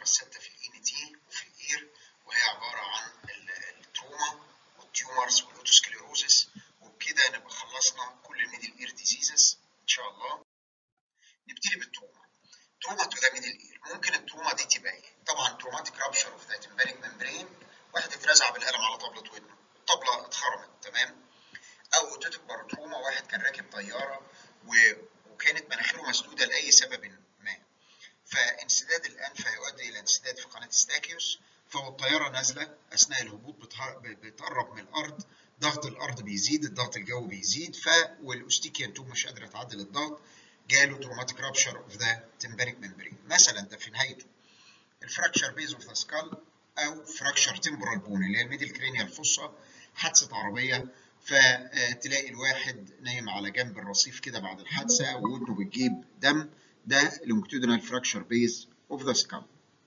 الثابته في الاي تي وفي الاير وهي عباره عن التروما والتيومرز والاوتوسكليروزس وبكده نبقى خلصنا كل الميدل اير ديزيزز ان شاء الله نبتدي بالتروما تروما تو ذا ميدل اير ممكن التروما دي تبقى ايه؟ طبعا تروماتيك رابشر اوف ذا تمبانيك ممبرين واحد اترزع بالقلم على طبله ودنه الطبله اتخرمت تمام او اوتوتيك بارتروما واحد كان راكب طياره و... وكانت مناخيره مسدوده لاي سبب ما فانسداد الانف هيؤدي الى انسداد في قناه ستاكيوس فالطياره نازله اثناء الهبوط بتقرب من الارض ضغط الارض بيزيد الضغط الجوي بيزيد ف والاوستيكيان توب مش قادره تعدل الضغط جاله تروماتيك رابشر اوف ذا تمبانيك ممبرين مثلا ده في نهايته الفراكشر بيز اوف ذا سكال او فراكشر تمبرال بون اللي هي الميدل كرينيال فوسا حادثه عربيه فتلاقي الواحد نايم على جنب الرصيف كده بعد الحادثه وودنه بتجيب دم ده لونجتودينال فراكشر بيز اوف ذا سكال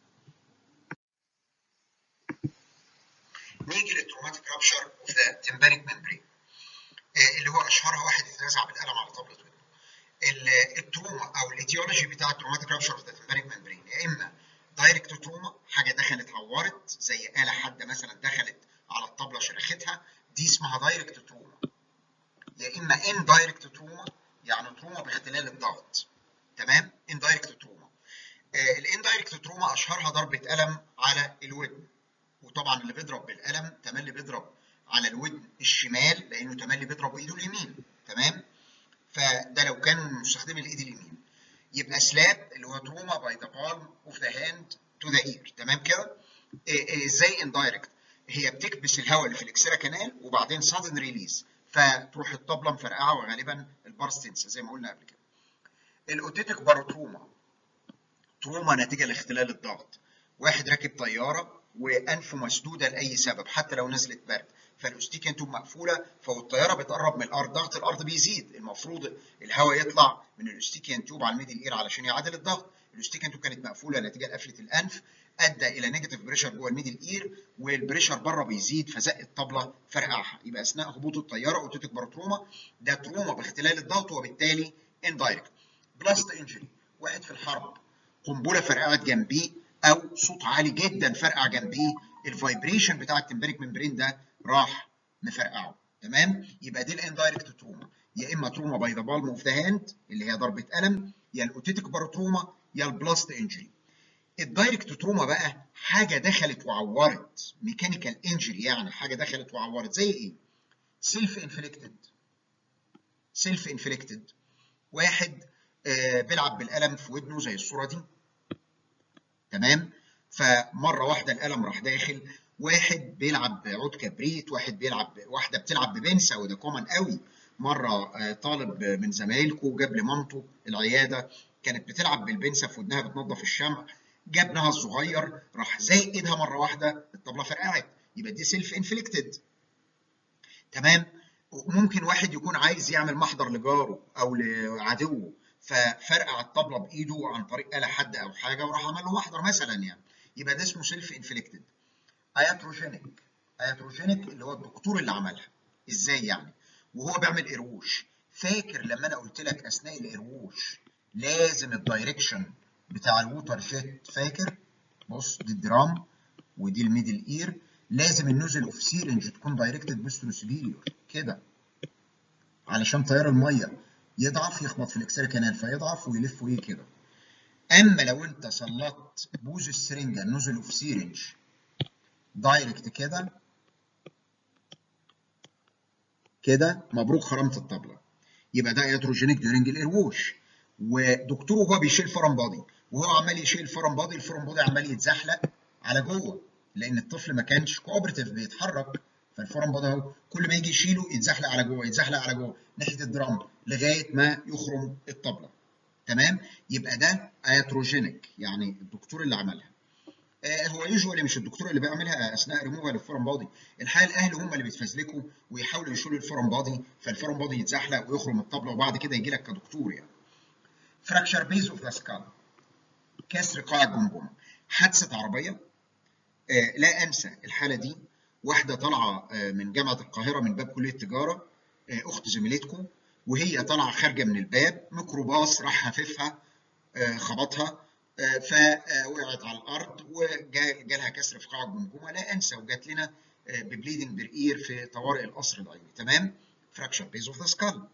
نيجي للتروماتيك رابشر اوف ذا تمبانيك ممبرين اللي هو اشهرها واحد اترزع بالقلم على طبله ودنه التروما او الايتيولوجي بتاع التروماتيك رابشر اوف ذا تمبانيك ممبرين يا اما دايركت تروما حاجه دخلت عورت زي آلة حاده مثلا دخلت على الطبله شرختها دي اسمها دايركت تروما يا اما ان دايركت تروما يعني تروما باختلال الضغط تمام ان دايركت تروما الان دايركت تروما اشهرها ضربه قلم على الودن وطبعا اللي بيضرب بالقلم تملي بيضرب على الودن الشمال لانه تملي بيضرب بايده اليمين تمام فده لو كان مستخدم الايد اليمين يبقى سلاب اللي هو تروما باي ذا بالم اوف ذا هاند تو ذا اير تمام كده ازاي اندايركت هي بتكبس الهواء اللي في الاكسرا كانال وبعدين سادن ريليز فتروح الطبله مفرقعه وغالبا البارس تنسى زي ما قلنا قبل كده الاوتيتك باروتروما تروما نتيجه لاختلال الضغط واحد راكب طياره وانفه مسدوده لاي سبب حتى لو نزلت برد فالاوستيكيان توب مقفوله فالطياره بتقرب من الارض ضغط الارض بيزيد المفروض الهواء يطلع من الاوستيكيان توب على الميدل اير علشان يعادل الضغط الاوستيكيان توب كانت مقفوله نتيجه لقفله الانف ادى الى نيجاتيف بريشر جوه الميدل اير والبريشر بره بيزيد فزق الطبله فرقعها يبقى اثناء هبوط الطياره اوتوتيك باروتروما ده تروما باختلال الضغط وبالتالي اندايركت بلاست انجري واحد في الحرب قنبله فرقعت جنبيه او صوت عالي جدا فرقع جنبيه الفايبريشن بتاع التمبريك ممبرين ده راح مفرقعه تمام يبقى دي الاندايركت تروما يا اما تروما باي ذا بالم اوف ذا هاند اللي هي ضربه قلم يا الاوتيتيك باروتروما يا البلاست انجري الدايركت تروما بقى حاجه دخلت وعورت ميكانيكال انجري يعني حاجه دخلت وعورت زي ايه سيلف انفليكتد سيلف انفليكتد واحد آه بيلعب بالقلم في ودنه زي الصوره دي تمام فمره واحده القلم راح داخل واحد بيلعب بعود كبريت واحد بيلعب واحده بتلعب ببنسه وده كومن قوي مره آه طالب من زمايلكم جاب لمامته العياده كانت بتلعب بالبنسه في ودنها بتنظف الشمع جاب ابنها الصغير راح زي ايدها مره واحده الطبله فرقعت يبقى دي سيلف انفليكتد تمام ممكن واحد يكون عايز يعمل محضر لجاره او لعدوه ففرقع الطبله بايده عن طريق آلة حد او حاجه وراح عمل له محضر مثلا يعني يبقى ده اسمه سيلف انفليكتد اياتروجينيك اياتروجينيك اللي هو الدكتور اللي عملها ازاي يعني وهو بيعمل قروش فاكر لما انا قلت لك اثناء القروش لازم الدايركشن بتاع الووتر جيت فاكر بص دي الدرام ودي الميدل اير لازم النوزل اوف سيرنج تكون دايركتد بوسترو سبيريور كده علشان تيار الميه يضعف يخبط في الاكسير كانال فيضعف ويلف ويه كده اما لو انت سلطت بوز السرنجه النوزل اوف سيرنج دايركت كده كده مبروك خرمت الطبله يبقى ده يتروجينيك ديورنج الايروش ودكتوره هو بيشيل فرن بادي وهو عمال يشيل فرن بادي الفرن بادي عمال يتزحلق على جوه لان الطفل ما كانش كوبرتيف بيتحرك فالفرن بادي اهو كل ما يجي يشيله يتزحلق على جوه يتزحلق على جوه ناحيه الدرام لغايه ما يخرم الطبله تمام يبقى ده اياتروجينيك يعني الدكتور اللي عملها آه هو يوجوالي مش الدكتور اللي بيعملها اثناء ريموفال الفورم بادي الحقيقه الاهل هم اللي بيتفزلكوا ويحاولوا يشيلوا الفورم بادي فالفورم بادي يتزحلق ويخرم الطبله وبعد كده يجي لك كدكتور يعني فراكشر بيز اوف ذا سكال كسر قاع الجمجمه حادثه عربيه آه لا انسى الحاله دي واحده طالعه آه من جامعه القاهره من باب كليه التجاره آه اخت زميلتكم وهي طالعه خارجه من الباب ميكروباص راح هففها خبطها فوقعت على الارض وجالها كسر في قاع الجمجمه لا انسى وجات لنا ببليدنج بالاير في طوارئ القصر العيني تمام فراكشر بيز اوف ذا سكال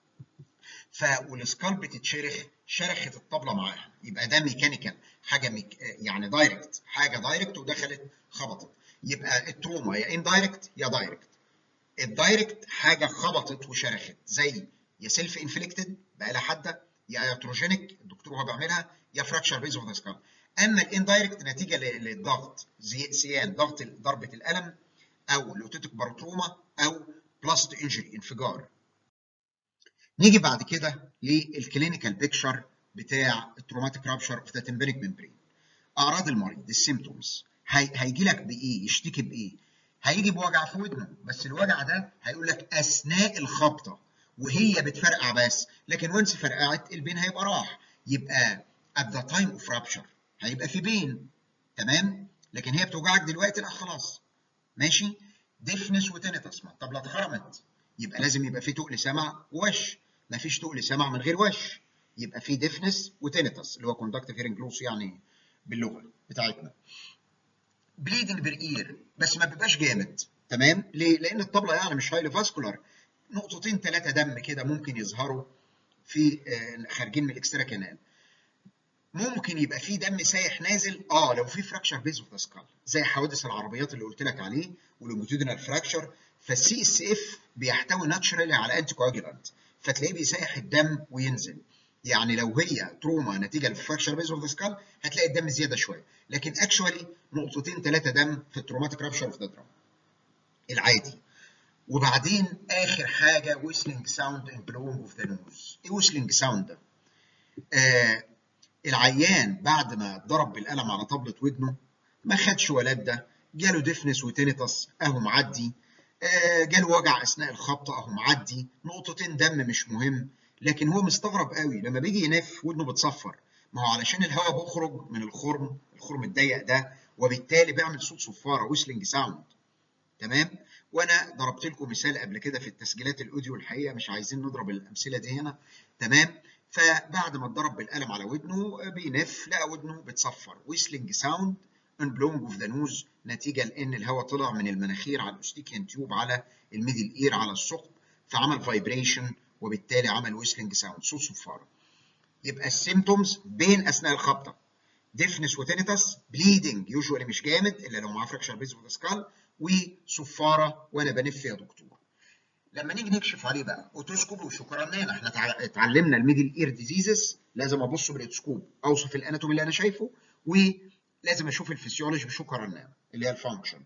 ف والسكال بتتشرخ شرخت الطبله معاها يبقى ده ميكانيكال حاجه ميك يعني دايركت حاجه دايركت ودخلت خبطت يبقى التروما يا ان دايركت يا دايركت الدايركت حاجه خبطت وشرخت زي يا سيلف انفليكتد بقى لها حاده يا ايتروجينيك الدكتور هو بيعملها يا فراكشر بيز اوف ذا سكال اما الاندايركت نتيجه للضغط زي سيان ضغط ضربه الالم او لوتيتك باروتروما او بلاست انجري انفجار نيجي بعد كده للكلينيكال بيكتشر بتاع التروماتيك رابشر اوف ذا تمبريك ممبرين اعراض المريض السيمتومز هي... هيجي لك بايه يشتكي بايه هيجي بوجع في ودنه بس الوجع ده هيقول لك اثناء الخبطه وهي بتفرقع بس لكن وانس فرقعت البين هيبقى راح يبقى at the time of rupture هيبقى في بين تمام لكن هي بتوجعك دلوقتي لا خلاص ماشي ديفنس وتينيتس طب لا اتخرمت يبقى لازم يبقى في تقل سمع ووش مفيش تقل سمع من غير وش يبقى في ديفنس وتينيتس اللي هو كوندكتيف هيرنج لوس يعني باللغه بتاعتنا بليدنج بالاير بس ما بيبقاش جامد تمام ليه لان الطبله يعني مش هايلي فاسكولار نقطتين ثلاثه دم كده ممكن يظهروا في خارجين من الاكسترا كانال ممكن يبقى في دم سايح نازل اه لو في فراكشر بيز اوف ذا سكال زي حوادث العربيات اللي قلت لك عليه واللونجيتودينال فراكشر فالسي اس اف بيحتوي ناتشرالي على انتي كواجولانت فتلاقيه بيسيح الدم وينزل يعني لو هي تروما نتيجه للفراكشر بيز اوف ذا سكال هتلاقي الدم زياده شويه لكن اكشوالي نقطتين ثلاثه دم في التروماتيك رابشر اوف ذا درام العادي وبعدين اخر حاجه ويسلينج ساوند اند بلوينج اوف ذا نوز ايه ويسلينج ساوند ده؟ آه العيان بعد ما اتضرب بالقلم على طبلة ودنه ما خدش ولاد ده جاله ديفنس وتينيتس اهو معدي آه جاله وجع اثناء الخبطه اهو معدي نقطتين دم مش مهم لكن هو مستغرب قوي لما بيجي ينف ودنه بتصفر ما هو علشان الهواء بيخرج من الخرم الخرم الضيق ده وبالتالي بيعمل صوت صفاره ويسلنج ساوند تمام وانا ضربت لكم مثال قبل كده في التسجيلات الاوديو الحقيقه مش عايزين نضرب الامثله دي هنا تمام فبعد ما اتضرب بالقلم على ودنه بينف لقى ودنه بتصفر ويسلنج ساوند ان بلونج اوف ذا نوز نتيجه لان الهواء طلع من المناخير على الاوستيكيان تيوب على الميدل اير على الثقب فعمل فايبريشن وبالتالي عمل ويسلنج ساوند صوت صفاره يبقى السيمتومز بين اثناء الخبطه ديفنس وتينيتس بليدنج يوجوالي مش جامد الا لو معاه فراكشر بيز اوف سكال وصفاره وانا بنف يا دكتور لما نيجي نكشف عليه بقى اوتوسكوب وشكرانين احنا اتعلمنا الميدل اير ديزيزز لازم ابص بالاوتوسكوب اوصف الاناتومي اللي انا شايفه ولازم اشوف الفسيولوجي بشكرانين اللي هي الفانكشن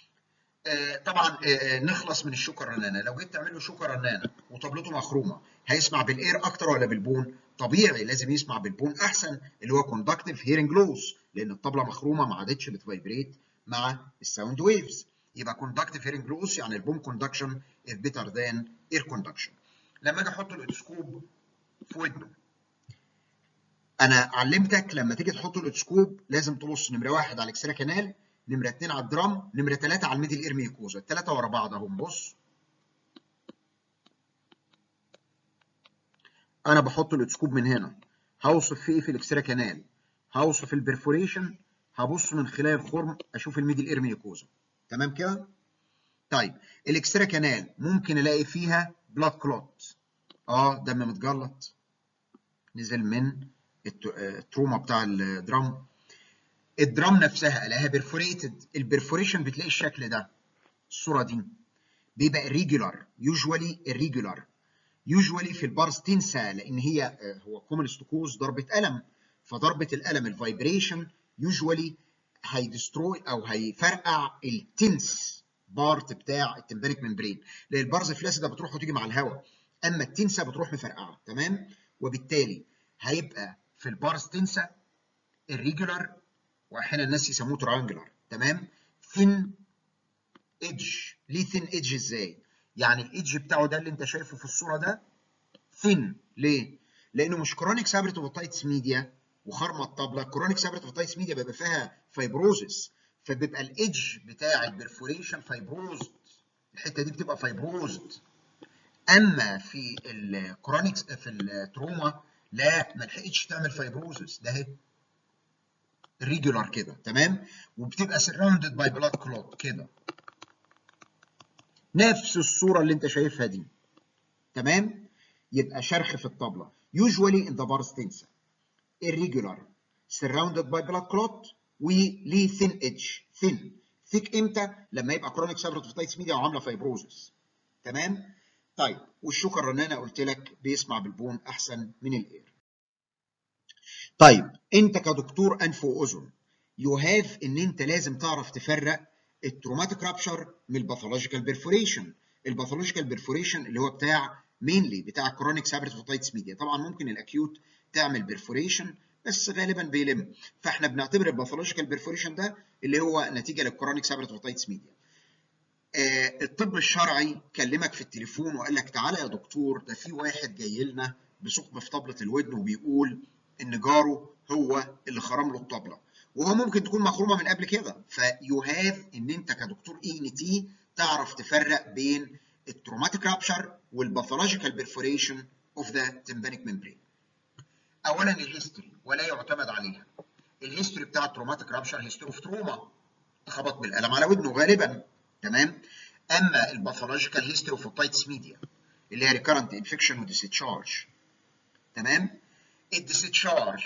آه طبعا آه نخلص من الشوكة الرنانة لو جيت تعمل له شوكة رنانة وطبلته مخرومة هيسمع بالاير اكتر ولا بالبون طبيعي لازم يسمع بالبون احسن اللي هو كوندكتيف هيرنج لوس لان الطبلة مخرومة ما عادتش بتفايبريت مع الساوند ويفز يبقى كوندكتيف هيرنج لوس يعني البون كوندكشن is better than air conduction لما اجي احط الاوتوسكوب في ودنه انا علمتك لما تيجي تحط الاوتوسكوب لازم تبص نمره واحد على الاكسترا كانال نمره اثنين على الدرام نمره ثلاثه على الميدل اير ميكوزا الثلاثه ورا بعض اهم بص انا بحط الاوتوسكوب من هنا هوصف فيه ايه في الاكسترا كانال هوصف البرفوريشن هبص من خلال الخرم اشوف الميدل اير ميكوزا تمام كده طيب الاكسترا كانال ممكن الاقي فيها بلاد كلوت اه دم متجلط نزل من التروما بتاع الدرام الدرام نفسها الاقيها بيرفوريتد البرفوريشن بتلاقي الشكل ده الصوره دي بيبقى irregular usually irregular usually في البارز تنسى لان هي هو كومن ستوكوز ضربه قلم فضربه القلم الفايبريشن يوجوالي هيدستروي او هيفرقع التنس بارت بتاع التمبانيك ممبرين لان البارز فلاسيدا بتروح وتيجي مع الهواء اما التنسه بتروح مفرقعه تمام وبالتالي هيبقى في البارز تنسه الريجولار واحيانا الناس يسموه ترانجلر تمام ثين ايدج ليه ثين ايدج ازاي يعني الايدج بتاعه ده اللي انت شايفه في الصوره ده ثين ليه لانه مش كرونيك سابريتوفيتايتس ميديا وخرمه الطبله كرونيك سابريتوفيتايتس ميديا بيبقى فيها فايبروزس فبيبقى الايدج بتاع البرفوريشن فايبروزد الحته دي بتبقى فايبروزد اما في الكرونيك في التروما لا ما لحقتش تعمل فايبروزس ده اهي ريجولار كده تمام وبتبقى سراوندد باي بلاد كلوت كده نفس الصوره اللي انت شايفها دي تمام يبقى شرخ في الطبله usually in the bars tensa irregular surrounded by blood clot وليه thin edge thin thick امتى لما يبقى chronic sabrotitis media وعامله فايبروزس تمام طيب والشوكه الرنانه قلت لك بيسمع بالبون احسن من الاير طيب انت كدكتور انف واذن يو هاف ان انت لازم تعرف تفرق التروماتيك رابشر من الباثولوجيكال بيرفوريشن الباثولوجيكال بيرفوريشن اللي هو بتاع مينلي بتاع كرونيك سابرتوتايتس ميديا طبعا ممكن الاكيوت تعمل بيرفوريشن بس غالبا بيلم فاحنا بنعتبر الباثولوجيكال بيرفوريشن ده اللي هو نتيجه للكرونيك سابرتوتايتس ميديا آه الطب الشرعي كلمك في التليفون وقال لك تعالى يا دكتور ده في واحد جاي لنا بثقب في طبله الودن وبيقول ان جاره هو اللي خرم له الطبله وهو ممكن تكون مخرومه من قبل كده فيو هاف ان انت كدكتور اي ان تي تعرف تفرق بين التروماتيك رابشر والباثولوجيكال بيرفوريشن اوف ذا تمبانيك ممبرين اولا الهيستوري ولا يعتمد عليها الهيستوري بتاع التروماتيك رابشر هيستوري اوف تروما خبط بالقلم على ودنه غالبا تمام اما الباثولوجيكال هيستوري اوف اوتايتس ميديا اللي هي ريكارنت انفكشن وديسشارج تمام الديسشارج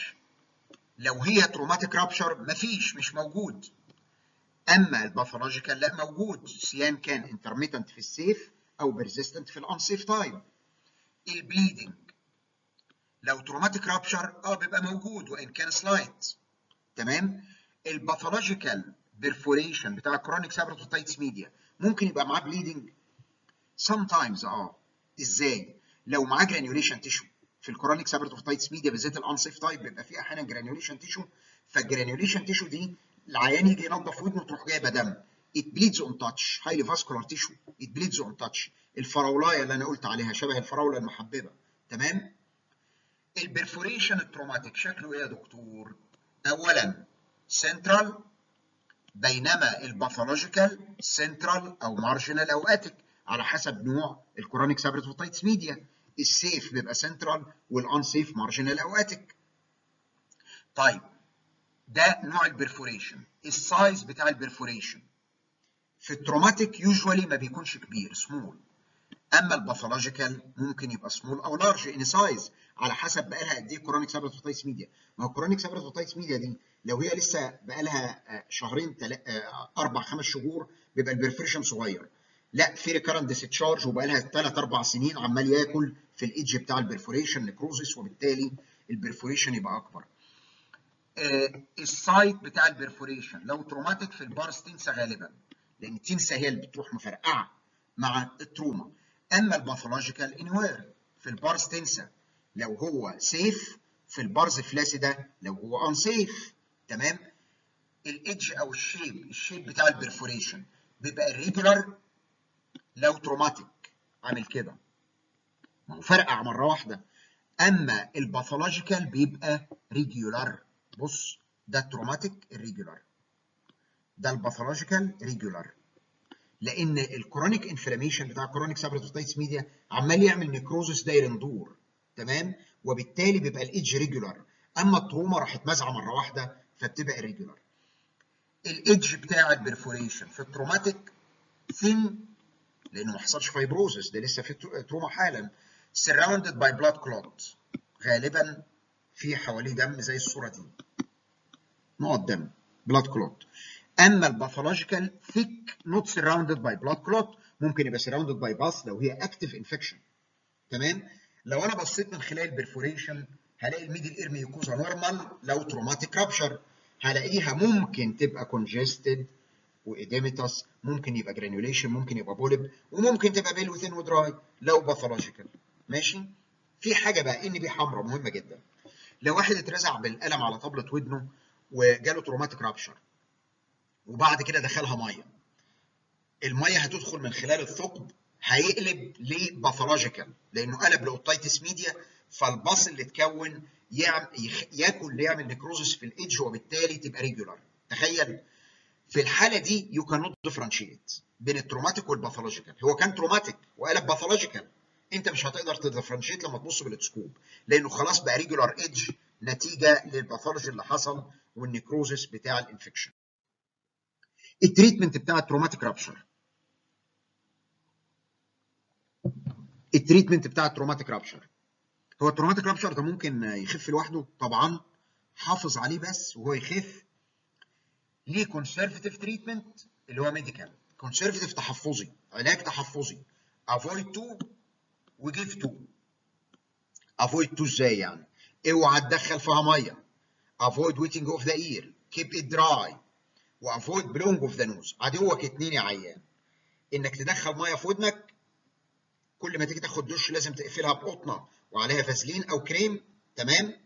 لو هي تروماتيك رابشر مفيش مش موجود اما الباثولوجيكال لا موجود سيان كان انترميتنت في السيف او بيرزيستنت في الانسيف تايم البليدنج لو تروماتيك رابشر اه بيبقى موجود وان كان سلايت تمام الباثولوجيكال بيرفوريشن بتاع كرونيك سابرتوتايتس ميديا ممكن يبقى معاه بليدنج sometimes اه ازاي لو معاه جرانيوليشن تيشو في الكرونيك سابرتوفيتايتس ميديا بالذات الانسيف تايب بيبقى فيه احيانا جرانيوليشن تيشو فالجرانيوليشن تيشو دي العيان يجي ينظف ودنه تروح جايبه دم it bleeds on touch highly vascular tissue it bleeds on touch الفراولايه اللي انا قلت عليها شبه الفراوله المحببه تمام البرفوريشن التروماتيك شكله ايه يا دكتور اولا سنترال بينما الباثولوجيكال سنترال او مارجنال او اتيك على حسب نوع الكرونيك سابرتوفيتايتس ميديا السيف بيبقى سنترال والانسيف مارجنال او اتيك طيب ده نوع البرفوريشن السايز بتاع البرفوريشن في التروماتيك يوجوالي ما بيكونش كبير سمول اما الباثولوجيكال ممكن يبقى سمول او لارج ان سايز على حسب بقى لها قد ايه كرونيك سابرتوفيتايتس ميديا ما هو كرونيك سابرتوفيتايتس ميديا دي لو هي لسه بقى لها شهرين تل... اربع خمس شهور بيبقى البرفوريشن صغير لا في ريكارنت ديسشارج وبقى لها ثلاث اربع سنين عمال ياكل في الايدج بتاع البرفوريشن نكروزس وبالتالي البرفوريشن يبقى اكبر. آه السايت بتاع البرفوريشن لو تروماتيك في البارس تنسى غالبا لان التنسى هي اللي بتروح مفرقعه مع التروما اما الباثولوجيكال انوير في البارس تنسى لو هو سيف في البارز فلاسيدا لو هو ان سيف تمام الايدج او الشيب الشيب بتاع البرفوريشن بيبقى الريجولار لو تروماتيك عامل كده ما هو فرقع مره واحده اما الباثولوجيكال بيبقى ريجولار بص ده التروماتيك الريجولار ده الباثولوجيكال ريجولار لان الكرونيك انفلاميشن بتاع كرونيك سابرتوتايتس ميديا عمال يعمل نيكروزس داير ندور تمام وبالتالي بيبقى الايدج ريجولار اما التروما راحت مزعه مره واحده فبتبقى ريجولار الايدج بتاع البرفوريشن في التروماتيك ثين لانه ما حصلش فايبروزس ده لسه في تروما حالا surrounded by blood clot غالبا في حواليه دم زي الصوره دي نقط دم blood clot اما الباثولوجيكال thick not surrounded by blood clot ممكن يبقى surrounded by pus لو هي active infection تمام لو انا بصيت من خلال البرفوريشن هلاقي الميدل اير ميوكوزا نورمال لو تروماتيك رابشر هلاقيها ممكن تبقى كونجستد واديميتاس ممكن يبقى جرانيوليشن ممكن يبقى بولب وممكن تبقى بيل وثين ودراي لو باثولوجيكال ماشي في حاجه بقى ان بي حمراء مهمه جدا لو واحد اترزع بالقلم على طبله ودنه وجاله تروماتيك رابشر وبعد كده دخلها ميه الميه هتدخل من خلال الثقب هيقلب لباثولوجيكال لانه قلب لاوتايتس ميديا فالباص اللي اتكون يعمل ياكل يعمل نكروزس في الايدج وبالتالي تبقى ريجولار تخيل في الحاله دي يو كان نوت ديفرنشيت بين التروماتيك والباثولوجيكال هو كان تروماتيك وقلب باثولوجيكال انت مش هتقدر تديفرنشيت لما تبص بالتسكوب لانه خلاص بقى ريجولار ايدج نتيجه للباثولوجي اللي حصل والنيكروزس بتاع الانفكشن التريتمنت بتاع التروماتيك رابشر التريتمنت بتاع التروماتيك رابشر هو التروماتيك رابشر ده ممكن يخف لوحده طبعا حافظ عليه بس وهو يخف ليه كونسرفتيف تريتمنت اللي هو ميديكال كونسرفتيف تحفظي علاج تحفظي افويد تو وجيف تو افويد تو ازاي يعني اوعى تدخل فيها ميه افويد ويتنج اوف ذا اير كيب ات دراي وافويد بلونج اوف ذا نوز عدوك اتنين يا عيان انك تدخل ميه في ودنك كل ما تيجي تاخد دش لازم تقفلها بقطنه وعليها فازلين او كريم تمام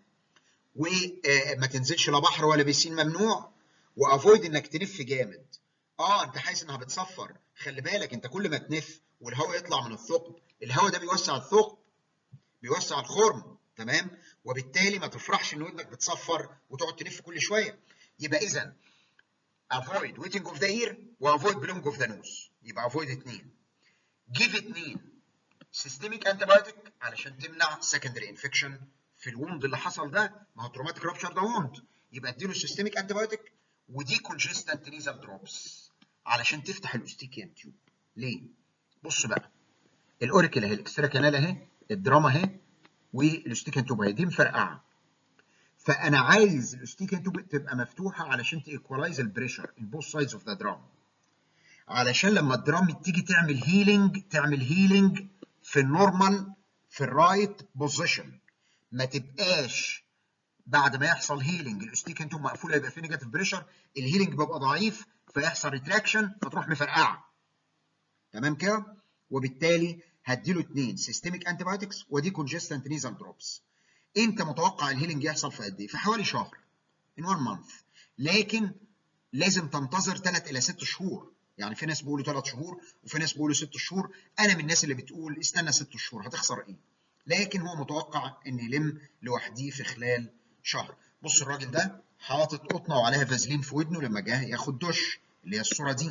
وما تنزلش لا بحر ولا بيسين ممنوع وافويد انك تنف جامد اه انت حاسس انها بتصفر خلي بالك انت كل ما تنف والهواء يطلع من الثقب الهواء ده بيوسع الثقب بيوسع الخرم تمام وبالتالي ما تفرحش ان ودنك بتصفر وتقعد تلف كل شويه يبقى اذا avoid wetting of the ear و avoid blowing of the nose يبقى avoid اثنين give اثنين systemic antibiotic علشان تمنع secondary infection في الوند اللي حصل ده ما هو تروماتيك رابشر ده وند يبقى اديله systemic antibiotic ودي congestant nasal drops علشان تفتح الاوستيكيان تيوب ليه؟ بص بقى الاوريكل اهي الاكسترا كانال اهي الدراما اهي والاوستيكيان تيوب اهي دي مفرقعه فانا عايز الاوستيكيان تيوب تبقى مفتوحه علشان تيكولايز البريشر ان بوث سايدز اوف ذا درام علشان لما الدرام تيجي تعمل هيلينج تعمل هيلينج في النورمال في الرايت بوزيشن ما تبقاش بعد ما يحصل هيلينج الاوستيكيان تيوب مقفوله يبقى في نيجاتيف بريشر الهيلينج بيبقى ضعيف فيحصل ريتراكشن فتروح مفرقعه تمام كده وبالتالي هديله اثنين سيستميك انتي بايوتكس ودي كونجستنت نيزال دروبس امتى متوقع الهيلينج يحصل في قد ايه؟ في حوالي شهر in one month لكن لازم تنتظر 3 الى 6 شهور يعني في ناس بيقولوا 3 شهور وفي ناس بيقولوا 6 شهور انا من الناس اللي بتقول استنى 6 شهور هتخسر ايه؟ لكن هو متوقع ان يلم لوحديه في خلال شهر بص الراجل ده حاطط قطنه وعليها فازلين في ودنه لما جه ياخد دش اللي هي الصوره دي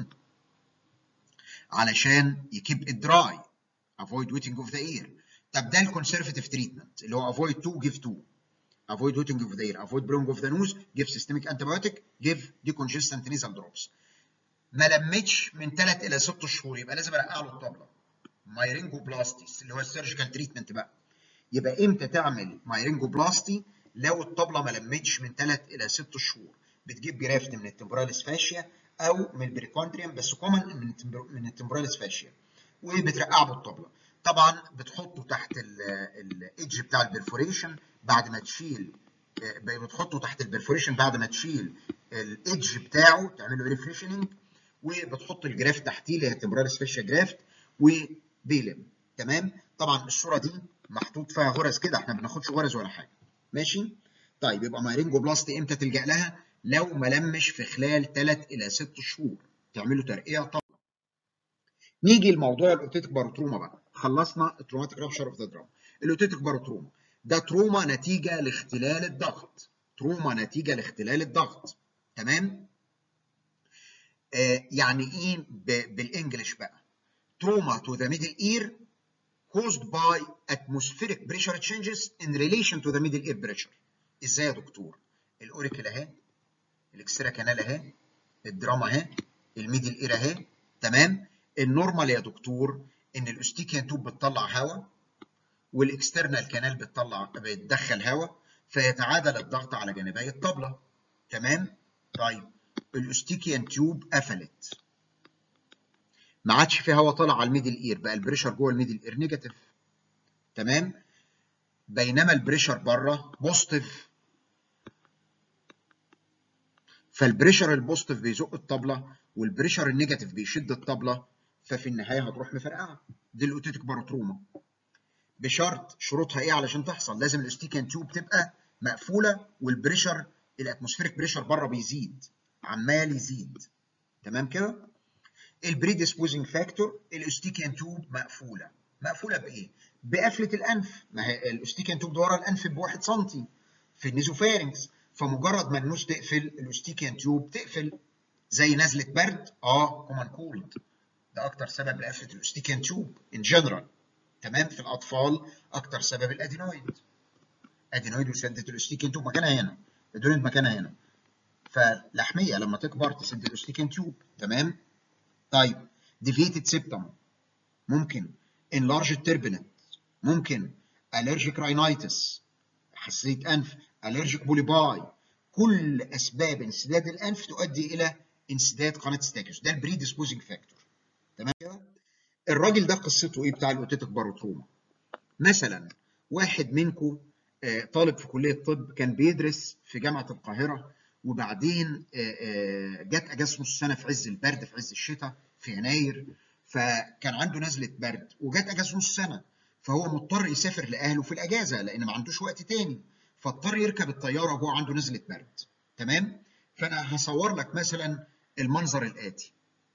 علشان يكيب الدراي avoid wetting of the ear طب ده الكونسرفتيف تريتمنت اللي هو avoid to give to avoid wetting of the ear avoid blowing of the nose give systemic antibiotic give decongestant nasal drops ما لمتش من 3 الى 6 شهور يبقى لازم ارقع له الطبله مايرينجو بلاستيس اللي هو السيرجيكال تريتمنت بقى يبقى امتى تعمل مايرينجو بلاستي لو الطبله ما لمتش من 3 الى 6 شهور بتجيب جرافت من التمبراليس فاشيا او من البريكوندريوم بس كومن من من التمبراليس فاشيا وبترقعه بالطبله طبعا بتحطه تحت الايدج بتاع البرفوريشن بعد ما تشيل بتحطه تحت البرفوريشن بعد ما تشيل الايدج بتاعه تعمل له ريفريشننج وبتحط الجرافت تحتيه اللي هي التمبراليس فاشيا جرافت وبيلم تمام طبعا الصوره دي محطوط فيها غرز كده احنا ما بناخدش غرز ولا حاجه ماشي طيب يبقى مايرينجو بلاستي امتى تلجا لها لو ما لمش في خلال 3 الى 6 شهور تعملوا ترقيه طبعا نيجي لموضوع الاوتيتك باروتروما بقى خلصنا التروماتيك رابشر اوف ذا درام الاوتيتك باروتروما ده تروما نتيجه لاختلال الضغط تروما نتيجه لاختلال الضغط تمام آه يعني ايه بالانجلش بقى تروما to the middle ear caused by atmospheric pressure changes in relation to the middle ear pressure ازاي يا دكتور الاوريكل اهي الاكسترا كانال اهي الدراما اهي الميدل اير اهي تمام النورمال يا دكتور ان الاوستيكيان توب بتطلع هواء والاكسترنال كانال بتطلع بتدخل هواء فيتعادل الضغط على جانبي الطبله تمام طيب الاوستيكيان تيوب قفلت ما عادش في هواء طالع على الميدل اير بقى البريشر جوه الميدل اير نيجاتيف تمام بينما البريشر بره بوزيتيف فالبريشر البوزيتيف بيزق الطبله والبريشر النيجاتيف بيشد الطبله ففي النهايه هتروح مفرقعه دي الاوتيتك باروتروما بشرط شروطها ايه علشان تحصل لازم الاستيكان تيوب تبقى مقفوله والبريشر الاتموسفيريك بريشر بره بيزيد عمال يزيد تمام كده البريديسبوزنج فاكتور الاستيكان توب مقفوله مقفوله بايه بقفله الانف ما هي الاستيكان توب ده ورا الانف بواحد سنتي في النيزوفارنكس فمجرد ما النوز تقفل الاستيكان تيوب تقفل زي نزله برد اه كومان كولد ده اكتر سبب لقفله الاستيكان تيوب ان جنرال تمام في الاطفال اكتر سبب الادينويد ادينويد وسده الاستيكان تيوب مكانها هنا الادينويد مكانها هنا فلحميه لما تكبر تسد الاوستيكان تيوب تمام طيب ديفيتد سيبتم ممكن enlarged turbinate ممكن allergic rhinitis حساسيه انف allergic بوليباي كل اسباب انسداد الانف تؤدي الى انسداد قناه ستاكيوس ده البري ديسبوزنج فاكتور تمام كده الراجل ده قصته ايه بتاع الاوتيتك باروتروما مثلا واحد منكم طالب في كليه الطب كان بيدرس في جامعه القاهره وبعدين جت اجازه نص سنه في عز البرد في عز الشتاء في يناير فكان عنده نزله برد وجت اجازه نص سنه فهو مضطر يسافر لاهله في الاجازه لان ما عندوش وقت تاني فاضطر يركب الطياره وهو عنده نزله برد تمام فانا هصور لك مثلا المنظر الاتي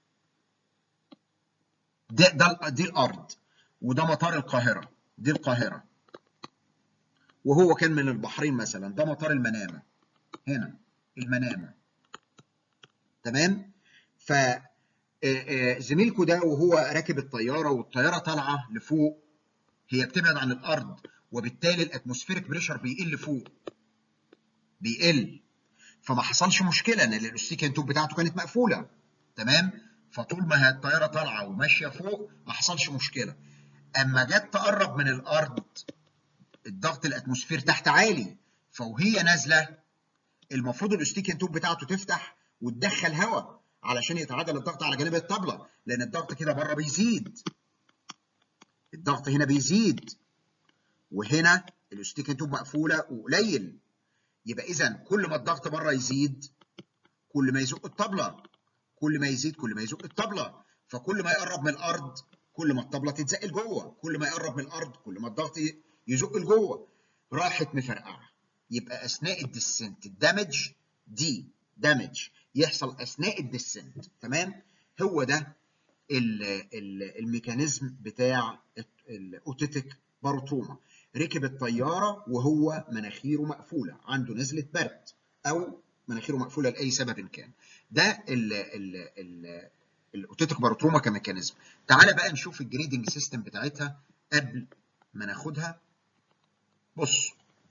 ده ده دي الارض وده مطار القاهره دي القاهره وهو كان من البحرين مثلا ده مطار المنامه هنا المنامه تمام ف زميلكوا ده وهو راكب الطياره والطياره طالعه لفوق هي بتبعد عن الارض وبالتالي الاتموسفيريك بريشر بيقل فوق بيقل فما حصلش مشكله ان الاوستيكان توب بتاعته كانت مقفوله تمام فطول ما هي الطياره طالعه وماشيه فوق ما حصلش مشكله اما جت تقرب من الارض الضغط الاتموسفير تحت عالي فوهي نازله المفروض الاوستيكان توب بتاعته تفتح وتدخل هواء علشان يتعادل الضغط على جانب الطبله لان الضغط كده بره بيزيد الضغط هنا بيزيد وهنا الاوستيكان توب مقفوله وقليل يبقى اذا كل ما الضغط بره يزيد كل ما يزق الطبله كل ما يزيد كل ما يزق الطبله فكل ما يقرب من الارض كل ما الطبله تتزق لجوه كل ما يقرب من الارض كل ما الضغط يزق لجوه راحت مفرقعه يبقى اثناء الديسنت الدمج دي دامج يحصل اثناء الديسنت تمام هو ده ال ال الميكانيزم بتاع الاوتيتك باروتروما ركب الطياره وهو مناخيره مقفوله عنده نزله برد او مناخيره مقفوله لاي سبب كان ده ال ال ال الاوتيتك باروتروما كميكانيزم تعال بقى نشوف الجريدنج سيستم بتاعتها قبل ما ناخدها بص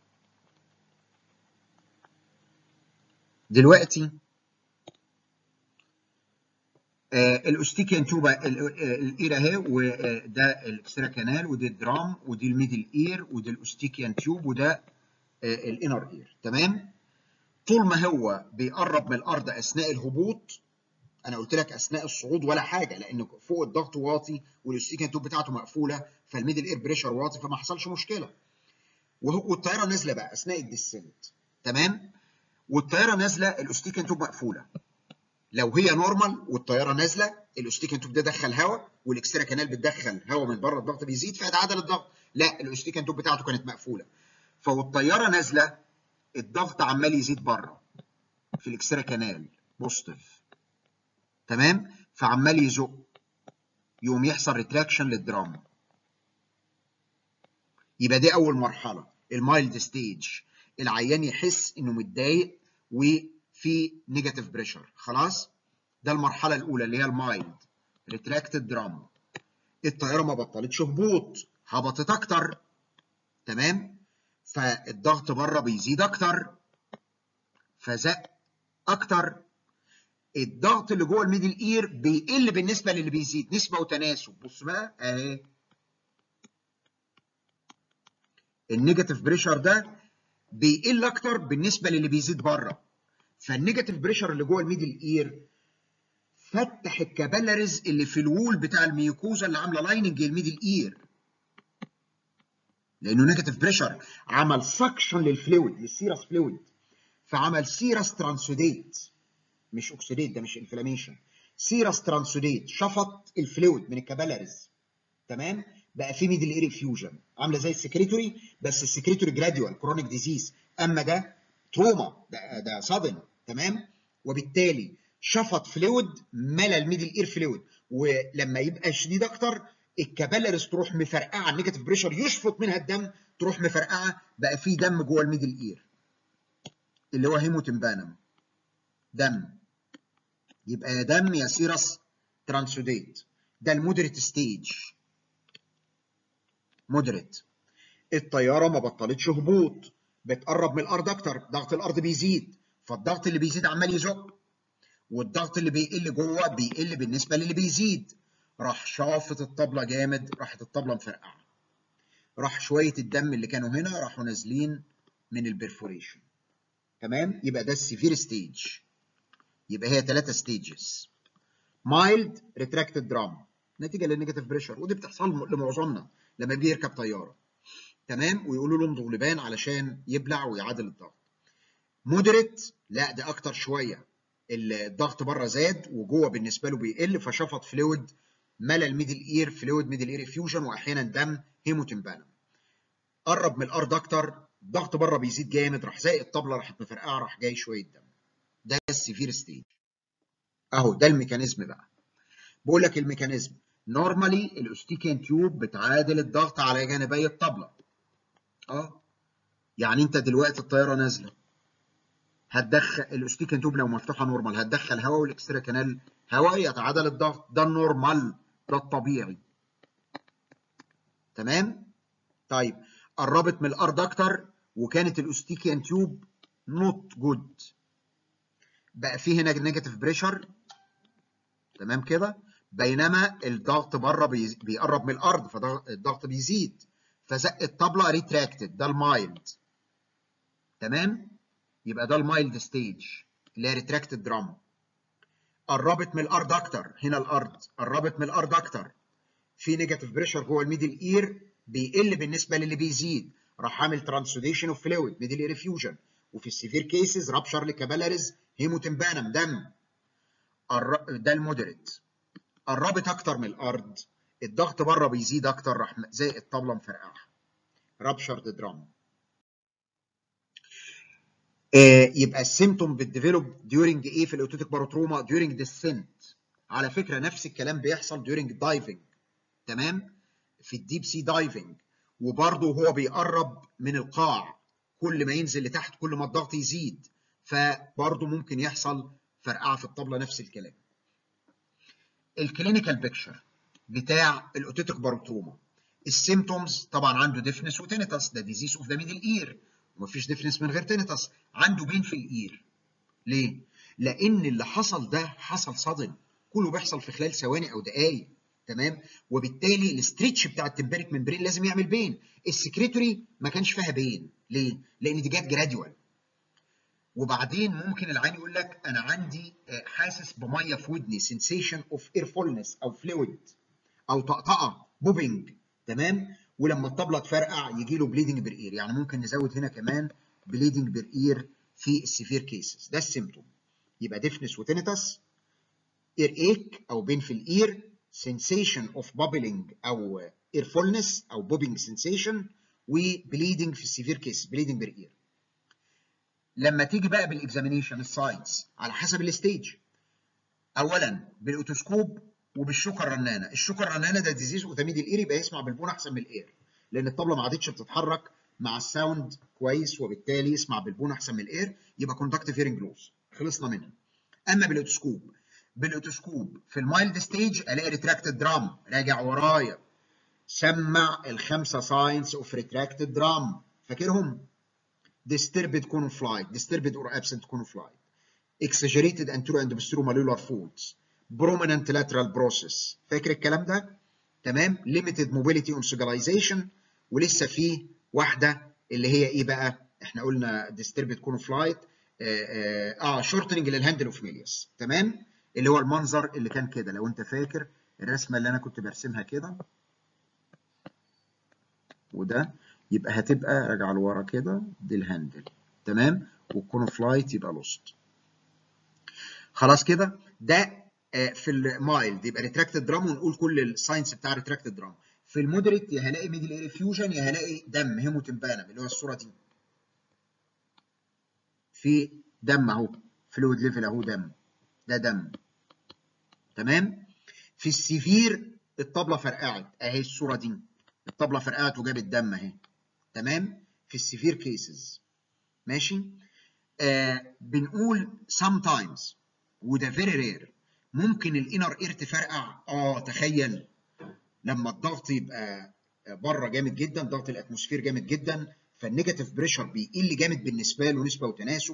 دلوقتي آه الاوستيكيان توبا الاير اهي وده الاكسترا كانال ودي الدرام ودي الميدل اير ودي الاوستيكيان تيوب وده آه الانر اير تمام طول ما هو بيقرب من الارض اثناء الهبوط انا قلت لك اثناء الصعود ولا حاجه لان فوق الضغط واطي والاوستيكيان توب بتاعته مقفوله فالميدل اير بريشر واطي فما حصلش مشكله وهو والطياره نازله بقى اثناء الديسنت تمام والطياره نازله الاوستيكيان توب مقفوله لو هي نورمال والطياره نازله الاوستيكان توب ده دخل هواء والاكسترا كانال بتدخل هواء من بره الضغط بيزيد فيتعادل الضغط لا الاوستيكان توب بتاعته كانت مقفوله فالطياره نازله الضغط عمال يزيد بره في الاكسترا كانال بوزيتيف تمام فعمال يزق يقوم يحصل ريتراكشن للدراما يبقى دي اول مرحله المايلد ستيج العيان يحس انه متضايق و في نيجاتيف بريشر خلاص ده المرحله الاولى اللي هي المايلد ريتراكتد درام الطياره ما بطلتش هبوط هبطت اكتر تمام فالضغط بره بيزيد اكتر فزق اكتر الضغط اللي جوه الميدل اير بيقل بالنسبه للي بيزيد نسبه وتناسب بص بقى اهي النيجاتيف بريشر ده بيقل اكتر بالنسبه للي بيزيد بره فالنيجاتيف بريشر اللي جوه الميدل اير فتح الكابيلاريز اللي في الوول بتاع الميوكوزا اللي عامله لايننج الميدل اير لانه نيجاتيف بريشر عمل سكشن للفلويد للسيرس فلويد فعمل سيرس ترانسوديت مش اوكسيديت ده مش انفلاميشن سيرس ترانسوديت شفط الفلويد من الكابيلاريز تمام بقى في ميدل اير فيوجن عامله زي السكريتوري بس السكريتوري جراديوال كرونيك ديزيز اما ده تروما ده ده صدم تمام وبالتالي شفط فلويد ملى الميدل اير فلويد ولما يبقى شديد اكتر الكابيلاريز تروح مفرقعه النيجاتيف بريشر يشفط منها الدم تروح مفرقعه بقى في دم جوه الميدل اير اللي هو هيموتمبانم دم يبقى يا دم يا سيرس ترانسوديت ده المودريت ستيج مودريت الطياره ما بطلتش هبوط بتقرب من الارض اكتر ضغط الارض بيزيد فالضغط اللي بيزيد عمال يزق والضغط اللي بيقل جوه بيقل بالنسبه للي بيزيد راح شافط الطبله جامد راحت الطبله مفرقعه راح شويه الدم اللي كانوا هنا راحوا نازلين من البرفوريشن تمام يبقى ده السيفير ستيج يبقى هي ثلاثه ستيجز مايلد ريتراكتد درام نتيجه للنيجاتيف بريشر ودي بتحصل لمعظمنا لما بيجي يركب طياره تمام ويقولوا له امضغ لبان علشان يبلع ويعادل الضغط مودريت لا ده اكتر شويه الضغط بره زاد وجوه بالنسبه له بيقل فشفط فلويد ملى الميدل اير فلويد ميدل اير فيوجن واحيانا دم هيموتمبانم قرب من الارض اكتر الضغط بره بيزيد جامد راح زي الطبله راحت مفرقعه راح جاي شويه دم ده السيفير ستيج اهو ده الميكانيزم بقى بقول لك الميكانيزم نورمالي الاوستيكيان تيوب بتعادل الضغط على جانبي الطبله اه يعني انت دلوقتي الطياره نازله هتدخل الاوستيكيان تيوب لو مفتوحه نورمال هتدخل هواء والاكسترا كانال هواء يتعادل الضغط ده النورمال ده الطبيعي تمام طيب قربت من الارض اكتر وكانت الاوستيكيان تيوب نوت جود بقى فيه هنا نيجاتيف بريشر تمام كده بينما الضغط بره بيقرب من الارض فالضغط بيزيد فزق الطبله ريتراكتد ده المايلد تمام يبقى ده المايلد ستيج اللي هي ريتراكتد درام قربت من الارض اكتر هنا الارض قربت من الارض اكتر في نيجاتيف بريشر جوه الميدل اير بيقل بالنسبه للي بيزيد راح عامل ترانسوديشن اوف فلويد ميدل اير فيوجن وفي السيفير كيسز رابشر لكابيلاريز هيموتمبانم دم ده المودريت قربت اكتر من الارض الضغط بره بيزيد اكتر راح زي الطبله مفرقعه رابشر درام آه يبقى السيمتوم بتديفلوب ديورنج ايه في الاوتوتيك باروتروما ديورنج ديسنت على فكره نفس الكلام بيحصل ديورنج دايفنج تمام في الديب سي دايفنج وبرضه هو بيقرب من القاع كل ما ينزل لتحت كل ما الضغط يزيد فبرضه ممكن يحصل فرقعه في الطبله نفس الكلام الكلينيكال بيكتشر بتاع الاوتيتيك باروتروما السيمتومز طبعا عنده ديفنس وتينيتاس ده ديزيز اوف ذا ميدل اير ومفيش ديفنس من غير تينيتاس عنده بين في الاير ليه؟ لان اللي حصل ده حصل صدم كله بيحصل في خلال ثواني او دقائق تمام وبالتالي الاستريتش بتاع التمبريك ممبرين لازم يعمل بين السكريتوري ما كانش فيها بين ليه؟ لان دي جت جراديوال وبعدين ممكن العين يقول لك انا عندي حاسس بميه في ودني سنسيشن اوف اير فولنس او فلويد او طقطقه بوبينج تمام ولما الطبله تفرقع يجي له بليدنج بير اير يعني ممكن نزود هنا كمان بليدنج بير اير في السيفير كيسز ده السيمتوم يبقى ديفنس وتينيتاس اير ايك او بين في الاير سنسيشن اوف بابلينج او اير فولنس او بوبينج سنسيشن وبليدنج في السيفير كيسز بليدنج بير اير لما تيجي بقى بالاكزامينيشن الساينس على حسب الستيج اولا بالاوتوسكوب وبالشوكه الرنانه الشوكه الرنانه ده ديزيز اوتاميد الاير يبقى يسمع بالبون احسن من الاير لان الطبله ما عادتش بتتحرك مع الساوند كويس وبالتالي يسمع بالبون احسن من الاير يبقى كوندكتيف هيرنج لوس خلصنا منها اما بالاوتوسكوب بالاوتوسكوب في المايلد ستيج الاقي ريتراكتد درام راجع ورايا سمع الخمسه ساينس اوف ريتراكتد درام فاكرهم disturbed cone of flight, disturbed or absent cone of flight, exaggerated anterior and posterior malleolar folds, prominent lateral process. فاكر الكلام ده؟ تمام؟ limited mobility on cigalization ولسه في واحده اللي هي ايه بقى؟ احنا قلنا disturbed cone of flight اه, آه shortening للهاندل اوف ميليوس تمام؟ اللي هو المنظر اللي كان كده لو انت فاكر الرسمه اللي انا كنت برسمها كده وده يبقى هتبقى راجعه لورا كده دي الهاندل تمام والكون فلايت يبقى لوست خلاص كده ده في المايلد يبقى ريتراكتد درام ونقول كل الساينس بتاع ريتراكتد درام في المودريت يا هلاقي ميدل اير فيوجن يا هلاقي دم هيموتمبانم اللي هو الصوره دي في دم اهو فلويد ليفل اهو دم ده دم تمام في السيفير الطبله فرقعت اهي الصوره دي الطبله فرقعت وجابت دم اهي تمام في السيفير كيسز ماشي آه بنقول sometimes وده فيري رير ممكن الانر اير تفرقع اه تخيل لما الضغط يبقى بره جامد جدا ضغط الاتموسفير جامد جدا فالنيجاتيف بريشر بيقل جامد بالنسبه له نسبه وتناسب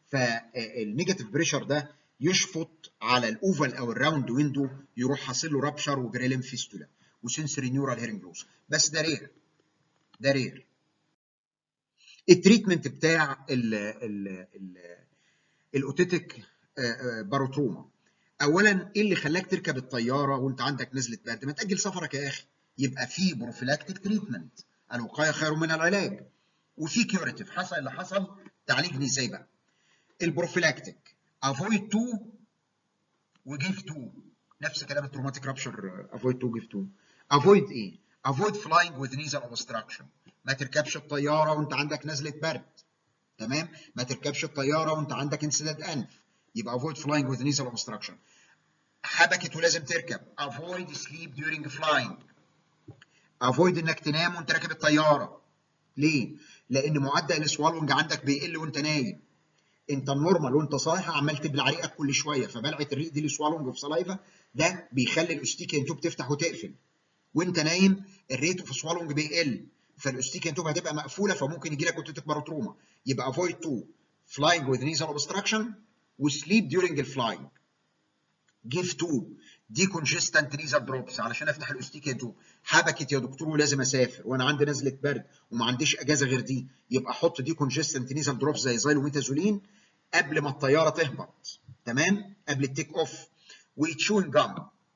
فالنيجاتيف بريشر ده يشفط على الاوفال او الراوند ويندو يروح حاصل له رابشر وجريلين فيستولا وسنسوري نيورال هيرنج لوس بس ده رير ده رير التريتمنت بتاع ال ال ال الاوتيتك باروتروما اولا ايه اللي خلاك تركب الطياره وانت عندك نزله برد ما تاجل سفرك يا اخي يبقى في بروفيلاكتيك تريتمنت الوقايه خير من العلاج وفي كيوريتيف حصل اللي حصل تعالجني ازاي بقى البروفيلاكتيك افويد تو وجيف تو نفس كلام التروماتيك رابشر افويد تو جيف تو افويد ايه افويد فلاينج وذ نيزل اوبستراكشن ما تركبش الطياره وانت عندك نزله برد تمام ما تركبش الطياره وانت عندك انسداد انف يبقى افويد فلاينج وذ نيزل اوبستراكشن حبكت ولازم تركب افويد سليب ديورنج فلاينج افويد انك تنام وانت راكب الطياره ليه لان معدل السوالونج عندك بيقل وانت نايم انت النورمال وانت صاحي عمال تبلع ريقك كل شويه فبلعه الريق دي السوالونج في سلايفا ده بيخلي الاستيكيان توب تفتح وتقفل وانت نايم الريت اوف سوالونج بيقل فالاستيكيان توب هتبقى مقفوله فممكن يجي لك اوتيتك باروتروما يبقى افويد تو فلاينج وذ نيزل اوبستراكشن وسليب ديورنج الفلاينج جيف تو دي كونجستنت نيزل دروبس علشان افتح الاستيكيان توب حبكت يا دكتور ولازم اسافر وانا عندي نزله برد وما عنديش اجازه غير دي يبقى حط دي كونجستنت نيزل دروبس زي زايلوميتازولين قبل ما الطياره تهبط تمام قبل التيك اوف وتشوين جام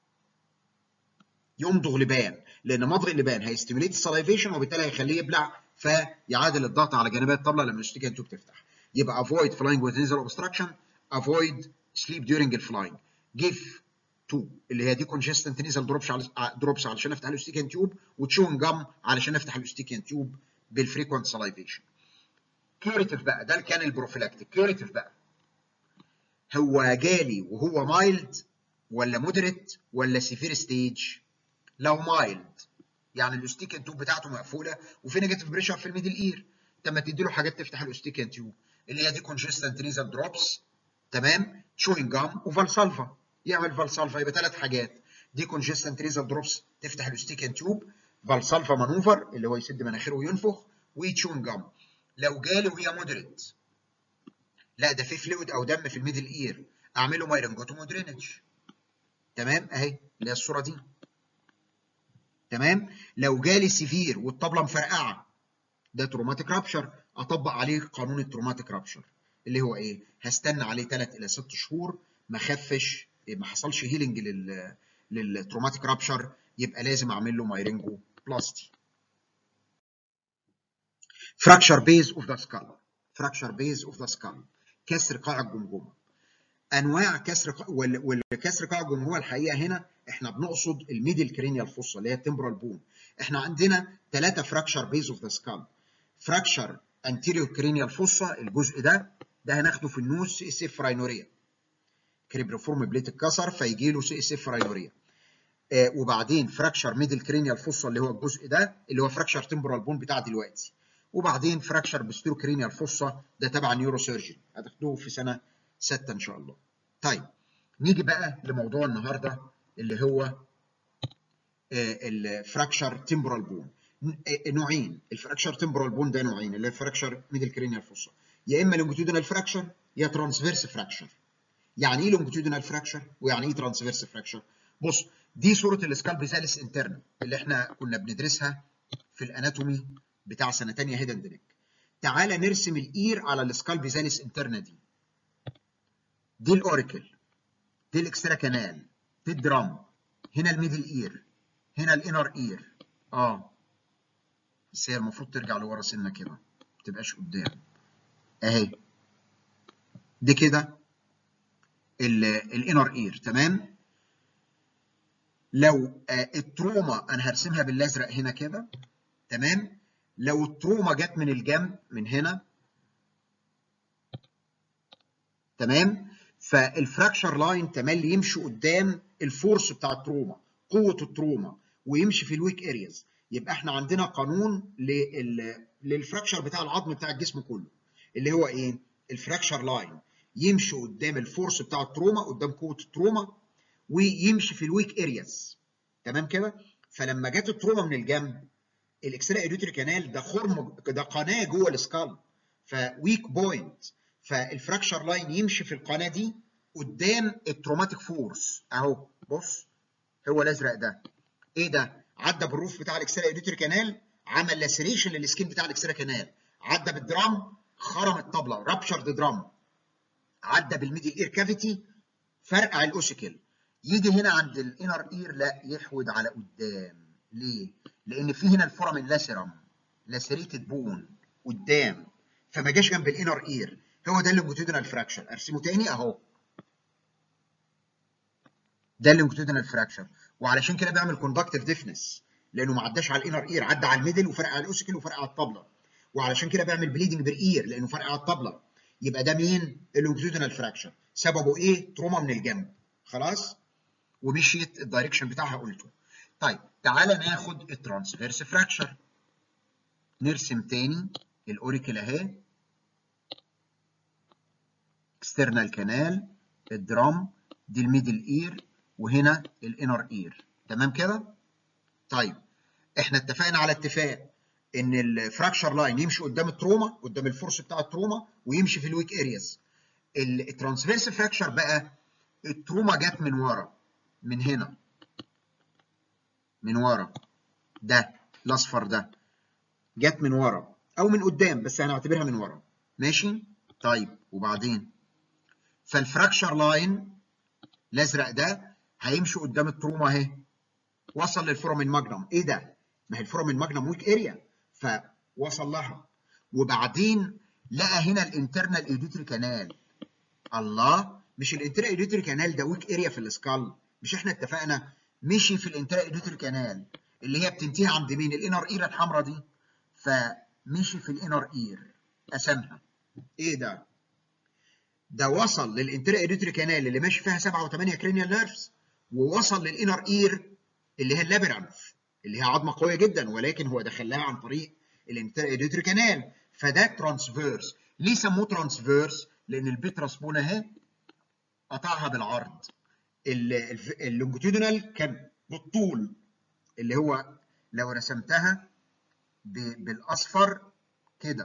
يمضغ لبان لان مضغ اللبان هيستيميليت السلايفيشن وبالتالي هيخليه يبلع فيعادل الضغط على جانبي الطبله لما الاستيكيان توب تفتح يبقى avoid flying with nasal obstruction avoid sleep during الفلاينج give to اللي هي دي congestant nasal drops على drops علشان افتح الاستيكيان تيوب وتشون جام علشان افتح الاستيكيان تيوب بالفريكوينت سلايفيشن كيوريتيف بقى ده اللي كان البروفيلاكتيك كيوريتيف بقى هو جالي وهو مايلد ولا مودريت ولا سيفير ستيج لو مايلد يعني الاستيكن تيوب بتاعته مقفوله وفي نيجاتيف بريشر في الميدل اير طب ما تدي له حاجات تفتح الاستيكن تيوب اللي هي دي كونجستنت نيزل دروبس تمام شوينج جام وفالسالفا يعمل فالسالفا يبقى ثلاث حاجات دي كونجستنت نيزل دروبس تفتح الاستيكن تيوب فالسالفا مانوفر اللي هو يسد مناخيره وينفخ وتشوينج جام لو جالي وهي مودريت لا ده في فلويد او دم في الميدل اير اعمله مايرنجوتومو درينج تمام اهي اللي هي الصوره دي تمام لو جالي سيفير والطبله مفرقعه ده تروماتيك رابشر اطبق عليه قانون التروماتيك رابشر اللي هو ايه هستنى عليه 3 الى 6 شهور ما خفش ما حصلش هيلينج لل للتروماتيك رابشر يبقى لازم اعمل له مايرنجو بلاستي فراكشر بيز اوف ذا سكال فراكشر بيز اوف ذا سكال كسر قاع الجمجمه انواع كسر ق... والكسر قاع الجمجمه الحقيقه هنا احنا بنقصد الميدل كرينيال فوسا اللي هي التمبرال بون احنا عندنا ثلاثه فراكشر بيز اوف ذا سكال فراكشر انتيريور كرينيال فوسا الجزء ده ده هناخده في النوز سي اس اف راينوريا كريبريفورم بليت اتكسر فيجي له سي اس اف راينوريا آه وبعدين فراكشر ميدل كرينيال فوسا اللي هو الجزء ده اللي هو فراكشر تمبرال بون بتاع دلوقتي وبعدين فراكشر بستيرو كرينيال فوسا ده تبع نيورو سيرجري هتاخدوه في سنه سته ان شاء الله. طيب نيجي بقى لموضوع النهارده اللي هو الفراكشر تمبرال بون نوعين الفراكشر تمبرال بون ده نوعين اللي هي فراكشر ميدل كرينيال فوسا يا اما لونجيتودينال فراكشر يا ترانسفيرس فراكشر. يعني ايه لونجيتودينال فراكشر ويعني ايه ترانسفيرس فراكشر؟ بص دي صوره السكالبيزاليس انترنا اللي احنا كنا بندرسها في الاناتومي بتاع سنه ثانيه هيد اند نيك. تعالى نرسم الاير على السكالبيزاليس انترنا دي. دي الاوريكل دي الاكسترا كانال دي الدرام هنا الميدل اير هنا الانر اير اه بس هي المفروض ترجع لورا سنه كده ما تبقاش قدام اهي دي كده الانر اير تمام لو آه التروما انا هرسمها بالازرق هنا كده تمام لو التروما جت من الجنب من هنا تمام فالفراكشر لاين تملي يمشي قدام الفورس بتاع التروما قوه التروما ويمشي في الويك ارياز يبقى احنا عندنا قانون لل... للفراكشر بتاع العظم بتاع الجسم كله اللي هو ايه الفراكشر لاين يمشي قدام الفورس بتاع التروما قدام قوه التروما ويمشي في الويك ارياز تمام كده فلما جت التروما من الجنب الاكسترا اريوتري كانال ده خرم ده قناه جوه السكال فويك بوينت فالفراكشر لاين يمشي في القناه دي قدام التروماتيك فورس اهو بص هو الازرق ده ايه ده عدى بالروف بتاع الاكسترا ايديتوري كانال عمل لاسريشن للسكين بتاع الاكسترا كانال عدى بالدرام خرم الطبله رابشر درام عدى بالميدل اير كافيتي فرقع الاوسيكل يجي هنا عند الانر اير لا يحود على قدام ليه؟ لان في هنا الفورامين لاسيرم لاسريتد بون قدام فما جاش جنب الانر اير هو ده اللونجيتودينال فراكشر ارسمه تاني اهو ده اللونجيتودينال فراكشر وعلشان كده بيعمل كوندكتيف ديفنس لانه ما عداش على الانر اير عدى على الميدل وفرق على الاوسيكل وفرق على الطبله وعلشان كده بيعمل بليدنج بالاير لانه فرق على الطبله يبقى ده مين اللونجيتودينال فراكشر سببه ايه تروما من الجنب خلاص ومشيت الدايركشن بتاعها قلته طيب تعالى ناخد الترانسفيرس فراكشر نرسم تاني الاوريكل اهي اكسترنال كانال الدرام دي الميدل اير وهنا الانر اير تمام كده طيب احنا اتفقنا على اتفاق ان الفراكشر لاين يمشي قدام التروما قدام الفورس بتاع التروما ويمشي في الويك ارياز الترانسفيرس فراكشر بقى التروما جت من ورا من هنا من ورا ده الاصفر ده جت من ورا او من قدام بس هنعتبرها من ورا ماشي طيب وبعدين فالفراكشر لاين الازرق ده هيمشي قدام التروما اهي وصل للفورامين ماجنم ايه ده ما هي الفورامين ماجنم ويك اريا فوصل لها وبعدين لقى هنا الانترنال ايديتري كانال الله مش الانترنال ايديتري كانال ده ويك اريا في السكال مش احنا اتفقنا مشي في الانترنال ايديتري كانال اللي هي بتنتهي عند مين الانر اير الحمراء دي فمشي في الانر اير قسمها ايه ده ده وصل للانترا ايديتري كانال اللي ماشي فيها 7 و8 كرينيال نيرفز ووصل للانر اير اللي هي اللابيرانث اللي هي عظمه قويه جدا ولكن هو دخلها عن طريق الانترا ايديتري كانال فده ترانسفيرس ليه سموه ترانسفيرس لان البيتراس بون اهي قطعها بالعرض اللونجيتودينال كان بالطول اللي هو لو رسمتها بالاصفر كده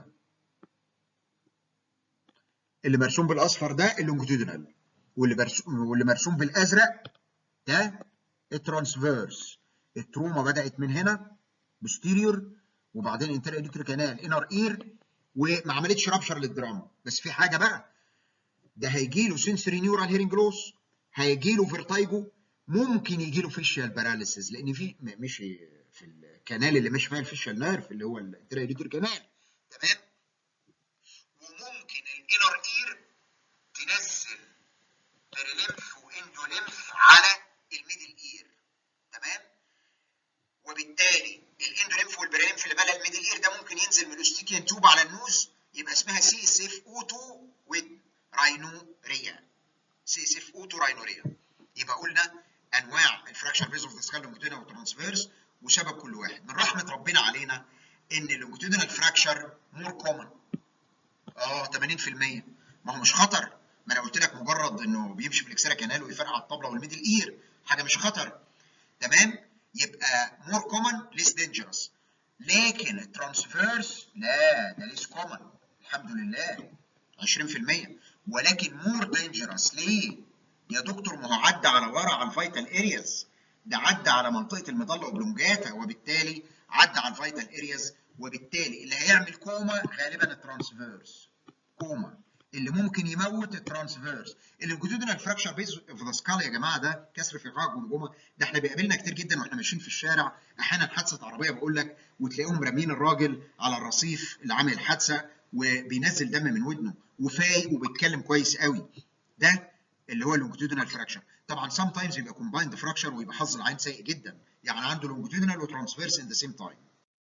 اللي مرسوم بالاصفر ده اللونجيتودينال واللي مرسوم واللي مرسوم بالازرق ده الترانسفيرس التروما بدات من هنا بوستيريور وبعدين انتر اديتري كانال انر اير وما عملتش رابشر للدراما بس في حاجه بقى ده هيجي له سنسوري نيورال هيرنج لوس هيجي له فيرتايجو ممكن يجي له فيشيال باراليسيس لان في مشي في الكنال اللي ماشي فيها الفيشيال نيرف اللي هو الانتر اديتري كانال تمام وممكن الانر اير تنزل بريليمف واندوليمف على الميدل اير تمام وبالتالي الاندوليمف والبريليمف اللي بلا الميدل اير ده ممكن ينزل من الاستيكيان توب على النوز يبقى اسمها سي اس اف او 2 ويد راينوريا سي اس اف او 2 راينوريا يبقى قلنا انواع الفراكشر بيز اوف ذا سكال لونجيتودينال وترانسفيرس وسبب كل واحد من رحمه ربنا علينا ان اللونجيتودينال فراكشر مور كومن اه 80% ما هو مش خطر ما انا قلت لك مجرد انه بيمشي في الاكسرا كانال ويفرقع على الطبله والميدل اير حاجه مش خطر تمام يبقى مور كومن ليس دينجرس لكن الترانسفيرس لا ده ليس كومن الحمد لله 20% ولكن مور دينجرس ليه؟ يا دكتور ما هو عدى على ورا على الفيتال ارياز ده عدى على منطقه المظله اوبلونجاتا وبالتالي عدى على الفيتال ارياز وبالتالي اللي هيعمل كوما غالبا الترانسفيرس كوما اللي ممكن يموت الترانسفيرس اللونجيتودينال فراكشر بيز اوف ذا سكال يا جماعه ده كسر في قاع الجمجمه ده احنا بيقابلنا كتير جدا واحنا ماشيين في الشارع احيانا حادثه عربيه بقول لك وتلاقيهم رامين الراجل على الرصيف اللي عامل الحادثه وبينزل دم من ودنه وفايق وبيتكلم كويس قوي ده اللي هو اللونجيتودينال فراكشر طبعا سام تايمز يبقى كومبايند فراكشر ويبقى حظ العين سيء جدا يعني عنده لونجيتودينال وترانسفيرس ان ذا سيم تايم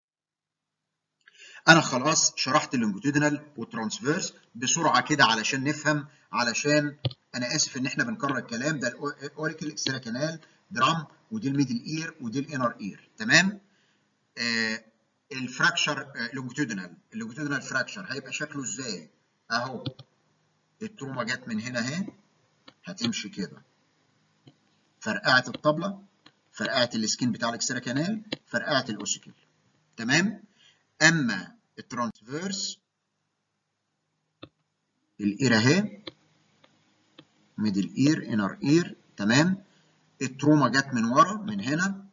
انا خلاص شرحت اللونجيتودينال والترانسفيرس بسرعه كده علشان نفهم علشان انا اسف ان احنا بنكرر الكلام ده الاوريكل اكسترا كانال درام ودي الميدل اير ودي الانر اير تمام آه الفراكشر لونجيتودينال اللونجيتودينال فراكشر هيبقى شكله ازاي اهو التروما جت من هنا اهي هتمشي كده فرقعت الطبله فرقعت السكين بتاع الاكسترا كانال فرقعت الاوسيكل تمام اما الترانسفيرس الاير اهي ميدل اير انر اير تمام التروما جت من ورا من هنا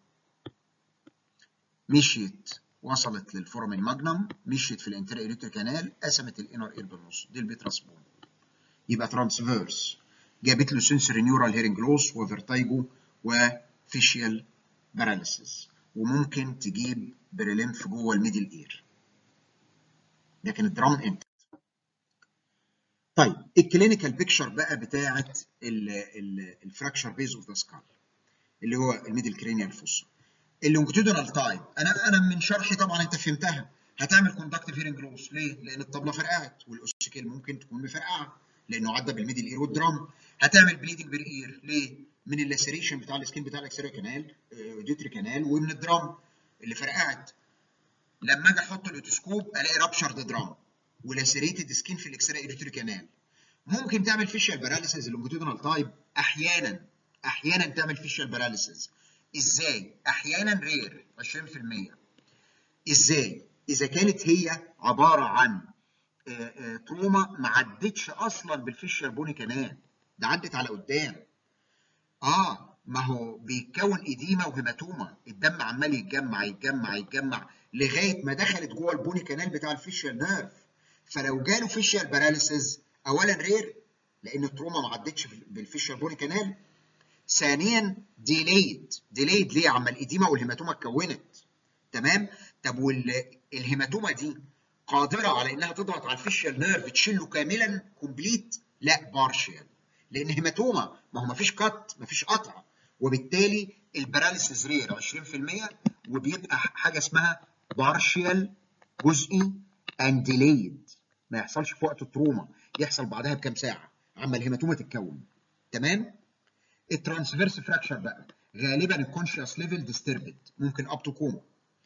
مشيت وصلت للفورمين ماجنم مشيت في الانتيريور الكتريك كانال قسمت الانر اير بالنص دي البيتراس بون يبقى ترانسفيرس جابت له سنسوري نيورال هيرنج لوس وفيرتايجو وفيشيال باراليسيس وممكن تجيب بريليمف جوه الميدل اير لكن الدرام انت طيب الكلينيكال بيكتشر بقى بتاعه الفراكشر بيز اوف ذا سكال اللي هو الميدل كرينيال فوسا اللونجيتودينال تايب انا انا من شرحي طبعا انت فهمتها هتعمل كوندكتيف هيرنج لوس ليه؟ لان الطبله فرقعت والاوسيكيل ممكن تكون مفرقعه لانه عدى بالميدل اير والدرام هتعمل بليدنج بالاير ليه؟ من اللاسيريشن بتاع السكين بتاع الاكسيريا كانال ديوتري كانال ومن الدرام اللي فرقعت لما اجي احط الاوتوسكوب الاقي رابشرد درام ولاسيريتد سكين في الاكسيريا ديوتري كانال ممكن تعمل فيشيال باراليسيس اللونجيتودينال تايب احيانا احيانا تعمل فيشيال باراليسيس ازاي؟ احيانا رير 20% ازاي؟ اذا كانت هي عباره عن تروما ما عدتش اصلا بالفيشيال بوني كمان ده عدت على قدام اه ما هو بيتكون اديمه وهيماتوما الدم عمال يتجمع يتجمع يتجمع لغايه ما دخلت جوه البوني كانال بتاع الفيشيال نيرف فلو جاله فيشيال باراليسيس اولا رير لان التروما ما عدتش بالفيشيال بوني كانال ثانيا ديليد ديليد ليه عما الاديمه والهيماتوما اتكونت تمام طب والهيماتوما دي قادره على انها تضغط على الفيشيال نيرف تشيله كاملا كومبليت لا بارشيال لان هيماتوما ما هو ما فيش كات ما فيش قطع وبالتالي الباراليسيس رير 20% وبيبقى حاجه اسمها بارشيال جزئي اند ديليد ما يحصلش في وقت التروما يحصل بعدها بكام ساعه عما الهيماتوما تتكون تمام الترانسفيرس فراكشر بقى غالبا الكونشيوس ليفل ديستربد ممكن اب تو كوما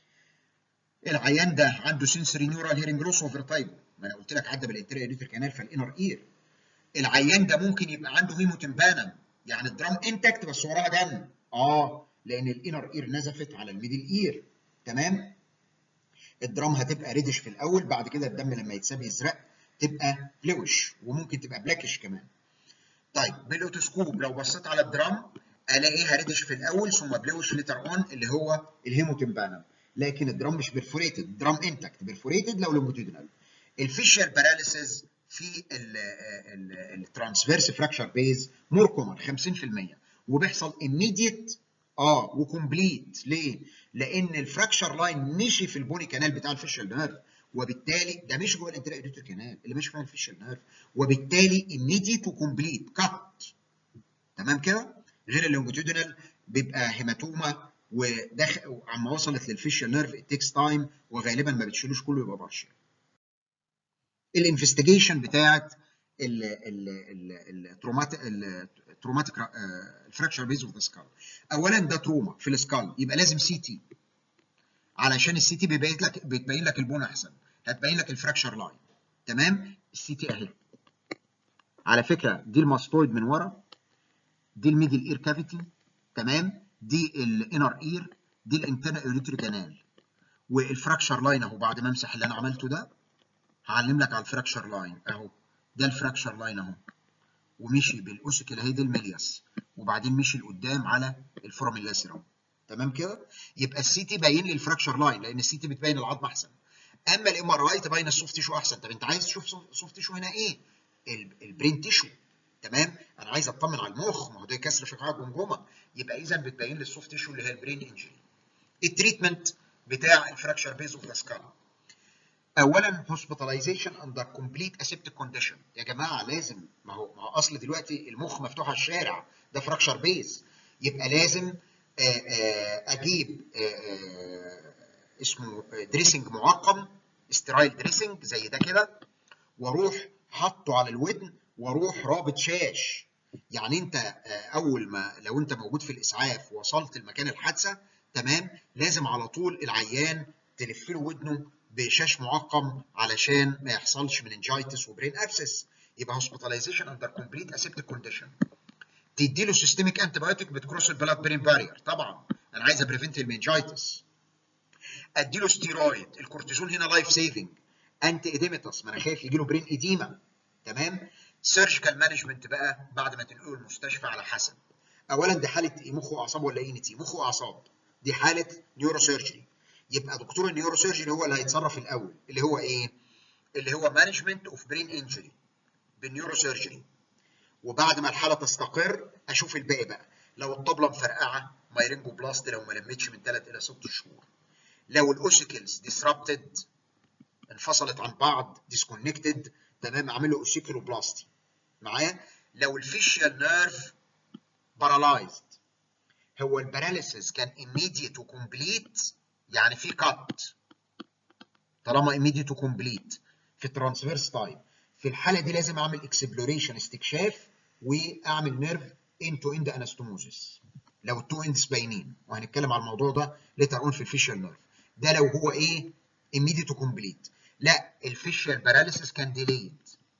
العيان ده عنده سنسوري نيورال هيرنج لوس وفيرتايجو ما انا قلت لك عدى بالانتيريور ريتر كانال فالانر اير العيان ده ممكن يبقى عنده هيموتمبانم يعني الدرام انتكت بس وراها دم اه لان الانر اير نزفت على الميدل اير تمام الدرام هتبقى ريدش في الاول بعد كده الدم لما يتساب يزرق تبقى بلوش وممكن تبقى بلاكش كمان طيب بالاوتوسكوب لو بصيت على الدرام الاقيها ريدش في الاول ثم بلوش ليتر اون اللي هو الهيموتمبانم لكن الدرام مش بيرفوريتد الدرام انتكت بيرفوريتد لو لونجيتودينال الفيشيال باراليسيس في الترانسفيرس فراكشر بيز مور كومن 50% وبيحصل immediate اه وكومبليت ليه؟ لان الفراكشر لاين مشي في البوني كانال بتاع الفيشيال نيرف وبالتالي ده مش جوه الانتريور كانال اللي مش فيها الفيشيال نيرف وبالتالي immediate وكومبليت كات تمام كده؟ غير اللونجيتودينال بيبقى هيماتوما ودخل عما وصلت للفيشيال نيرف تيكس تايم وغالبا ما بتشيلوش كله يبقى بارشل الانفستيجيشن بتاعت التروماتيك التروماتيك الفراكشر بيز اوف ذا سكال اولا ده تروما في السكال يبقى لازم سي تي علشان السي تي بيبين لك بتبين لك البون احسن هتبين لك الفراكشر لاين تمام السي تي اهي على فكره دي الماستويد من ورا دي الميدل اير كافيتي تمام دي الانر اير دي الانترنال اوريتري كانال والفراكشر لاين اهو بعد ما امسح اللي انا عملته ده هعلم لك على الفراكشر لاين اهو ده الفراكشر لاين اهو ومشي بالاوسيكل اهي دي الميلياس وبعدين مشي لقدام على الفورم اللاسيرم تمام كده يبقى السي تي باين لي الفراكشر لاين لان السي تي بتبين العظم احسن اما الام ار اي تبين السوفت تيشو احسن طب انت عايز تشوف سوفت تيشو هنا ايه البرين تيشو تمام انا عايز اطمن على المخ ما هو ده كسر شقاق جمجمه يبقى اذا بتبين لي السوفت تيشو اللي هي البرين انجري التريتمنت بتاع الفراكشر بيز اوف ذا سكال اولا هوسبيتاليزيشن اندر كومبليت اسيبتيك كونديشن يا جماعه لازم ما هو ما هو اصل دلوقتي المخ مفتوح على الشارع ده فراكشر بيز يبقى لازم آآ آآ اجيب آآ اسمه دريسنج معقم استرايل دريسنج زي ده كده واروح حاطه على الودن واروح رابط شاش يعني انت اول ما لو انت موجود في الاسعاف وصلت لمكان الحادثه تمام لازم على طول العيان تلف له ودنه بشاش معقم علشان ما يحصلش مننجايتس وبرين ابسس يبقى هوسبيتاليزيشن اندر كومبليت اسيبتيك كونديشن تدي له سيستميك انتي بايوتيك بتكروس البلاد برين بارير طبعا انا عايز ابريفنت المنجايتس ادي له ستيرويد الكورتيزون هنا لايف سيفنج انتي اديمتس ما انا خايف يجي له برين اديما تمام سيرجيكال مانجمنت بقى بعد ما تنقله المستشفى على حسب اولا دي حاله إيه؟ مخ واعصاب ولا اي تي مخ واعصاب دي حاله نيورو سيرجري يبقى دكتور النيورو سيرجري هو اللي هيتصرف الاول اللي هو ايه اللي هو مانجمنت اوف برين انجري بالنيورو سيرجري وبعد ما الحاله تستقر اشوف الباقي بقى لو الطبله مفرقعه مايرينجو بلاست لو ما لمتش من 3 الى 6 شهور لو الاوسيكلز ديسربتد انفصلت عن بعض ديسكونكتد تمام اعمل له اوسيكلوبلاستي معايا لو الفيشيال نيرف بارالايزد هو الباراليسيس كان immediate وكومبليت يعني في كات طالما immediate وكومبليت في الترانسفيرس تايم في الحاله دي لازم اعمل اكسبلوريشن استكشاف واعمل نيرف ان تو اند انستوموزيس لو التو اندز باينين وهنتكلم على الموضوع ده ليتر اون في الفيشيال نيرف ده لو هو ايه immediate وكومبليت لا الفيشيال باراليسيس كان ديليد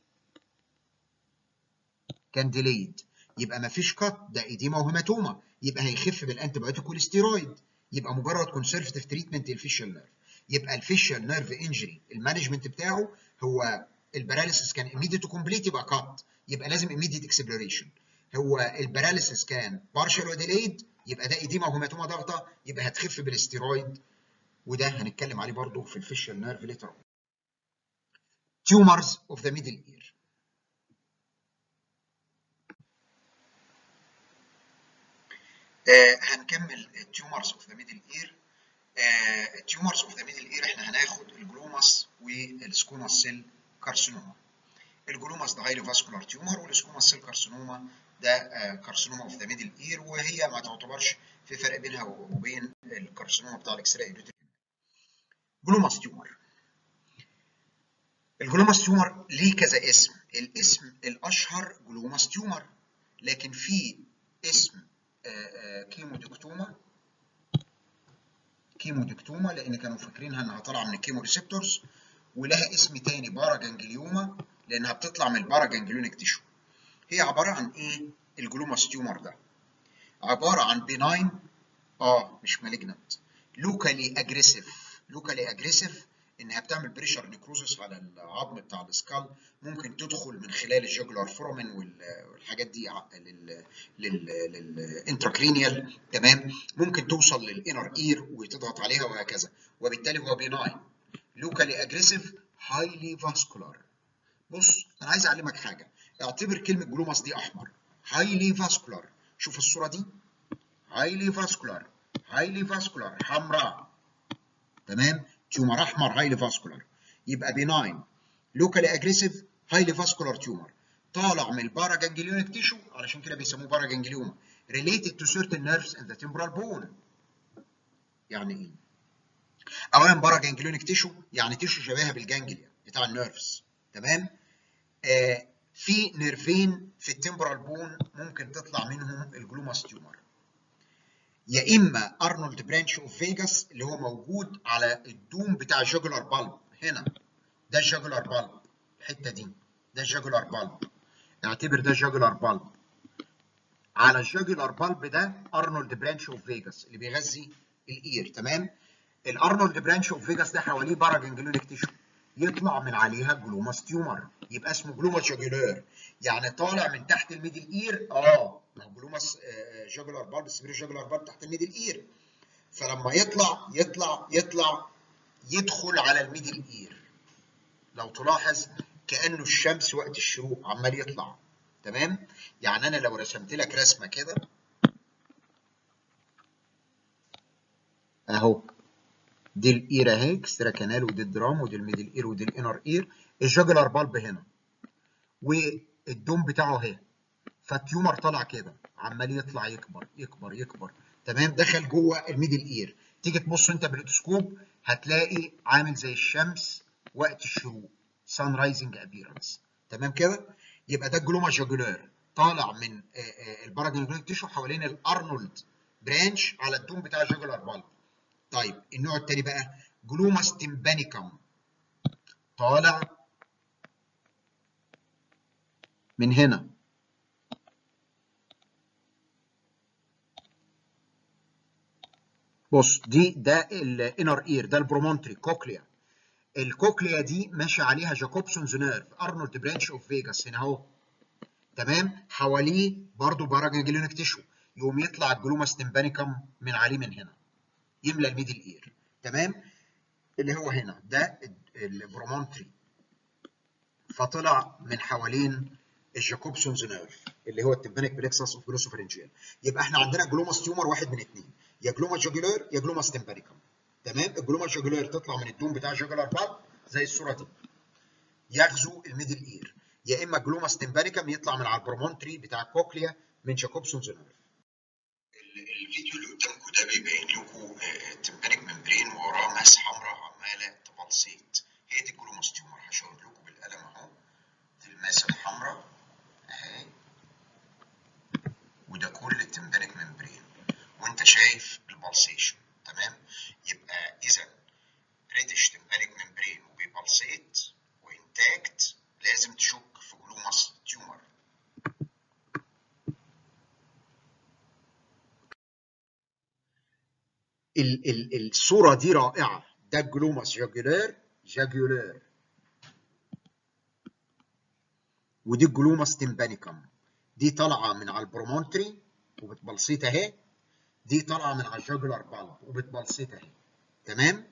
كان ديليد يبقى ما فيش كات ده ايديما وهيماتوما يبقى هيخف بالانتي بايوتيك والستيرويد يبقى مجرد كونسرفتيف تريتمنت للفيشيال نيرف يبقى الفيشيال نيرف انجري المانجمنت بتاعه هو الباراليسيس كان immediate وكومبليت يبقى كات يبقى لازم immediate اكسبلوريشن هو الباراليسيس كان بارشال وديليد يبقى ده ايديما وهيماتوما ضغطه يبقى هتخف بالستيرويد وده هنتكلم عليه برضه في الفيشيال نيرف ليتر tumors of the middle ear آه هنكمل التيومرز اوف ذا ميدل اير التيومرز اوف ذا ميدل اير احنا هناخد الجلوماس والسكوماس سيل كارسينوما الجلوماس ده هايلي فاسكولار تيومر والسكوماس سيل كارسينوما ده كارسينوما اوف ذا ميدل اير وهي ما تعتبرش في فرق بينها وبين الكارسينوما بتاع الاكس راي جلوماس تيومر الجلوماس تيومر ليه كذا اسم الاسم الاشهر جلوماس تيومر لكن في اسم كيمودكتوما كيمودكتوما لان كانوا فاكرينها انها طالعه من الكيمو ريسبتورز ولها اسم تاني باراجانجليوما لانها بتطلع من الباراجانجليونيك تيشو هي عباره عن ايه الجلوماس تيومر ده عباره عن بيناين اه مش مالجنت لوكالي اجريسيف لوكالي اجريسيف انها بتعمل بريشر نيكروزس على العظم بتاع السكال ممكن تدخل من خلال الجوجلار فورامين والحاجات دي للانتراكرينيال تمام ممكن توصل للانر اير وتضغط عليها وهكذا وبالتالي هو بيناين لوكالي اجريسيف هايلي فاسكولار بص انا عايز اعلمك حاجه اعتبر كلمه جلوماس دي احمر هايلي فاسكولار شوف الصوره دي هايلي فاسكولار هايلي فاسكولار حمراء تمام تيومر احمر هايلي فاسكولار يبقى بيناين لوكالي اجريسيف هايلي فاسكولار تيومر طالع من الباراجانجليونيك تيشو علشان كده بيسموه باراجانجليوما related to certain nerves in the temporal bone يعني ايه؟ اولا باراجانجليونيك تيشو يعني تيشو شبيهه بالجانجليا بتاع النيرفز تمام؟ آه في نيرفين في التمبرال بون ممكن تطلع منهم الجلوماس تيومر يا اما ارنولد برانش اوف فيجاس اللي هو موجود على الدوم بتاع الجوجلر بالب هنا ده الجوجلر بالب الحته دي ده الجوجلر بالب اعتبر ده الجوجلر بالب على الجوجلر بالب ده ارنولد برانش اوف فيجاس اللي بيغذي الاير تمام الارنولد برانش اوف فيجاس ده حواليه باراجانجلونيك تيشو يطلع من عليها جلوماس تيومر يبقى اسمه جلوماس جوجولار يعني طالع من تحت الميدل اير اه ما هو جلوماس جوجولار بالب سبير جوجولار بالب تحت الميدل اير فلما يطلع يطلع يطلع يدخل على الميدل اير لو تلاحظ كانه الشمس وقت الشروق عمال يطلع تمام يعني انا لو رسمت لك رسمه كده اهو دي الاير اهي اكسترا كانال ودي الدرام ودي الميدل اير ودي الانر اير الجاجلر بالب هنا والدوم بتاعه اهي فالتيومر طالع كده عمال يطلع يكبر يكبر يكبر تمام دخل جوه الميدل اير تيجي تبص انت بالتلسكوب هتلاقي عامل زي الشمس وقت الشروق سان رايزنج ابيرنس تمام كده يبقى ده الجلوما جاجولار طالع من الباراجونيك تيشو حوالين الارنولد برانش على الدوم بتاع الجاجولار بالب طيب النوع الثاني بقى جلوماس تمبانيكم طالع من هنا بص دي ده الانر اير ده البرومونتري كوكليا الكوكليا دي ماشي عليها جاكوبسونز نيرف ارنولد برانش اوف فيجاس هنا اهو تمام حواليه برضه باراجانجليونيك تيشو يقوم يطلع الجلوماس تمبانيكم من عليه من هنا يملى الميدل اير تمام اللي هو هنا ده البرومونتري فطلع من حوالين الجاكوبسونز نيرف اللي هو التمبانيك بلكسس اوف جلوسوفرنجيال يبقى احنا عندنا جلوماس تيومر واحد من اثنين يا جلوماس جوجولار يا جلوماس تمبانيكم تمام الجلوماس جوجولار تطلع من الدوم بتاع الجوجولار بال زي الصوره دي يغزو الميدل اير يا اما جلوماس تمبانيكم يطلع من على البرومونتري بتاع الكوكليا من جاكوبسونز نيرف الفيديو اللي قدامكم ده بيبين لكم التمبانيك ممبرين وراه ماس حمراء عماله تبلسيت هي دي الجلوماس تيومر هشاور لكم بالقلم اهو دي الماس الحمراء اهي وده كل التمبانيك ممبرين وانت شايف البلسيشن تمام يبقى اذا ريدش تمبانيك ممبرين وبيبلسيت وانتاكت لازم تشك في جلوماس تيومر ال ال الصوره دي رائعه ده الجلوماس جاجولار جاجولار ودي الجلوماس تمبانيكم دي طالعه من على البرومونتري وبتبلصيت اهي دي طالعه من على الجاجولار بالب وبتبلصيت اهي تمام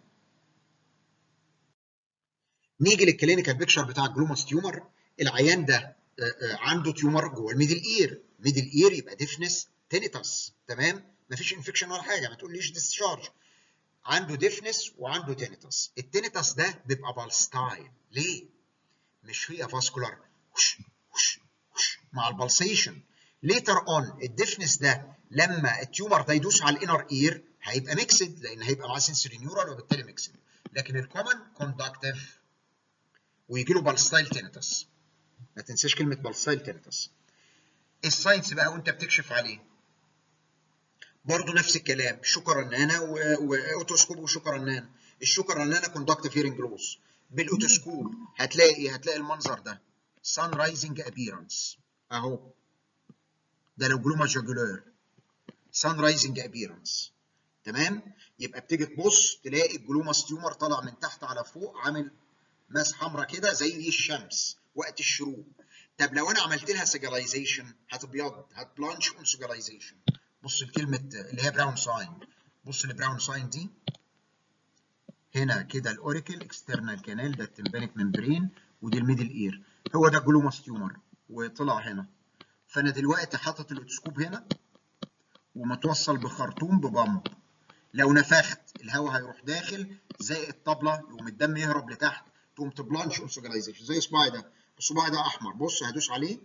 نيجي للكلينيكال بيكشر بتاع الجلوماس تيومر العيان ده عنده تيومر جوه الميدل اير ميدل اير يبقى ديفنس تينيتاس تمام مفيش انفكشن ولا حاجه ما تقوليش ديسشارج عنده ديفنس وعنده تينيتاس التينيتاس ده بيبقى بالستايل ليه مش هي فاسكولار وش وش وش مع البلسيشن ليتر اون الديفنس ده لما التيومر ده يدوس على الانر اير هيبقى ميكسد لان هيبقى معاه سنسوري نيورال وبالتالي ميكسد لكن الكومن كوندكتيف ويجي له بالستايل تينيتاس ما تنساش كلمه بالستايل تينيتاس الساينس بقى وانت بتكشف عليه برضه نفس الكلام شوكة رنانة واوتوسكوب وشوكة رنانة الشوكة الرنانة كوندكتيف هيرنج لوس بالاوتوسكوب هتلاقي ايه هتلاقي المنظر ده سان رايزنج ابييرنس اهو ده لو جلوما جاجولار سان رايزنج ابييرنس تمام يبقى بتيجي تبص تلاقي الجلوماس تيومر طالع من تحت على فوق عامل ماس حمراء كده زي الشمس وقت الشروق طب لو انا عملت لها سيجلايزيشن هتبيض هتبلانش اون سيجلايزيشن بص لكلمه اللي هي براون ساين بص لبراون ساين دي هنا كده الاوريكل اكسترنال كانال ده التمبانيك ممبرين ودي الميدل اير هو ده جلوماس تيومر وطلع هنا فانا دلوقتي حاطط الاوتوسكوب هنا ومتوصل بخرطوم ببامب لو نفخت الهواء هيروح داخل زي الطبله يقوم الدم يهرب لتحت تقوم تبلانش اون سيجلايزيشن زي صباعي ده الصباع ده احمر بص هدوس عليه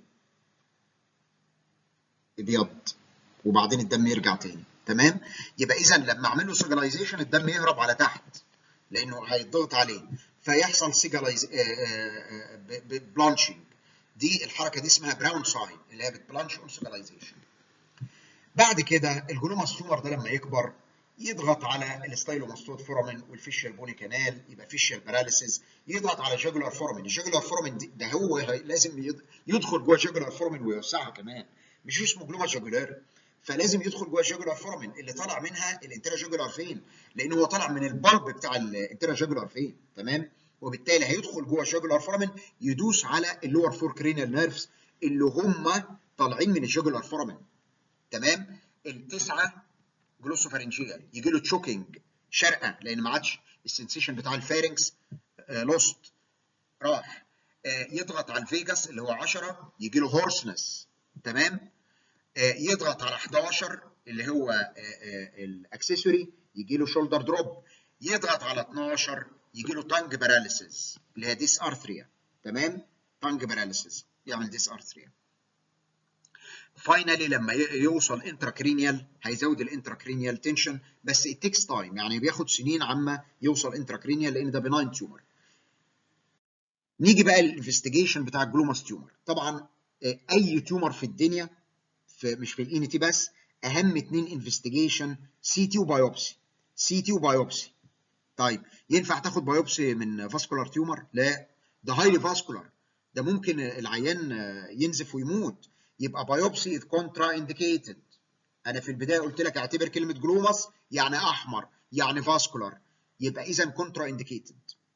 ابيض وبعدين الدم يرجع تاني تمام يبقى اذا لما اعمل له سيجلايزيشن الدم يهرب على تحت لانه هيضغط عليه فيحصل سيجلايز بلانشنج دي الحركه دي اسمها براون ساين اللي هي بتبلانش اون سيجلايزيشن بعد كده الجلوماس تيومر ده لما يكبر يضغط على الستايلوماستود فورامين والفيشيال بوني كانال يبقى فيشيال باراليسيس يضغط على جاجولار فورامين الجاجولار فورامين ده هو لازم يدخل جوه جاجولار فورامين ويوسعها كمان مش اسمه جلوما جاجولار فلازم يدخل جوه الجاجولار فورامين اللي طالع منها الانترا جاجولار فين لان هو طالع من البلب بتاع الانترا جاجولار فين تمام وبالتالي هيدخل جوه الجاجولار فورامين يدوس على اللور فور كرينال نيرفز اللي هم طالعين من الجاجولار فورامين تمام التسعه جلوسوفارنجيال يجي له تشوكينج شرقه لان ما عادش السنسيشن بتاع الفارنكس آه لوست راح آه يضغط على الفيجاس اللي هو 10 يجي له هورسنس تمام آه يضغط على 11 اللي هو الاكسسوري يجي له شولدر دروب يضغط على 12 يجي له تانج باراليسيس اللي هي ديس ارثريا تمام تانج باراليسيس يعمل ديس ارثريا فاينلي لما يوصل انتراكرينيال هيزود الانتراكرينيال تنشن بس it takes تايم يعني بياخد سنين عما يوصل انتراكرينيال لان ده بناين تيومر نيجي بقى للانفستيجيشن بتاع الجلوماس تيومر طبعا اي تيومر في الدنيا في مش في الان تي بس اهم اتنين انفستيجيشن سي تي وبايوبسي سي تي وبايوبسي طيب ينفع تاخد بايوبسي من فاسكولار تيومر لا ده هايلي فاسكولار ده ممكن العيان ينزف ويموت يبقى بايوبسي از كونترا انديكيتد انا في البدايه قلت لك اعتبر كلمه جلوماس يعني احمر يعني فاسكولار يبقى اذا كونترا انديكيتد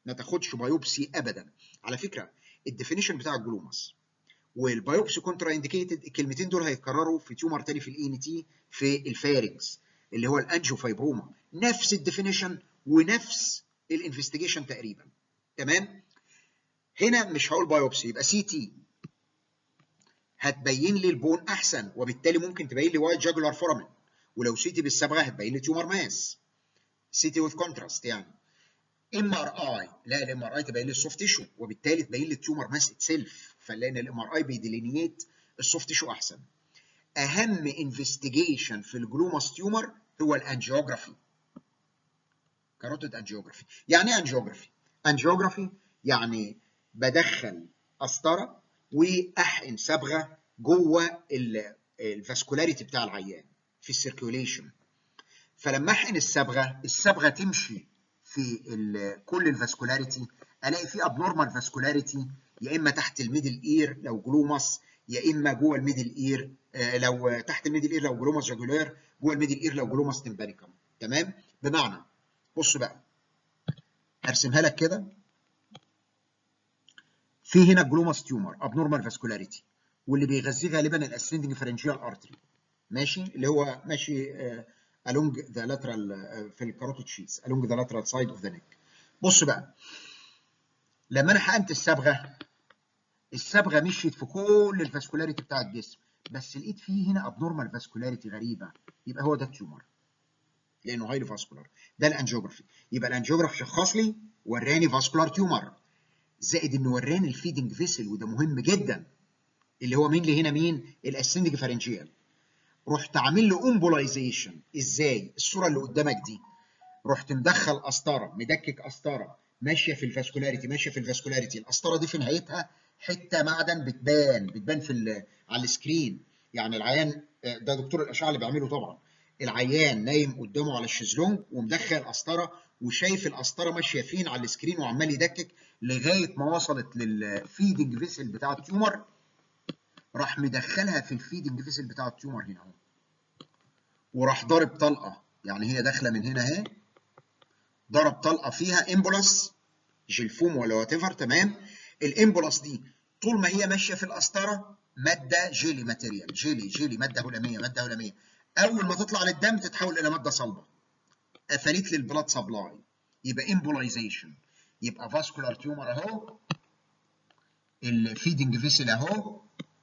ما تاخدش بايوبسي ابدا على فكره الديفينيشن بتاع الجلوماس والبايوبسي كونترا انديكيتد الكلمتين دول هيتكرروا في تيومر تاني في الاي ان تي في الفارنكس اللي هو الانجيو فايبروما نفس الديفينيشن ونفس الانفستيجيشن تقريبا تمام هنا مش هقول بايوبسي يبقى سي تي هتبين لي البون احسن وبالتالي ممكن تبين لي وايت جاجولار فورامين ولو سي تي بالصبغه هتبين لي تيومر ماس سي تي وذ كونتراست يعني ام ار اي لا الام ار اي تبين لي السوفت تيشو وبالتالي تبين لي التيومر ماس اتسلف فلان الام ار اي بيديلينيت السوفت تيشو احسن اهم انفستيجيشن في الجلوماس تيومر هو الانجيوجرافي كاروتيد انجيوجرافي يعني ايه انجيوجرافي انجيوجرافي يعني بدخل قسطره واحقن صبغه جوه الفاسكولاريتي بتاع العيان في السيركيوليشن فلما احقن الصبغه الصبغه تمشي في كل الفاسكولاريتي الاقي في ابنورمال فاسكولاريتي يا اما تحت الميدل اير لو جلوماس يا اما جوه الميدل اير آه لو تحت الميدل اير لو جلوماس جاجولير جوه الميدل اير لو جلوماس تمبانيكم تمام بمعنى بص بقى هرسمها لك كده في هنا جلوماس تيومر ابنورمال فاسكولاريتي واللي بيغذيه غالبا الاسندنج فرنجيال ارتري ماشي اللي هو ماشي along the lateral في الكاروتيد شيز along the lateral side of the neck بص بقى لما انا حقنت الصبغه الصبغه مشيت في كل الفاسكولاريتي بتاع الجسم بس لقيت فيه هنا ابنورمال فاسكولاريتي غريبه يبقى هو ده التيومر لانه هايلي فاسكولار ده الانجيوجرافي يبقى الانجيوجرافي شخص لي وراني فاسكولار تيومر زائد انه وراني الفيدنج فيسل وده مهم جدا اللي هو مين اللي هنا مين الاسندنج فارنجيال رحت عامل له امبولايزيشن ازاي الصوره اللي قدامك دي رحت مدخل قسطره مدكك قسطره ماشيه في الفاسكولاريتي ماشيه في الفاسكولاريتي القسطره دي في نهايتها حته معدن بتبان بتبان في على السكرين يعني العيان ده دكتور الاشعه اللي بيعمله طبعا العيان نايم قدامه على الشيزلونج ومدخل قسطره وشايف القسطره ماشيه فين على السكرين وعمال يدكك لغايه ما وصلت للفيدنج فيسل بتاع التيومر راح مدخلها في الفيدنج فيسل بتاع التيومر هنا اهو وراح ضارب طلقه يعني هي داخله من هنا اهي ضرب طلقه فيها امبولاس جلفوم ولا وات ايفر تمام الامبولاس دي طول ما هي ماشيه في القسطره ماده جيلي ماتيريال جيلي جيلي ماده هلاميه ماده هلاميه اول ما تطلع للدم تتحول الى ماده صلبه قفلت لي البلاد سبلاي يبقى امبولايزيشن يبقى فاسكولار تيومر اهو الفيدنج فيسل اهو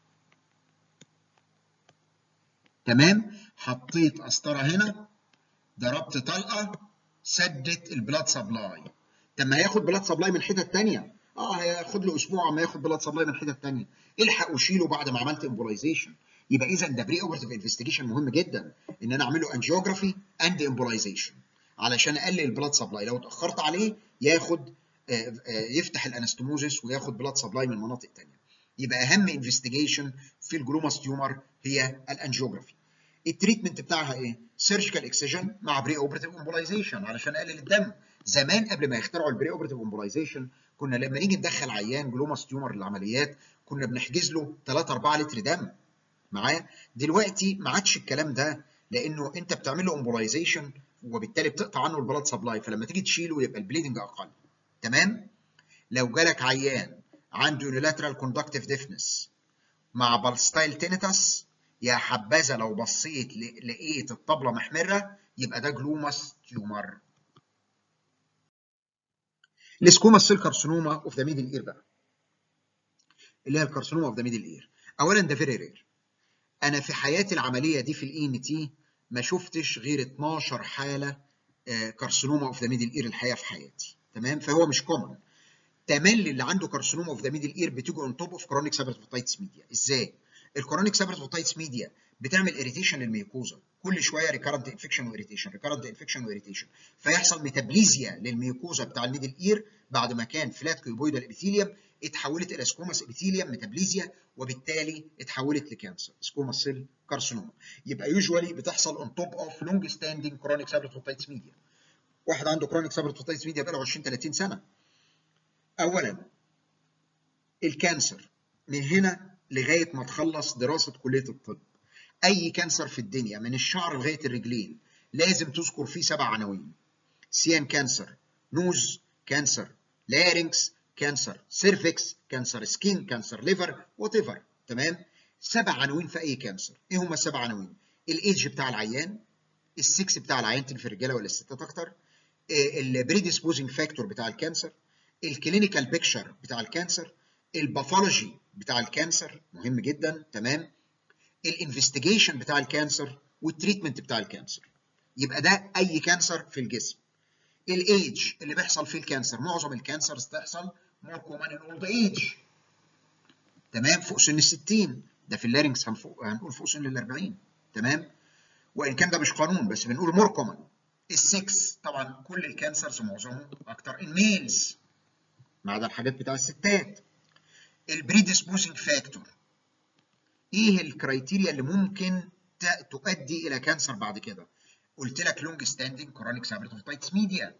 تمام حطيت قسطره هنا ضربت طلقه سدت البلاد سبلاي طب ما هياخد بلاد سبلاي من حتت ثانيه اه هياخد له اسبوع ما ياخد بلاد سبلاي من حتت ثانيه الحق وشيله بعد ما عملت امبولايزيشن يبقى اذا ده بري اوبرتيف انفستيجيشن مهم جدا ان انا اعمل له انجيوجرافي اند امبولايزيشن علشان اقلل البلاد سبلاي لو اتاخرت عليه ياخد آه آه يفتح الانستموزيس وياخد بلاد سبلاي من مناطق ثانيه يبقى اهم انفستيجيشن في الجلوماس تيومر هي الانجيوجرافي التريتمنت بتاعها ايه سيرجيكال اكسجن مع بري اوبرتيف امبولايزيشن علشان اقلل الدم زمان قبل ما يخترعوا البري اوبرتيف امبولايزيشن كنا لما نيجي ندخل عيان جلوماس تيومر للعمليات كنا بنحجز له 3 4 لتر دم معايا دلوقتي ما عادش الكلام ده لانه انت بتعمل له امبولايزيشن وبالتالي بتقطع عنه البلاد سبلاي فلما تيجي تشيله يبقى البليدنج اقل تمام لو جالك عيان عنده يونيلاترال كوندكتيف ديفنس مع بالستايل تينيتاس يا حبذا لو بصيت لقيت الطبله محمره يبقى ده جلوماس تيومر السكوما سيل كارسينوما اوف ذا ميدل اير بقى اللي هي الكارسينوما اوف ذا ميدل اير اولا ده فيري رير انا في حياتي العمليه دي في الاي ان تي ما شفتش غير 12 حاله كارسينوما اوف ذا ميدل اير الحقيقه في حياتي تمام فهو مش كومن تملي اللي عنده كارسينوما اوف ذا ميدل اير بتيجي اون توب اوف كرونيك سابرتوفيتايتس ميديا ازاي الكرونيك سابرتوفيتايتس ميديا بتعمل اريتيشن للميوكوزا كل شويه ريكارنت انفكشن واريتيشن ريكارنت انفكشن واريتيشن فيحصل ميتابليزيا للميوكوزا بتاع الميدل اير بعد ما كان فلات كيوبويدال ابيثيليوم اتحولت الى سكوماس ابيثيليوم ميتابليزيا وبالتالي اتحولت لكانسر سكوماس سيل كارسينوما يبقى يوجوالي بتحصل اون توب اوف لونج ستاندينج كرونيك سابرتوفيتايتس ميديا واحد عنده كرونيك سابرتوفيتايتس ميديا بقاله 20 30 سنه اولا الكانسر من هنا لغايه ما تخلص دراسه كليه الطب اي كانسر في الدنيا من الشعر لغايه الرجلين لازم تذكر فيه سبع عناوين سيان كانسر نوز كانسر لارynx كانسر سيرفكس كانسر سكين كانسر ليفر وات ايفر تمام سبع عناوين في اي كانسر ايه هم السبع عناوين الايدج بتاع العيان السكس بتاع العيان في الرجاله ولا الستات اكتر البريديسبوزنج فاكتور بتاع الكانسر الكلينيكال بيكتشر بتاع الكانسر الباثولوجي بتاع الكانسر مهم جدا تمام الانفستيجيشن بتاع الكانسر والتريتمنت بتاع الكانسر يبقى ده اي كانسر في الجسم الايدج اللي بيحصل فيه الكانسر معظم الكانسرز تحصل مور كومن ان اولد ايج تمام فوق سن ال 60 ده في اللارنكس هنقول فوق سن ال 40 تمام وان كان ده مش قانون بس بنقول مور كومن السكس طبعا كل الكانسرز معظمهم اكتر ان ميلز ما عدا الحاجات بتاع الستات البريديسبوزنج فاكتور ايه الكرايتيريا اللي ممكن تؤدي الى كانسر بعد كده قلت لك لونج ستاندنج كورونيك سابريتوفيتايتس ميديا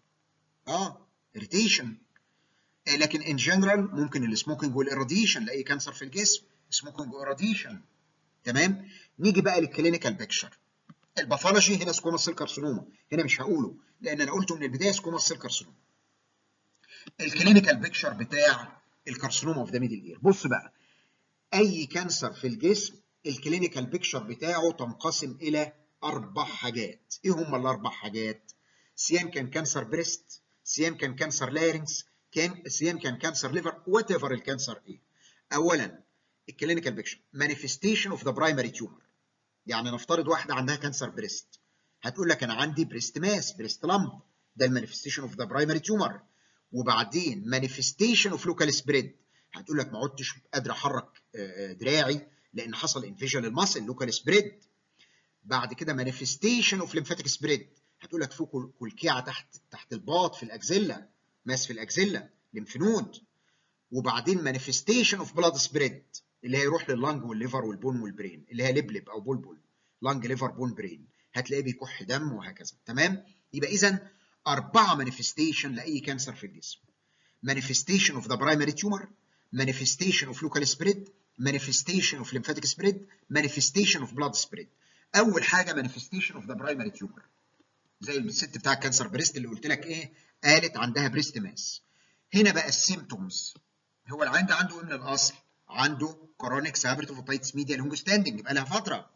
اه اريتيشن لكن ان جنرال ممكن السموكينج والاراديشن لاي كانسر في الجسم سموكينج واراديشن تمام نيجي بقى للكلينيكال بيكتشر الباثولوجي هنا سكوما سيل كارسينوما هنا مش هقوله لان انا قلته من البدايه سكوما سيل كارسينوما الكلينيكال بيكتشر بتاع الكارسينوما اوف ذا ميدل اير بص بقى اي كانسر في الجسم الكلينيكال بيكتشر بتاعه تنقسم الى اربع حاجات ايه هم الاربع حاجات سيان كان كانسر بريست سيان كان كانسر لارنكس كان سيان كان كانسر ليفر وات ايفر الكانسر ايه اولا الكلينيكال بيكتشر مانيفستيشن اوف ذا برايمري تيومر يعني نفترض واحده عندها كانسر بريست هتقول لك انا عندي بريست ماس بريست لامب ده المانيفستيشن اوف ذا برايمري تيومر وبعدين مانيفستيشن اوف لوكال سبريد هتقول لك ما عدتش قادر احرك دراعي لان حصل انفيجن للماسل لوكال سبريد بعد كده مانيفستيشن اوف ليمفاتيك سبريد هتقول لك في كلكيعه تحت تحت الباط في الاكزيلا ماس في الاكزيلا ليمف نود وبعدين مانيفستيشن اوف بلاد سبريد اللي هيروح لللنج والليفر والبون والبرين اللي هي لبلب او بلبل لنج ليفر بون برين هتلاقيه بيكح دم وهكذا تمام يبقى اذا اربعه مانيفستيشن لاي كانسر في الجسم manifestation of the primary tumor manifestation of local spread manifestation of lymphatic spread manifestation of blood spread اول حاجه manifestation of the primary tumor زي الست بتاع الكانسر بريست اللي قلت لك ايه قالت عندها بريست ماس هنا بقى السيمتومز هو العين ده عنده ايه من الاصل عنده كورونيك سابرتوفوتايتس ميديا لونج ستاندنج يبقى لها فتره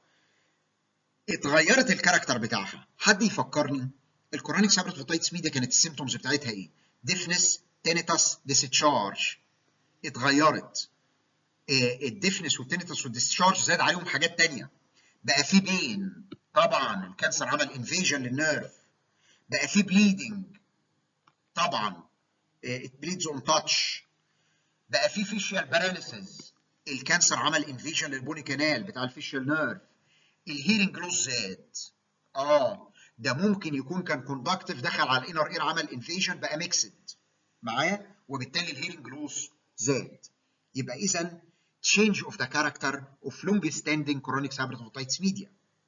اتغيرت الكاركتر بتاعها حد يفكرني الكورونيك سابرتوفوتايتس ميديا كانت السيمتومز بتاعتها ايه ديفنس تينيتاس ديسشارج اتغيرت الديفنس والتينيتاس والديسشارج زاد عليهم حاجات تانية بقى في بين طبعا الكانسر عمل انفيجن للنيرف بقى في بليدنج طبعا ات بليدز اون تاتش بقى في فيشيال باراليسيس الكانسر عمل انفيجن للبوني كانال بتاع الفيشيال نيرف الهيرنج لوس زاد اه ده ممكن يكون كان كوندكتيف دخل على الانر اير عمل انفيجن بقى ميكسد معايا وبالتالي الهيرنج لوس زاد يبقى اذا change of the character of long standing chronic sabrototitis media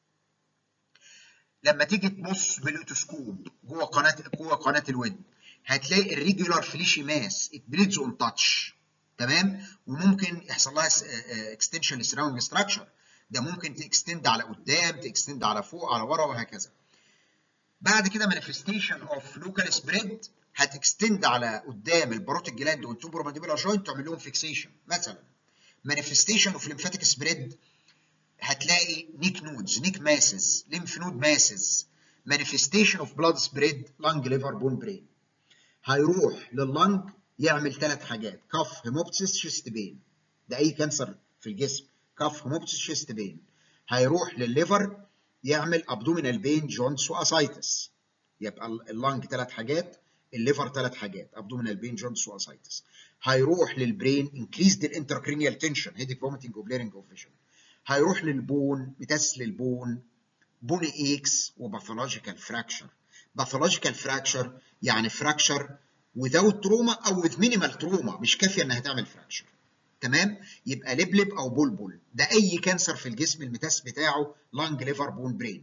لما تيجي تبص بالاوتوسكوب جوه قناه جوه قناه الودن هتلاقي الريجولار فليشي ماس اتبليدز اون تاتش تمام وممكن يحصل لها اكستنشن للسراوندنج ستراكشر ده ممكن تكستند على قدام تكستند على فوق على ورا وهكذا بعد كده مانيفستيشن اوف لوكال سبريد هتكستند على قدام الباروتيك جلاند والتوبرومانديبولار جوينت تعمل لهم فيكسيشن مثلا مانيفستيشن اوف ليمفاتيك سبريد هتلاقي نيك نودز نيك ماسز ليمف نود ماسز مانيفستيشن اوف بلاد سبريد لانج ليفر بون برين هيروح لللنج يعمل ثلاث حاجات كف هيموبتسيس شيست بين ده اي كانسر في الجسم كف هيموبتسيس شيست بين هيروح للليفر يعمل ابدومينال بين جونز واسايتس يبقى اللنج ثلاث حاجات الليفر ثلاث حاجات ابدومينال بين جونز واسايتس هيروح للبرين انكريزد الانتراكرينيال تنشن هيديك فوميتنج وبليرنج اوف فيجن هيروح للبون متس للبون بوني ايكس وباثولوجيكال فراكشر باثولوجيكال فراكشر يعني فراكشر without تروما او with minimal تروما مش كافيه انها تعمل فراكشر تمام يبقى لبلب او بلبل ده اي كانسر في الجسم المتاس بتاعه لانج ليفر بون برين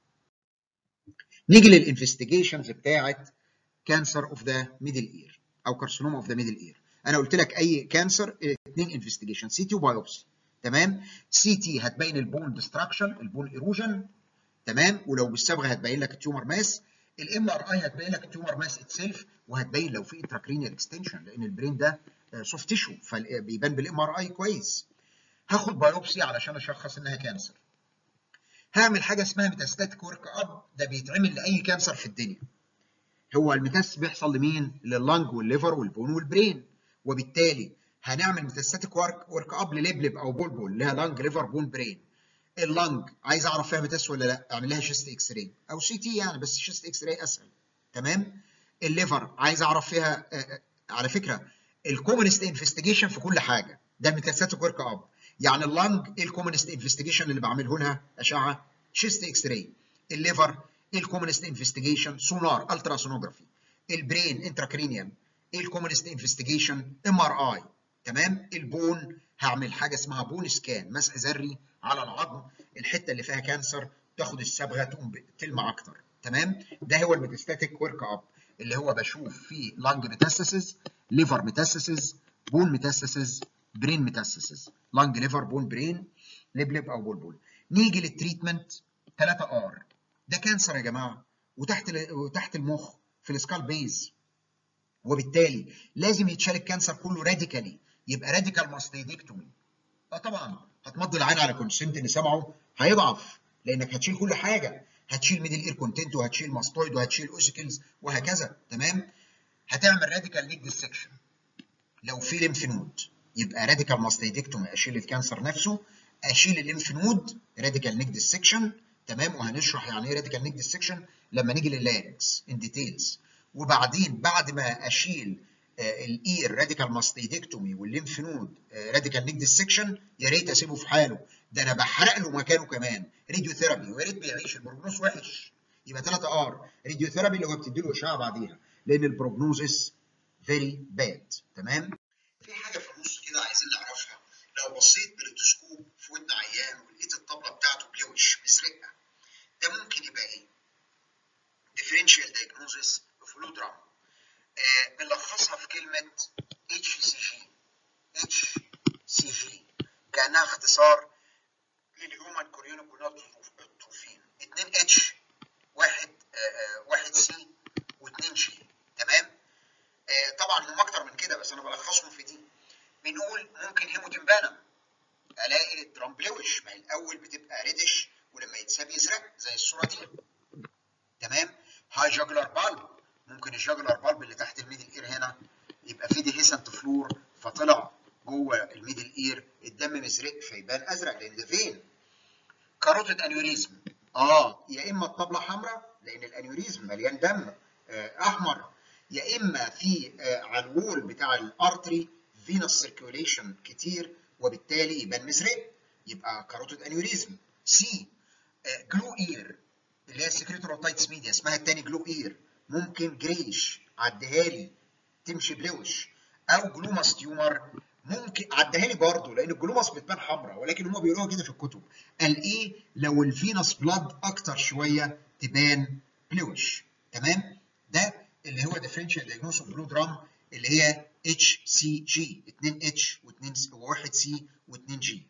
نيجي للانفستيجيشنز بتاعه كانسر اوف ذا ميدل اير او كارسينوما اوف ذا ميدل اير انا قلت لك اي كانسر اثنين انفستيجيشن سي تي وبايوبسي تمام سي تي هتبين البون ديستراكشن البون ايروجن تمام ولو بالصبغه هتبين لك التيومر ماس الام ار اي هتبين لك التيومر ماس اتسيلف وهتبين لو في انتراكرينيال اكستنشن لان البرين ده سوفت تيشو فبيبان بالام ار اي كويس هاخد بايوبسي علشان اشخص انها كانسر هعمل حاجه اسمها ميتاستاتيك ورك اب ده بيتعمل لاي كانسر في الدنيا هو الميتاس بيحصل لمين لللنج والليفر والبون والبرين وبالتالي هنعمل ميتاستاتيك ورك ورك اب للبلب او بولبول اللي هي لنج ليفر بون برين اللنج عايز اعرف فيها ميتاس ولا لا اعمل لها شيست اكس راي او سي تي يعني بس شيست اكس راي اسهل تمام الليفر عايز اعرف فيها آه على فكره الكومنست انفستيجيشن في كل حاجه ده الميتاستاتيك ورك اب يعني اللنج ايه الكومنست انفستيجيشن اللي بعمله لها اشعه شيست اكس راي الليفر ايه الكومنست انفستيجيشن سونار الترا سونوجرافي البرين انتراكرينيال ايه الكومنست انفستيجيشن ام ار اي تمام البون هعمل حاجه اسمها بون سكان مسح ذري على العظم الحته اللي فيها كانسر تاخد الصبغه تقوم تلمع اكتر تمام ده هو الميتاستاتيك ورك اب اللي هو بشوف فيه لانج ميتاستاسيس ليفر ميتاستاسيس بون ميتاستاسيس برين ميتاستاسيس لانج ليفر بون برين لبلب او بلبل نيجي للتريتمنت 3 ار ده كانسر يا جماعه وتحت وتحت المخ في السكال بيز وبالتالي لازم يتشال الكانسر كله راديكالي يبقى راديكال ماستيدكتومي اه طبعا هتمضي العين على كونسنت ان سمعه هيضعف لانك هتشيل كل حاجه هتشيل ميدل اير كونتنت وهتشيل ماستويد وهتشيل اوسيكلز وهكذا تمام هتعمل راديكال نيك ديسكشن لو في ليمف نود يبقى راديكال ماستيدكتومي اشيل الكانسر نفسه اشيل الليمف نود راديكال نيك ديسكشن تمام وهنشرح يعني ايه راديكال نيك ديسكشن لما نيجي لللارنكس ان ديتيلز وبعدين بعد ما اشيل الاير راديكال ماستيدكتومي والليمف نود راديكال نيك ديسكشن يا ريت اسيبه في حاله ده انا بحرق له مكانه كمان راديو ثيرابي ويا ريت بيعيش البروجنوز وحش يبقى 3 ار راديو ثيرابي اللي هو بتدي له اشعه بعديها لان البروجنوزس فيري باد تمام في حاجه في النص كده عايزين نعرفها لو بصيت بالتلسكوب في ودن عيان ولقيت الطبله بتاعته بلوش مزرقه ده ممكن يبقى ايه؟ ديفرنشال دايجنوزس فلو دراما آه بنلخصها في كلمه اتش سي جي اتش سي جي كانها اختصار للهيومن كوريونوجوناتروفين 2 اتش واحد آه واحد سي و2 جي تمام آه طبعا هم اكتر من كده بس انا بلخصهم في دي بنقول ممكن هيموديمبانا الاقي ترامبلوش ما هي الاول بتبقى ريدش ولما يتساب يزرق زي الصوره دي تمام هاي جاجلر بالب ممكن الجاجلر بالب اللي تحت الميدل اير هنا يبقى في ديهيسنت فلور فطلع جوه الميدل اير الدم مزرق فيبان ازرق لان ده فين كاروتيد انيوريزم اه يا اما الطبله حمراء لان الانيوريزم مليان دم آه احمر يا اما في آه على الوول بتاع الارتري فينوس سيركيوليشن كتير وبالتالي يبان مزرق يبقى كاروتيد انيوريزم سي آه جلو اير اللي هي السكريتوروتايتس ميديا اسمها التاني جلو اير ممكن جريش عديها لي تمشي بلوش او جلوماس تيومر ممكن عديها لي برضه لان الجلوماس بتبان حمراء ولكن هم بيقولوها كده في الكتب قال ايه لو الفينوس بلاد اكتر شويه تبان بلوش تمام ده اللي هو ديفرنشال دايجنوس اوف بلو درام اللي هي اتش سي جي 2 اتش و1 سي و2 جي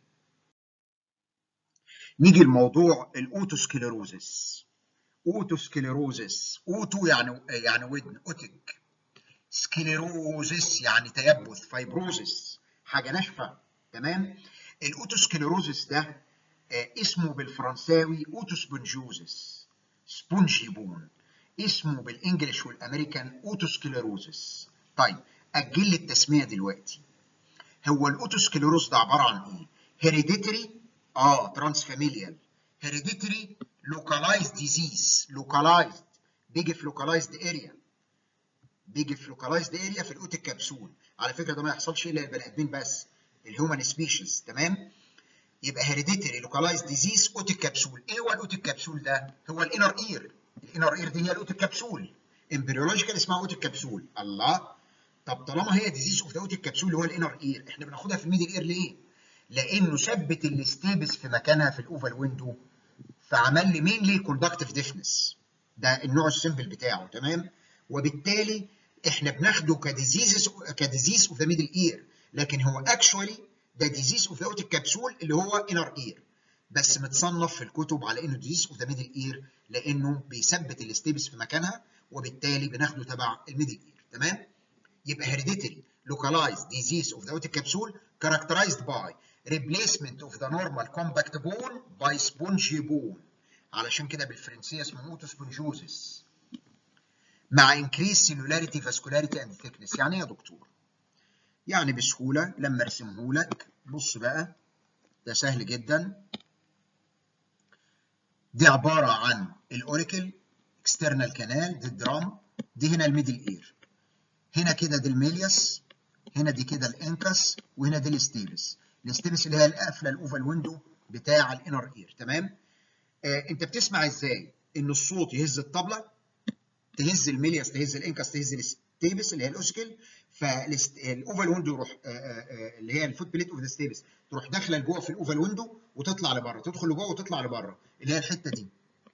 نيجي لموضوع الاوتوسكليروزس اوتوسكليروزس اوتو يعني يعني ودن اوتك سكليروزس يعني تيبس فايبروزس حاجه ناشفه تمام الاوتوسكليروزس ده آه اسمه بالفرنساوي اوتوسبونجوزس سبونجي بون اسمه بالانجلش والامريكان اوتوسكليروزس طيب اجل لي التسميه دلوقتي هو الاوتوسكليروز ده عباره عن ايه هيريديتري اه ترانس فاميليال هيريديتري localized disease localized بيجي في localized area بيجي في localized area في الاوتيك كبسول على فكره ده ما يحصلش الا للبني ادمين بس الهيومن سبيشيز تمام يبقى هيريديتري localized disease اوتيك كبسول ايه هو الاوتيك كبسول ده هو الانر اير الانر اير دي هي الاوتيك كبسول امبريولوجيكال اسمها اوتيك كبسول الله طب طالما هي ديزيز اوف ذا اوتيك كبسول اللي هو الانر اير احنا بناخدها في الميدل اير ليه لانه ثبت الاستيبس في مكانها في الاوفال ويندو فعمل لي مين لي كوندكتيف ديفنس ده النوع السمبل بتاعه تمام وبالتالي احنا بناخده كديزيز كديزيز اوف ذا ميدل اير لكن هو اكشولي ده ديزيز اوف ذا اوتيك كبسول اللي هو انر اير بس متصنف في الكتب على انه ديزيز اوف ذا ميدل اير لانه بيثبت الاستيبس في مكانها وبالتالي بناخده تبع الميدل اير تمام يبقى هيريديتري localized disease of the otic capsule characterized by replacement of the normal compact bone by spongy bone علشان كده بالفرنسيه اسمه اوتوسبونجوزيس مع increased cellularity vascularity and thickness يعني ايه يا دكتور؟ يعني بسهوله لما ارسمه لك بص بقى ده سهل جدا دي عباره عن الاوريكل اكسترنال كانال دي الدرام دي هنا الميدل اير هنا كده دي الميلياس هنا دي كده الانكس وهنا دي الستيبس الستيبس اللي هي القافله الاوفال ويندو بتاع الانر اير تمام آه انت بتسمع ازاي ان الصوت يهز الطبله تهز الميلياس تهز الانكس تهز الستيبس اللي هي الاوسكل فالاوفال ويندو يروح آه آه اللي هي الفوت بليت اوف ذا ستيبس تروح داخله لجوه في الاوفال ويندو وتطلع لبره تدخل لجوه وتطلع لبره اللي هي الحته دي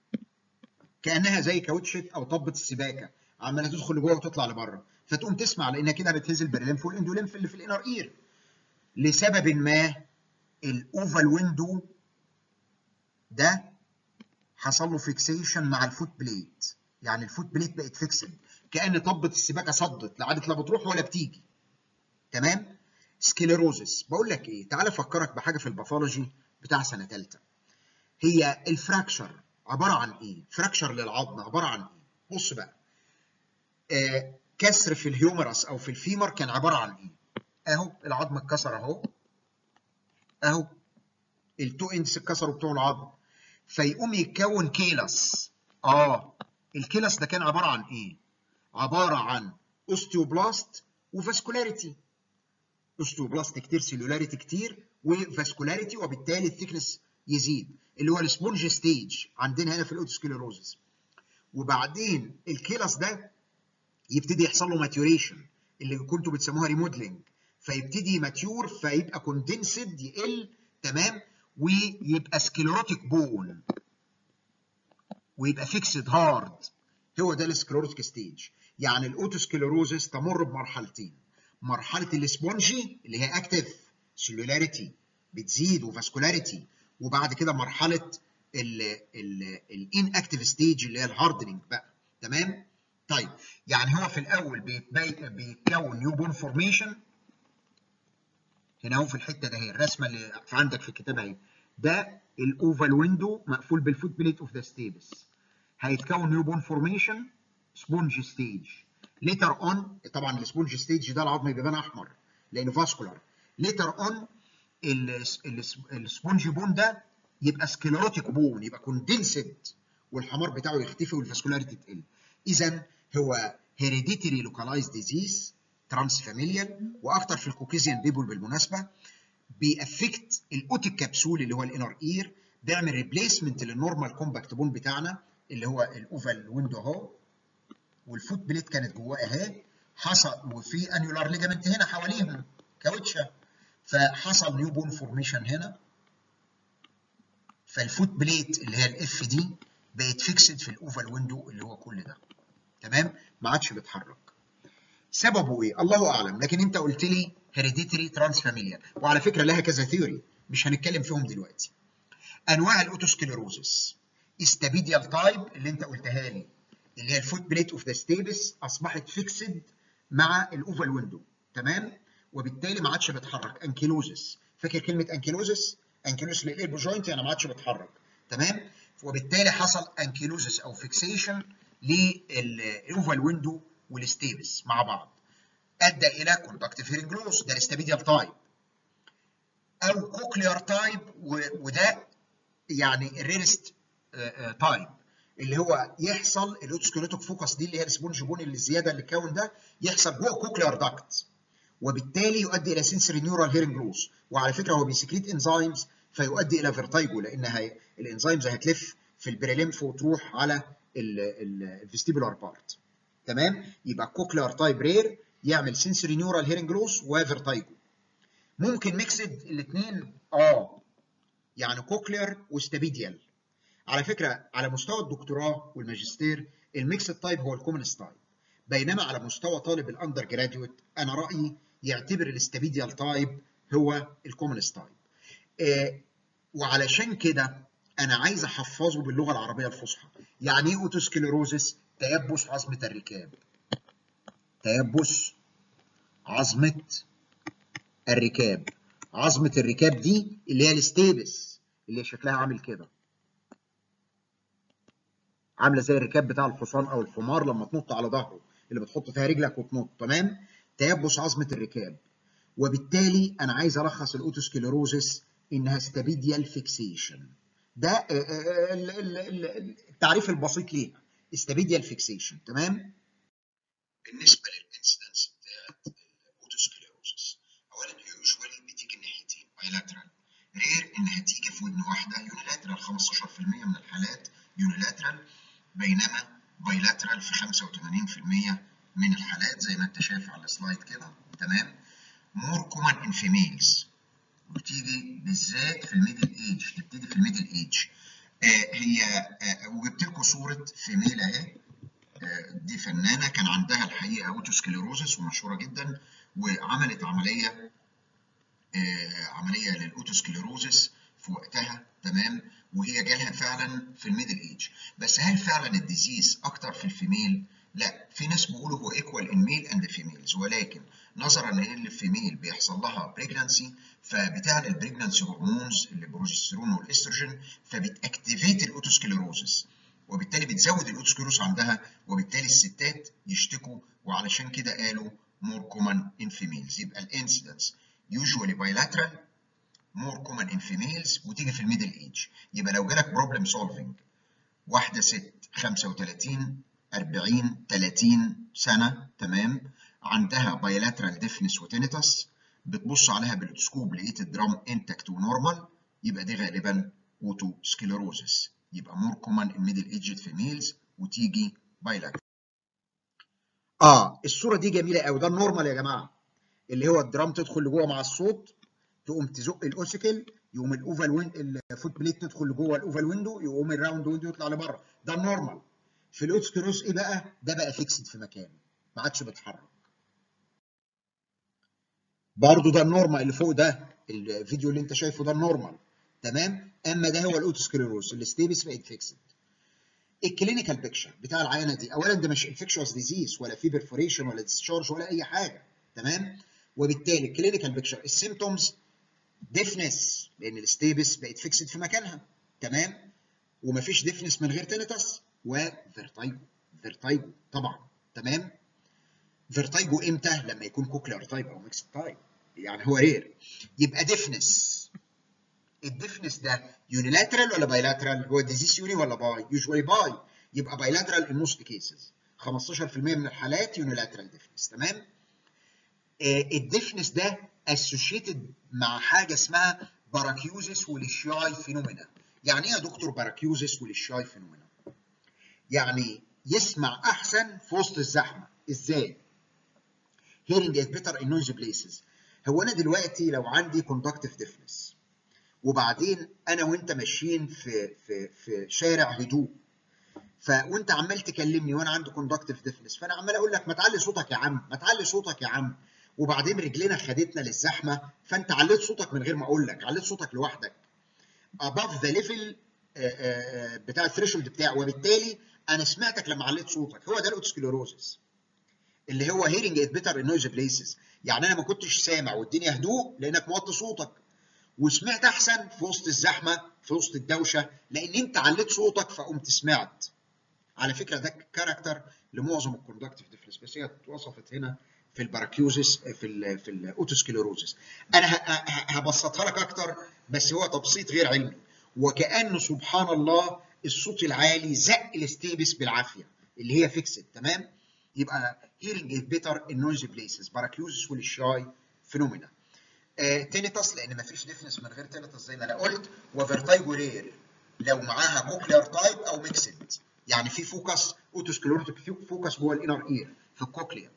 كانها زي كاوتشت او طبه السباكه عماله تدخل لجوه وتطلع لبره فتقوم تسمع لانها كده بتهز البريليمف والاندوليمف اللي في الانر اير لسبب ما الاوفال ويندو ده حصل له فيكسيشن مع الفوت بليت يعني الفوت بليت بقت فيكسد كان طبه السباكه صدت لا عادت لا بتروح ولا بتيجي تمام سكليروزس بقول لك ايه تعالى افكرك بحاجه في الباثولوجي بتاع سنه ثالثه هي الفراكشر عباره عن ايه فراكشر للعظم عباره عن ايه بص بقى آه كسر في الهيومرس او في الفيمر كان عباره عن ايه اهو العظم اتكسر اهو اهو التو اندس اتكسروا بتوع العظم فيقوم يتكون كيلس اه الكيلس ده كان عباره عن ايه عباره عن اوستيوبلاست وفاسكولاريتي اوستيوبلاست كتير سيلولاريتي كتير وفاسكولاريتي وبالتالي الثيكنس يزيد اللي هو السبونج ستيج عندنا هنا في الاوتوسكليروزس وبعدين الكيلس ده يبتدي يحصل له ماتيوريشن اللي كنتوا بتسموها ريموديلنج فيبتدي ماتيور فيبقى كوندنسد يقل تمام ويبقى سكليروتيك بون ويبقى فيكسد هارد هو ده السكليروتيك ستيج يعني الاوتوسكليروزس تمر بمرحلتين مرحله السبونجي اللي هي اكتف سيلولاريتي بتزيد وفاسكولاريتي وبعد كده مرحله الان اكتف ستيج اللي هي الهاردنينج بقى تمام طيب يعني هو في الاول بيتكون نيو بون فورميشن هنا اهو في الحته ده هي الرسمه اللي عندك في الكتاب اهي ده الاوفال ويندو مقفول بالفوت بليت اوف ذا ستيبس هيتكون نيو بون فورميشن سبونج ستيج ليتر اون طبعا السبونج ستيج ده العظم بيبان احمر لانه فاسكولار ليتر اون السبونج بون ده يبقى سكليروتيك بون يبقى كوندنسد والحمار بتاعه يختفي والفاسكولاريتي تقل اذا هو هيريديتري لوكالايز ديزيز ترانس فاميليال واكتر في الكوكيزيان بيبول بالمناسبه بيأفكت الاوتيك كبسول اللي هو الانر اير بيعمل ريبليسمنت للنورمال كومباكت بون بتاعنا اللي هو الاوفال ويندو اهو والفوت بليت كانت جواه اهي حصل وفي انيولار ليجامنت هنا حواليهم كاوتشه فحصل نيو بون فورميشن هنا فالفوت بليت اللي هي الاف دي بقت فيكسد في الاوفال ويندو اللي هو كل ده تمام ما عادش بيتحرك سببه ايه الله اعلم لكن انت قلت لي هيريديتري ترانس فاميليا وعلى فكره لها كذا ثيوري مش هنتكلم فيهم دلوقتي انواع الاوتوسكليروزس استابيديال تايب اللي انت قلتها لي اللي هي الفوت بليت اوف ذا ستيبس اصبحت فيكسد مع الاوفال ويندو تمام وبالتالي ما عادش بيتحرك انكيلوزس فاكر كلمه انكيلوزس انكيلوزس للالبو جوينت يعني ما عادش بيتحرك تمام وبالتالي حصل انكيلوزس او فيكسيشن للاوفال ويندو والستيبس مع بعض ادى الى كوندكتيف هيرنج لوس ده الاستابيديال تايب او كوكليار تايب وده يعني الريرست تايب اللي هو يحصل الاوتوسكليروتيك فوكس دي اللي هي السبونج بون اللي الزياده اللي كون ده يحصل جوه كوكليار داكت وبالتالي يؤدي الى سنسوري نيورال هيرنج لوس وعلى فكره هو بيسكريت انزيمز فيؤدي الى فيرتايجو لان هي الانزيمز هتلف في البريليمف وتروح على الفيستيبولار بارت تمام يبقى كوكليار تايب رير يعمل سنسوري نيورال هيرنج لوس وفيرتايجو ممكن ميكسد الاثنين اه يعني كوكلير وستابيديال على فكره على مستوى الدكتوراه والماجستير الميكسد تايب هو الكومنس تايب بينما على مستوى طالب الاندر جراديويت انا رايي يعتبر الاستابيديال تايب هو الكومنس تايب آه وعلشان كده انا عايز احفظه باللغه العربيه الفصحى يعني ايه اوتوسكليروزس تيبس عظمه الركاب تيبس عظمه الركاب عظمه الركاب دي اللي هي الستيبس اللي شكلها عامل كده عامله زي الركاب بتاع الحصان او الحمار لما تنط على ظهره اللي بتحط فيها رجلك وتنط تمام تيبس عظمه الركاب وبالتالي انا عايز الخص الاوتوسكليروزس انها ستابيديال فيكسيشن ده التعريف البسيط ليها استابيديال فيكسيشن تمام بالنسبه للانسيدنس بتاعت الاوتوسكليروزس اولا هي يوجوالي بتيجي الناحيتين بايلاترال رير انها تيجي في ودن واحده يونيلاترال 15% من الحالات يونيلاترال بينما بايلاترال في 85% من الحالات زي ما انت شايف على السلايد كده تمام مور كومن ان فيميلز وبتيجي بالذات في الميدل ايج تبتدي في الميدل ايج آه هي آه وجبت لكم صوره فيميل اهي آه دي فنانه كان عندها الحقيقه اوتوسكليروزس ومشهوره جدا وعملت عمليه عمليه للاوتوسكليروزس في وقتها تمام وهي جالها فعلا في الميدل ايج بس هل فعلا الديزيز اكتر في الفيميل لا في ناس بيقولوا هو ايكوال ان ميل اند فيميلز ولكن نظرا ان الفيميل بيحصل لها بريجنانسي فبتعمل البريجنانسي هرمونز البروجسترون والاستروجين فبتاكتيفيت الاوتوسكليروزس وبالتالي بتزود الاوتوسكليروز عندها وبالتالي الستات يشتكوا وعلشان كده قالوا more common in females يبقى الانسيدنس usually bilateral more common in females وتيجي في الميدل ايج يبقى لو جالك بروبلم سولفنج واحده ست 35 40 30 سنه تمام عندها بايلاترال ديفنس وتينيتس بتبص عليها بالاوتوسكوب لقيت الدرام انتكت ونورمال يبقى دي غالبا اوتو سكليروزس يبقى مور كومن ان ميدل ايجد فيميلز وتيجي بايلاترال اه الصوره دي جميله قوي ده النورمال يا جماعه اللي هو الدرام تدخل لجوه مع الصوت تقوم تزق الاوسيكل يقوم الاوفال وين الفوت بليت تدخل لجوه الاوفال ويندو يقوم الراوند ويندو يطلع لبره ده النورمال في الاوتسكليروز ايه بقى ده بقى فيكسد في مكانه ما عادش بيتحرك برضه ده النورمال اللي فوق ده الفيديو اللي انت شايفه ده النورمال تمام اما ده هو الاوتوسكليروز الستيبس بقت فيكسد الكلينيكال بيكتشر بتاع العيانه دي اولا ده مش انفكشوس ديزيز ولا في برفوريشن ولا ديسشارج ولا اي حاجه تمام وبالتالي الكلينيكال بيكتشر السيمتومز ديفنس لان الستيبس بقت فيكسد في مكانها تمام ومفيش ديفنس من غير تينيتس وفيرتايجو فيرتايجو طبعا تمام فيرتايجو امتى لما يكون كوكلير تايب او ميكس تايب يعني هو رير يبقى ديفنس الديفنس ده يونيلاترال ولا بايلاترال هو ديزيز يوني ولا باي يوجوالي باي يبقى بايلاترال ان موست كيسز 15% من الحالات يونيلاترال ديفنس تمام الديفنس ده اسوشيتد مع حاجه اسمها باراكيوزيس والشاي فينومينا يعني ايه يا دكتور باراكيوزيس والشاي فينومينا يعني يسمع احسن في وسط الزحمه ازاي hearing is better in noisy places هو انا دلوقتي لو عندي conductive deafness وبعدين انا وانت ماشيين في في في شارع هدوء ف وانت عمال تكلمني وانا عندي كوندكتيف ديفنس فانا عمال اقول لك ما تعلي صوتك يا عم ما تعلي صوتك يا عم وبعدين رجلنا خدتنا للزحمه فانت عليت صوتك من غير ما اقول لك عليت صوتك لوحدك above the level بتاع الثريشولد بتاعه وبالتالي انا سمعتك لما عليت صوتك هو ده الاوتوسكليروزس اللي هو هيرنج از بيتر ان نويز بليسز يعني انا ما كنتش سامع والدنيا هدوء لانك موطي صوتك وسمعت احسن في وسط الزحمه في وسط الدوشه لان انت عليت صوتك فقمت سمعت على فكره ده كاركتر لمعظم الكوندكتيف ديفنس بس هي اتوصفت هنا في الباراكيوزس في ال في الاوتوسكليروزس انا هبسطها لك اكتر بس هو تبسيط غير علمي وكانه سبحان الله الصوت العالي زق الستيبس بالعافيه اللي هي فيكسد تمام يبقى hearing is better in noisy places باراكيوزس والشاي فينومينا آه تينيتس لان ما فيش ديفنس من غير تينيتس زي ما انا قلت وفيرتايجو رير لو معاها كوكلير تايب او ميكسد يعني في فوكس اوتوسكليروتيك فوكس جوه الانر اير في الكوكليا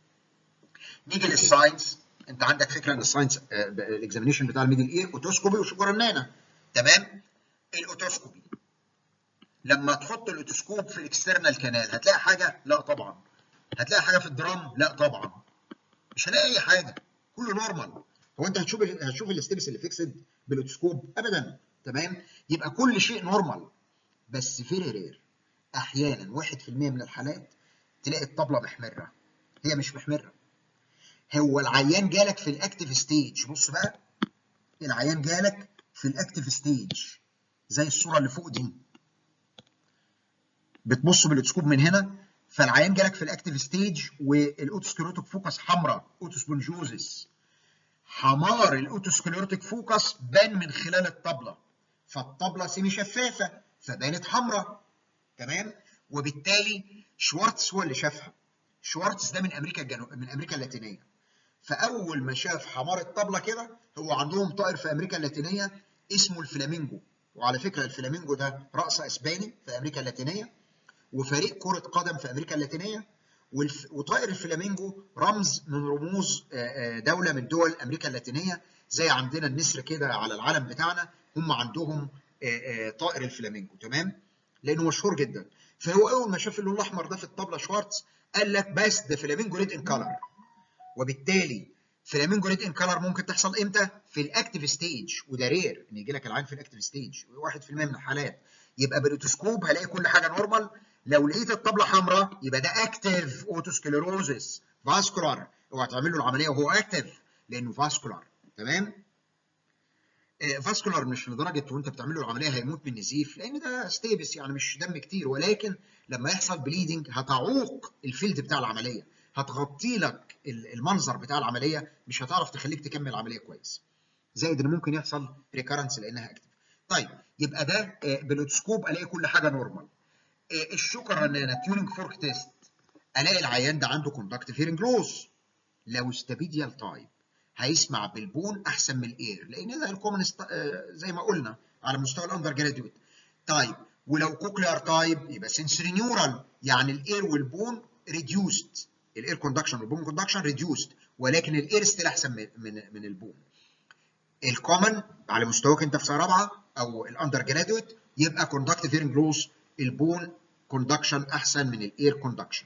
نيجي للساينس انت عندك فكره ان الساينس آه الاكزامينشن بتاع الميدل اير اوتوسكوبي وشجرنانه تمام الاوتوسكوبي لما تحط الاوتوسكوب في الاكسترنال كانال هتلاقي حاجه لا طبعا هتلاقي حاجه في الدرام لا طبعا مش هلاقي اي حاجه كله نورمال هو انت هتشوف هتشوف الاستيبس اللي فيكسد بالاوتوسكوب ابدا تمام يبقى كل شيء نورمال بس فيري رير احيانا 1% من الحالات تلاقي الطبله محمره هي مش محمره هو العيان جالك في الاكتيف ستيج بص بقى العيان جالك في الاكتيف ستيج زي الصوره اللي فوق دي بتبص بالاوتوسكوب من هنا فالعيان جالك في الاكتيف ستيج والاوتوسكليروتيك فوكس حمراء اوتوسبونجوزس حمار الاوتوسكليروتيك فوكس بان من خلال الطبله فالطبله سيمي شفافه فبانت حمراء تمام وبالتالي شوارتز هو اللي شافها شوارتز ده من امريكا الجنوب من امريكا اللاتينيه فاول ما شاف حمار الطبله كده هو عندهم طائر في امريكا اللاتينيه اسمه الفلامينجو وعلى فكره الفلامينجو ده رأس اسباني في امريكا اللاتينيه وفريق كره قدم في امريكا اللاتينيه والف... وطائر الفلامينجو رمز من رموز دوله من دول امريكا اللاتينيه زي عندنا النسر كده على العلم بتاعنا هم عندهم طائر الفلامينجو تمام لانه مشهور جدا فهو اول ما شاف اللون الاحمر ده في الطبله شوارتز قال لك بس ده فلامينجو ريد ان كلر وبالتالي فلامينجو ريد ان كلر ممكن تحصل امتى؟ في الاكتيف ستيج وده رير ان يجي لك العين في الاكتيف ستيج 1% من الحالات يبقى بالاوتوسكوب هلاقي كل حاجه نورمال لو لقيت الطبله حمراء يبقى ده اكتيف اوتوسكليروزس فاسكولار اوعى تعمل له العمليه وهو اكتيف لانه فاسكولار تمام؟ فاسكولار مش لدرجه وانت بتعمل له العمليه هيموت من نزيف لان ده ستيبس يعني مش دم كتير ولكن لما يحصل بليدنج هتعوق الفيلد بتاع العمليه هتغطي لك المنظر بتاع العمليه مش هتعرف تخليك تكمل العمليه كويس زائد ان ممكن يحصل ريكارنس لانها اكتف طيب يبقى ده بالاوتوسكوب الاقي كل حاجه نورمال الشوكر رنانه تيونينج فورك تيست الاقي العيان ده عنده كوندكتيف هيرنج لوس لو استابيديال تايب هيسمع بالبون احسن من الاير لان ده الكومن زي ما قلنا على مستوى الاندر جراديويت طيب ولو كوكليار تايب يبقى سنسوري نيورال يعني الاير والبون ريديوسد الاير كوندكشن والبون كوندكشن ريديوسد ولكن الاير ستيل احسن من من, من البون الكومن على مستواك انت في سنه رابعه او الاندر جراديويت يبقى كوندكتيف هيرنج لوس البون كوندكشن احسن من الاير كوندكشن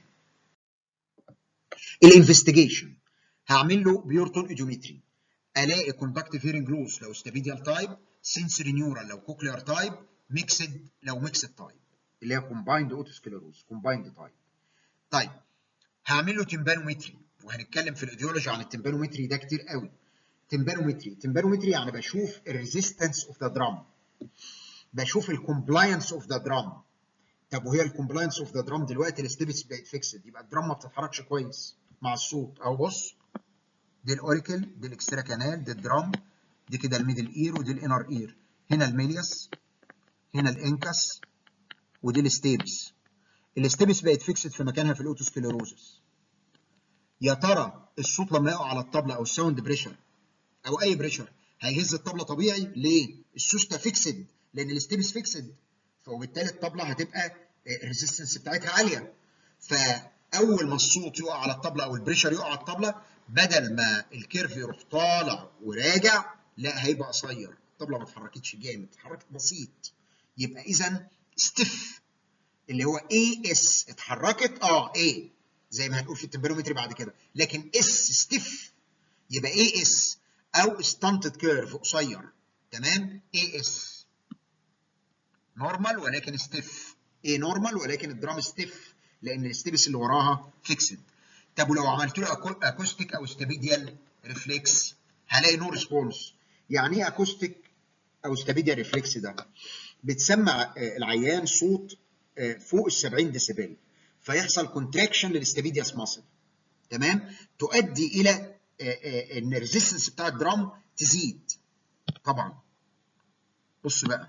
الانفستيجيشن هعمل له بيورتون ايديومتري الاقي كوندكتيف هيرنج لوس لو استابيديال تايب سنسوري نيورال لو كوكليار تايب ميكسد لو ميكسد تايب اللي هي كومبايند اوتوسكليروز كومبايند تايب طيب هعمل له تمبانومتري وهنتكلم في الايديولوجي عن التمبانومتري ده كتير قوي تمبانومتري تمبانومتري يعني بشوف الريزيستنس اوف ذا درام بشوف الكومبلاينس اوف ذا درام طب وهي الكومبلاينس اوف ذا درام دلوقتي الستيبس بقت فيكسد يبقى الدرام ما بتتحركش كويس مع الصوت اهو بص دي الاوريكل دي الاكسترا كانال دي الدرام دي كده الميدل اير ودي الانر اير هنا الميلياس هنا الانكس ودي الستيبس الستيبس بقت فيكسد في مكانها في الاوتوسكليروزس يا ترى الصوت لما يقع على الطبله او الساوند بريشر او اي بريشر هيهز الطبله طبيعي ليه السوسته فيكسد لان الستيبس فيكسد فوبالتالي الطبله هتبقى الريزيستنس بتاعتها عاليه فاول ما الصوت يقع على الطبله او البريشر يقع على الطبله بدل ما الكيرف يروح طالع وراجع لا هيبقى قصير الطبله ما اتحركتش جامد اتحركت بسيط يبقى اذا ستيف اللي هو اي اس اتحركت اه اي زي ما هنقول في التمبرومتري بعد كده لكن اس ستيف يبقى اي اس او ستانتد كيرف قصير تمام اي اس نورمال ولكن ستيف اي نورمال ولكن الدرام ستيف لان الستيبس اللي وراها فيكسد طب ولو عملت له اكوستيك او استابيديال ريفلكس هلاقي نو ريسبونس يعني ايه اكوستيك او استابيديال ريفلكس ده بتسمع العيان صوت فوق ال 70 ديسيبل فيحصل كونتراكشن للاستابيدياس ماسل تمام تؤدي الى ان الريزيستنس بتاع الدرام تزيد طبعا بص بقى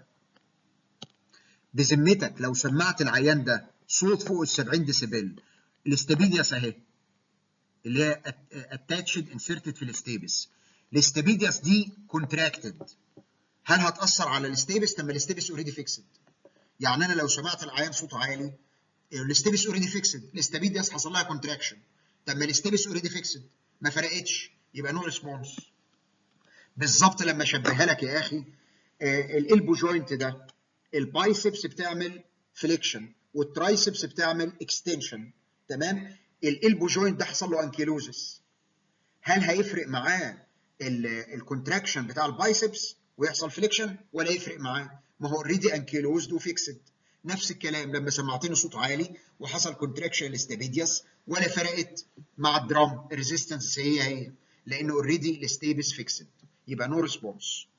بذمتك لو سمعت العيان ده صوت فوق ال 70 ديسيبل الاستابيدياس اهي اللي هي اتاتشد انسرتد في الاستابس الاستابيدياس دي كونتراكتد هل هتاثر على الاستابس؟ طب ما الاستابس اوريدي فيكسد يعني انا لو سمعت العيان صوته عالي الاستابس اوريدي فيكسد الاستابيدياس حصل لها كونتراكشن طب ما الاستابس اوريدي فيكسد ما فرقتش يبقى نو ريسبونس بالظبط لما اشبهها لك يا اخي آه الالبو جوينت ده البايسبس بتعمل فليكشن والترايسبس بتعمل اكستنشن تمام الالبو جوينت ده حصل له انكيلوزس هل هيفرق معاه الكونتراكشن بتاع البايسبس ويحصل فليكشن ولا يفرق معاه ما هو اوريدي انكيلوزد وفيكسد نفس الكلام لما سمعتني صوت عالي وحصل كونتراكشن للستابيديوس ولا فرقت مع الدرام الريزيستنس هي هي لانه اوريدي الستيبس فيكسد يبقى نو ريسبونس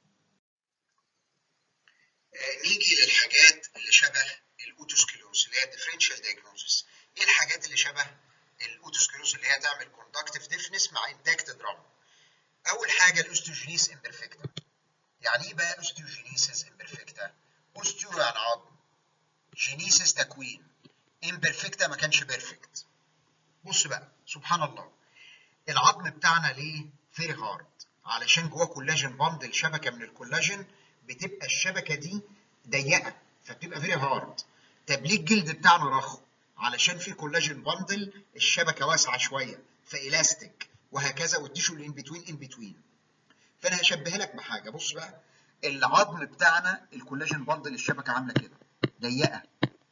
نيجي للحاجات اللي شبه الاوتوسكلوز اللي هي الديفرنشال دايجنوزس ايه الحاجات اللي شبه الاوتوسكلوز اللي هي تعمل كوندكتيف ديفنس مع انتاكت درام اول حاجه الاوستوجينيس امبرفكتا يعني ايه بقى اوستيوجينيسيس امبرفكتا اوستيو يعني عظم جينيسيس تكوين امبرفكتا ما كانش بيرفكت بص بقى سبحان الله العظم بتاعنا ليه فيري هارد علشان جواه كولاجين باندل شبكه من الكولاجين بتبقى الشبكه دي ضيقه فبتبقى فيري هارد طب ليه الجلد بتاعنا رخو علشان في كولاجين باندل الشبكه واسعه شويه فالاستيك وهكذا والتيشو اللي ان بتوين ان بتوين فانا هشبهها لك بحاجه بص بقى العظم بتاعنا الكولاجين باندل الشبكه عامله كده ضيقه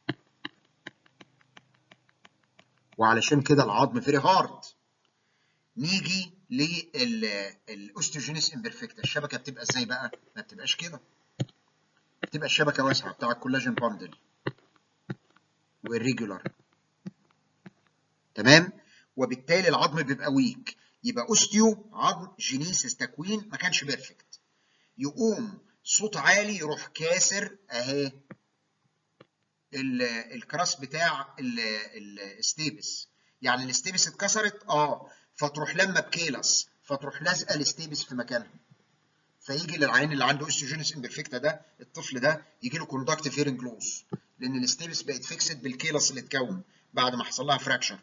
وعلشان كده العظم فيري هارد نيجي للاوستيوجينيس امبرفكتا الشبكه بتبقى ازاي بقى ما بتبقاش كده بتبقى الشبكه واسعه بتاع الكولاجين باندل والريجولار تمام وبالتالي العظم بيبقى ويك يبقى اوستيو عظم جينيسيس تكوين ما كانش بيرفكت يقوم صوت عالي يروح كاسر اهي الكراس بتاع الستيبس يعني الستيبس اتكسرت اه فتروح لما بكيلس فتروح لازقه الستيبس في مكانها فيجي للعين اللي عنده اوستيوجينيس امبرفكتا ده الطفل ده يجي له كوندكتيف هيرنج لوس لان الستيبس بقت فيكسد بالكيلس اللي اتكون بعد ما حصل لها فراكشر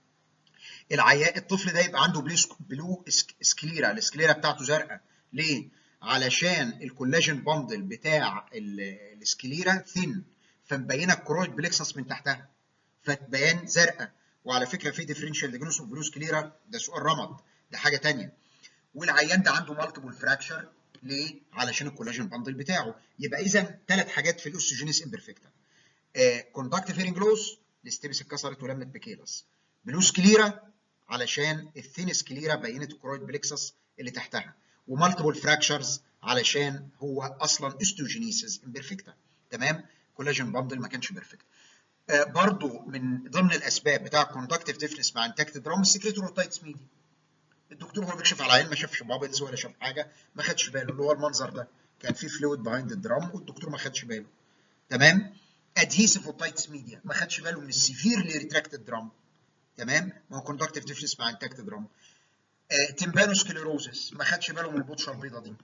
العيان الطفل ده يبقى عنده بلو بلو سكليرا السكليرا بتاعته زرقاء ليه علشان الكولاجين باندل بتاع السكليرا ثين فمبينه الكرويد بليكسس من تحتها فتبان زرقاء وعلى فكره في ديفرنشال ديجنوس اوف بلو سكليرا ده سؤال رمض ده حاجه ثانيه والعيان ده عنده مالتيبل فراكشر ليه؟ علشان الكولاجين باندل بتاعه يبقى اذا ثلاث حاجات في الاوستوجينيس امبرفكتا كوندكتيف هيرنج لوس الستيبس اتكسرت ولمت بكيلس بلو سكليرا علشان الثين سكليرا بينت الكرويد بليكسس اللي تحتها ومالتيبل فراكشرز علشان هو اصلا اوستوجينيسيس امبرفكتا تمام كولاجين باندل ما كانش بيرفكت آه برضو من ضمن الاسباب بتاع كوندكتيف ديفنس مع انتاكت درام السكريتوروتايتس ميدي الدكتور هو بيكشف على العين ما شافش بابلز ولا شاف حاجه ما خدش باله اللي هو المنظر ده كان في فلويد بيهايند الدرام والدكتور ما خدش باله تمام ادهيسيف اوتايتس ميديا ما خدش باله من السيفيرلي ريتراكتد درام تمام ما هو كوندكتيف ديفنس مع انتاكت درام آه تمبانوسكليروزس ما خدش باله من البطشه البيضاء دي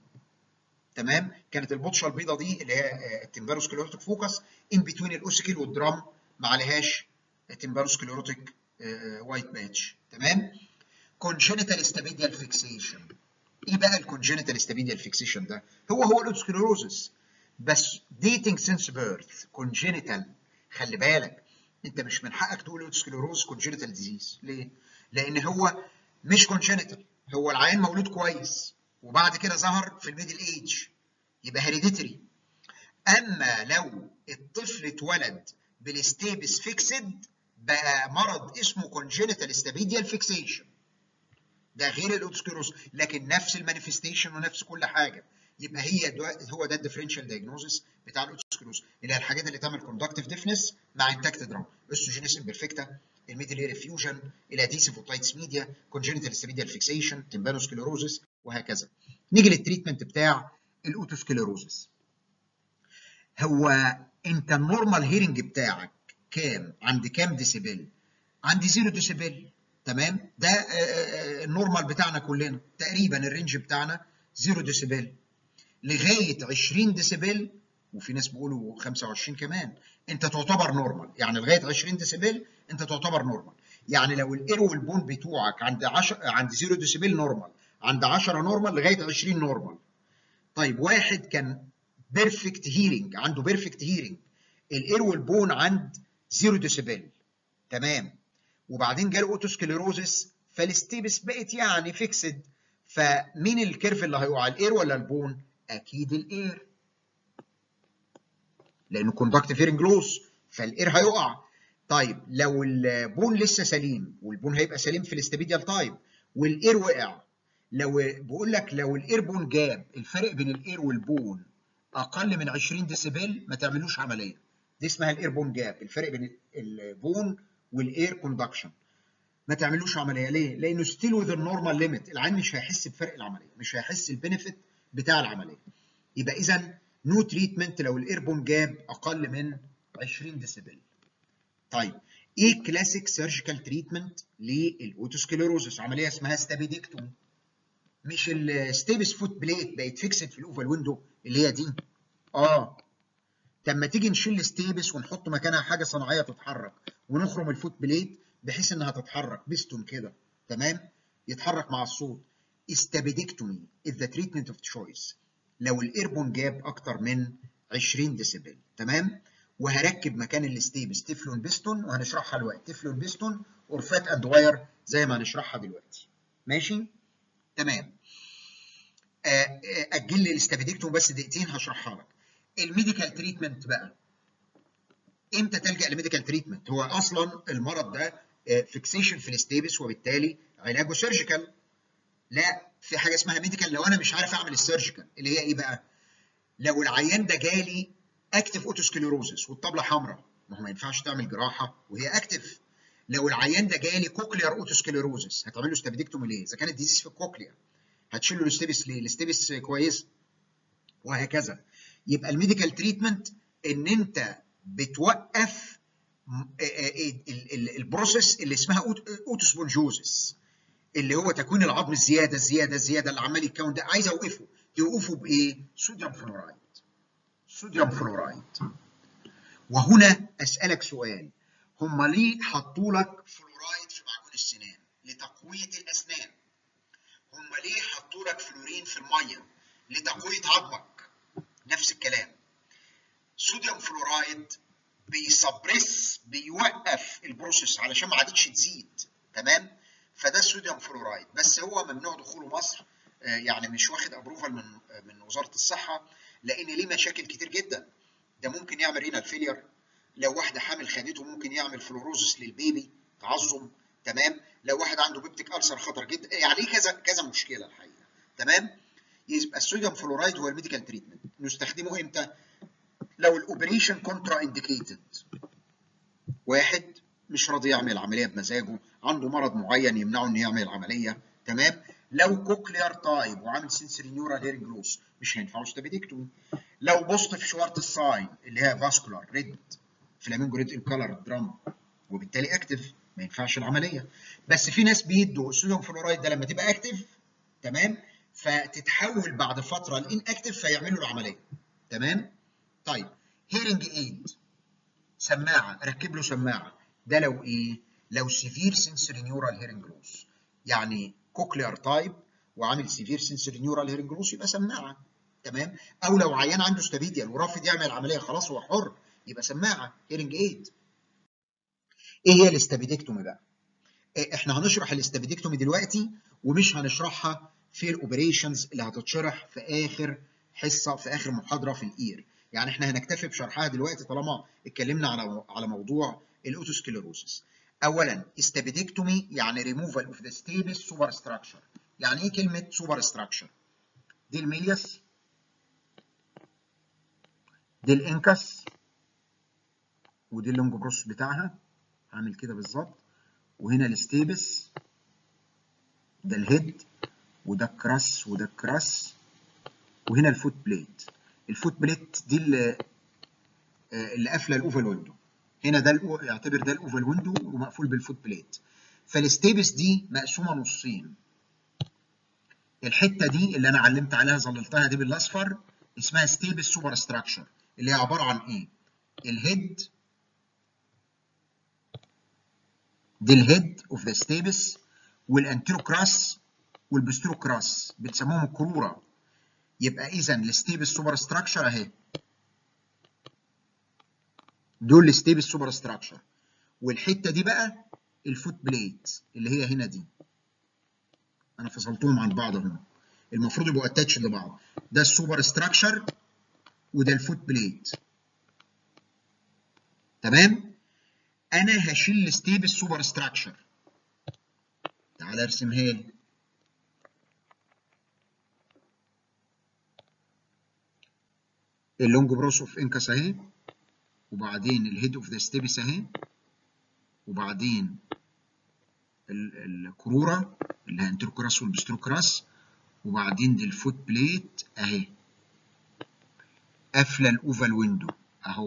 تمام كانت البطشه البيضاء دي اللي هي التمبانوسكليروتيك فوكس ان بتوين الاوسيكل والدرام ما عليهاش تمبانوسكليروتيك وايت باتش تمام كونجينيتال استابيديال فيكسيشن ايه بقى الكونجينيتال استابيديال فيكسيشن ده هو هو الاوسكليروزس بس ديتنج سينس بيرث كونجينيتال خلي بالك انت مش من حقك تقول اوسكليروز كونجينيتال ديزيز ليه لان هو مش كونجينيتال هو العيان مولود كويس وبعد كده ظهر في الميدل ايج يبقى هيريديتري اما لو الطفل اتولد بالستيبس فيكسد بقى مرض اسمه كونجينيتال استابيديال فيكسيشن ده غير الاوبسكيروس لكن نفس المانيفستيشن ونفس كل حاجه يبقى هي هو ده الديفرنشال دايجنوزس بتاع الاوبسكيروس اللي هي الحاجات اللي تعمل كوندكتيف ديفنس مع انتاكت درام اوستوجينيس امبرفكتا الميدل اير فيوجن الاديسيف اوتايتس ميديا كونجينيتال ستابيديال فيكسيشن تمبانوسكليروزس وهكذا نيجي للتريتمنت بتاع الاوتوسكليروزس هو انت النورمال هيرنج بتاعك كام عند كام ديسيبل عند 0 ديسيبل تمام ده النورمال بتاعنا كلنا تقريبا الرينج بتاعنا 0 ديسيبل لغايه 20 ديسيبل وفي ناس بيقولوا 25 كمان انت تعتبر نورمال يعني لغايه 20 ديسيبل انت تعتبر نورمال يعني لو الاير والبون بتوعك عند 10 عند 0 ديسيبل نورمال عند 10 نورمال لغايه 20 نورمال طيب واحد كان بيرفكت هيرنج عنده بيرفكت هيرنج الاير والبون عند 0 ديسيبل تمام وبعدين جاله اوتوسكليروزس فالستيبس بقت يعني فيكسد فمين الكيرف اللي هيقع الاير ولا البون؟ اكيد الاير لانه كوندكتيف هيرنج لوس فالاير هيقع طيب لو البون لسه سليم والبون هيبقى سليم في الاستابيديال تايب والاير وقع لو بقول لك لو الايربون جاب الفرق بين الاير والبون اقل من 20 ديسيبل ما تعملوش عمليه دي اسمها الايربون جاب الفرق بين البون والاير كوندكشن ما تعملوش عمليه ليه؟ لانه ستيل وذ النورمال ليميت العين مش هيحس بفرق العمليه مش هيحس البنفيت بتاع العمليه يبقى اذا نو تريتمنت لو الايربون جاب اقل من 20 ديسيبل طيب ايه كلاسيك سيرجيكال تريتمنت للاوتوسكليروزس عمليه اسمها ستابيديكتومي مش الستيبس فوت بليت بقت فيكسد في الاوفال ويندو اللي هي دي اه طب ما تيجي نشيل الستيبس ونحط مكانها حاجه صناعيه تتحرك ونخرم الفوت بليت بحيث انها تتحرك بيستون كده تمام يتحرك مع الصوت استابيديكتومي is the treatment of choice لو الايربون جاب اكتر من 20 ديسيبل تمام وهركب مكان الستيبس تeflon بيستون وهنشرحها دلوقتي تeflon بيستون اور فات اند واير زي ما هنشرحها دلوقتي ماشي تمام اجل لي الاستابيديكتوم بس دقيقتين هشرحها لك الميديكال تريتمنت بقى امتى تلجا لميديكال تريتمنت هو اصلا المرض ده فيكسيشن في الستيبس وبالتالي علاجه سيرجيكال لا في حاجه اسمها ميديكال لو انا مش عارف اعمل السيرجيكال اللي هي ايه بقى لو العيان ده جالي اكتف اوتوسكليروزس والطبله حمراء ما هو ما ينفعش تعمل جراحه وهي اكتف لو العيان ده جالي كوكليار اوتوسكليروزس هتعمل له ستابيديكتومي ليه اذا كانت ديزيز في الكوكليا هتشيل له الاستيبس ليه الاستيبس كويس وهكذا يبقى الميديكال تريتمنت ان انت بتوقف البروسيس اللي اسمها اوتوسبونجوزس اللي هو تكوين العظم الزياده الزياده الزياده اللي عمال يتكون ده عايز اوقفه توقفه بايه؟ صوديوم فلورايد صوديوم فلورايد وهنا اسالك سؤال هم ليه حطوا لك فلورايد في معجون السنان؟ لتقويه الاسنان هم ليه حطوا لك فلورين في الميه؟ لتقويه عظمك نفس الكلام صوديوم فلورايد بيسبرس بيوقف البروسيس علشان ما عادتش تزيد تمام فده الصوديوم فلورايد بس هو ممنوع دخوله مصر يعني مش واخد ابروفال من من وزاره الصحه لان ليه مشاكل كتير جدا ده ممكن يعمل رينال فيلير لو واحده حامل خدته ممكن يعمل فلوروزس للبيبي تعظم تمام لو واحد عنده بيبتيك ألسر خطر جدا يعني كذا كذا مشكله الحقيقه تمام يبقى الصوديوم فلورايد هو الميديكال تريتمنت نستخدمه امتى لو الاوبريشن كونترا انديكيتد واحد مش راضي يعمل العمليه بمزاجه عنده مرض معين يمنعه انه يعمل العمليه تمام لو كوكليار تايب وعامل سنسوري نيورال هيرنج لوس مش هينفعه ستابيديكتومي لو بوست في شوارت الساين اللي هي فاسكولار ريد فلامينجو ريد الكالر درام وبالتالي اكتف ما ينفعش العمليه بس في ناس بيدوا الصوديوم فلورايد ده لما تبقى اكتف تمام فتتحول بعد فتره لان اكتف فيعملوا العمليه تمام طيب هيرنج ايد سماعه ركب له سماعه ده لو ايه لو سيفير سنسوري نيورال هيرنج لوس يعني كوكليار تايب وعامل سيفير سنسوري نيورال هيرنج لوس يبقى سماعه تمام او لو عيان عنده ستابيديال ورافض يعمل العمليه خلاص هو حر يبقى سماعه هيرنج ايد ايه هي الاستابيديكتومي بقى احنا هنشرح الاستابيديكتومي دلوقتي ومش هنشرحها في الاوبريشنز اللي هتتشرح في اخر حصه في اخر محاضره في الاير يعني احنا هنكتفي بشرحها دلوقتي طالما اتكلمنا على على موضوع الاوتوسكليروسيس اولا استابيديكتومي يعني ريموفال اوف ذا ستيبس سوبر ستراكشر يعني ايه كلمه سوبر ستراكشر دي الميليس دي الانكس ودي اللونج بروس بتاعها هعمل كده بالظبط وهنا الستيبس ده الهيد وده الكراس وده الكراس وهنا الفوت بليت الفوت بليت دي اللي اللي قافله الاوفال ويندو هنا ده يعتبر ده الاوفال ويندو ومقفول بالفوت بليت فالستيبس دي مقسومه نصين الحته دي اللي انا علمت عليها ظللتها دي بالاصفر اسمها ستيبس سوبر ستراكشر اللي هي عباره عن ايه الهيد دي الهيد اوف ذا ستيبس والانتيروكراس والبستروكراس بتسموهم الكروره يبقى اذا الستيبس سوبر ستراكشر اهي دول الستيبس سوبر ستراكشر والحته دي بقى الفوت بليت اللي هي هنا دي انا فصلتهم عن بعض هم المفروض يبقوا اتاتش لبعض ده السوبر ستراكشر وده الفوت بليت تمام انا هشيل الستيبس سوبر ستراكشر تعال ارسمها لي اللونج بروس اوف انكس اهي وبعدين الهيد اوف ذا ستيبس اهي وبعدين الكروره اللي هي انتروكراس والبستروكراس وبعدين دي الفوت بليت اهي قافله الاوفال ويندو اهو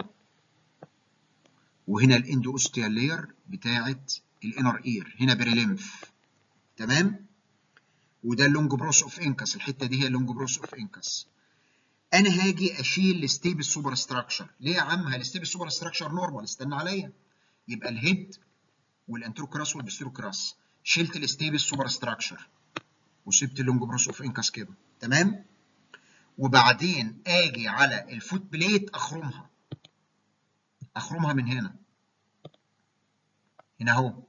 وهنا الاندو اوستيال لاير بتاعت الانر اير هنا بريليمف تمام وده اللونج بروس اوف انكس الحته دي هي اللونج بروس اوف انكس انا هاجي اشيل الستيبل سوبر ستراكشر ليه يا عم الستيبل سوبر ستراكشر نورمال استنى عليا يبقى الهيد والانتروكراس والبستروكراس شلت الستيبل سوبر ستراكشر وسبت اللونج بروس اوف انكس كده تمام وبعدين اجي على الفوت بليت اخرمها اخرمها من هنا هنا اهو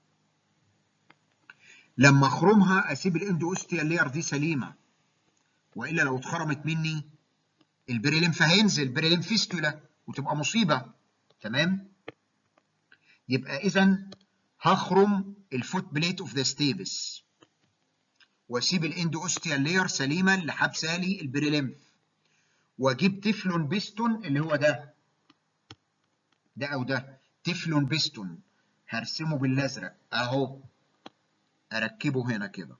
لما اخرمها اسيب الاندوستيال لاير دي سليمه والا لو اتخرمت مني البريليمف هينزل البريليم فيستولا وتبقى مصيبه تمام يبقى اذا هخرم الفوت بليت اوف ذا ستيبس واسيب الاندوستيال لاير سليمه اللي حابسه لي البريليمف واجيب تفلون بيستون اللي هو ده ده او ده تفلون بيستون هرسمه بالازرق اهو اركبه هنا كده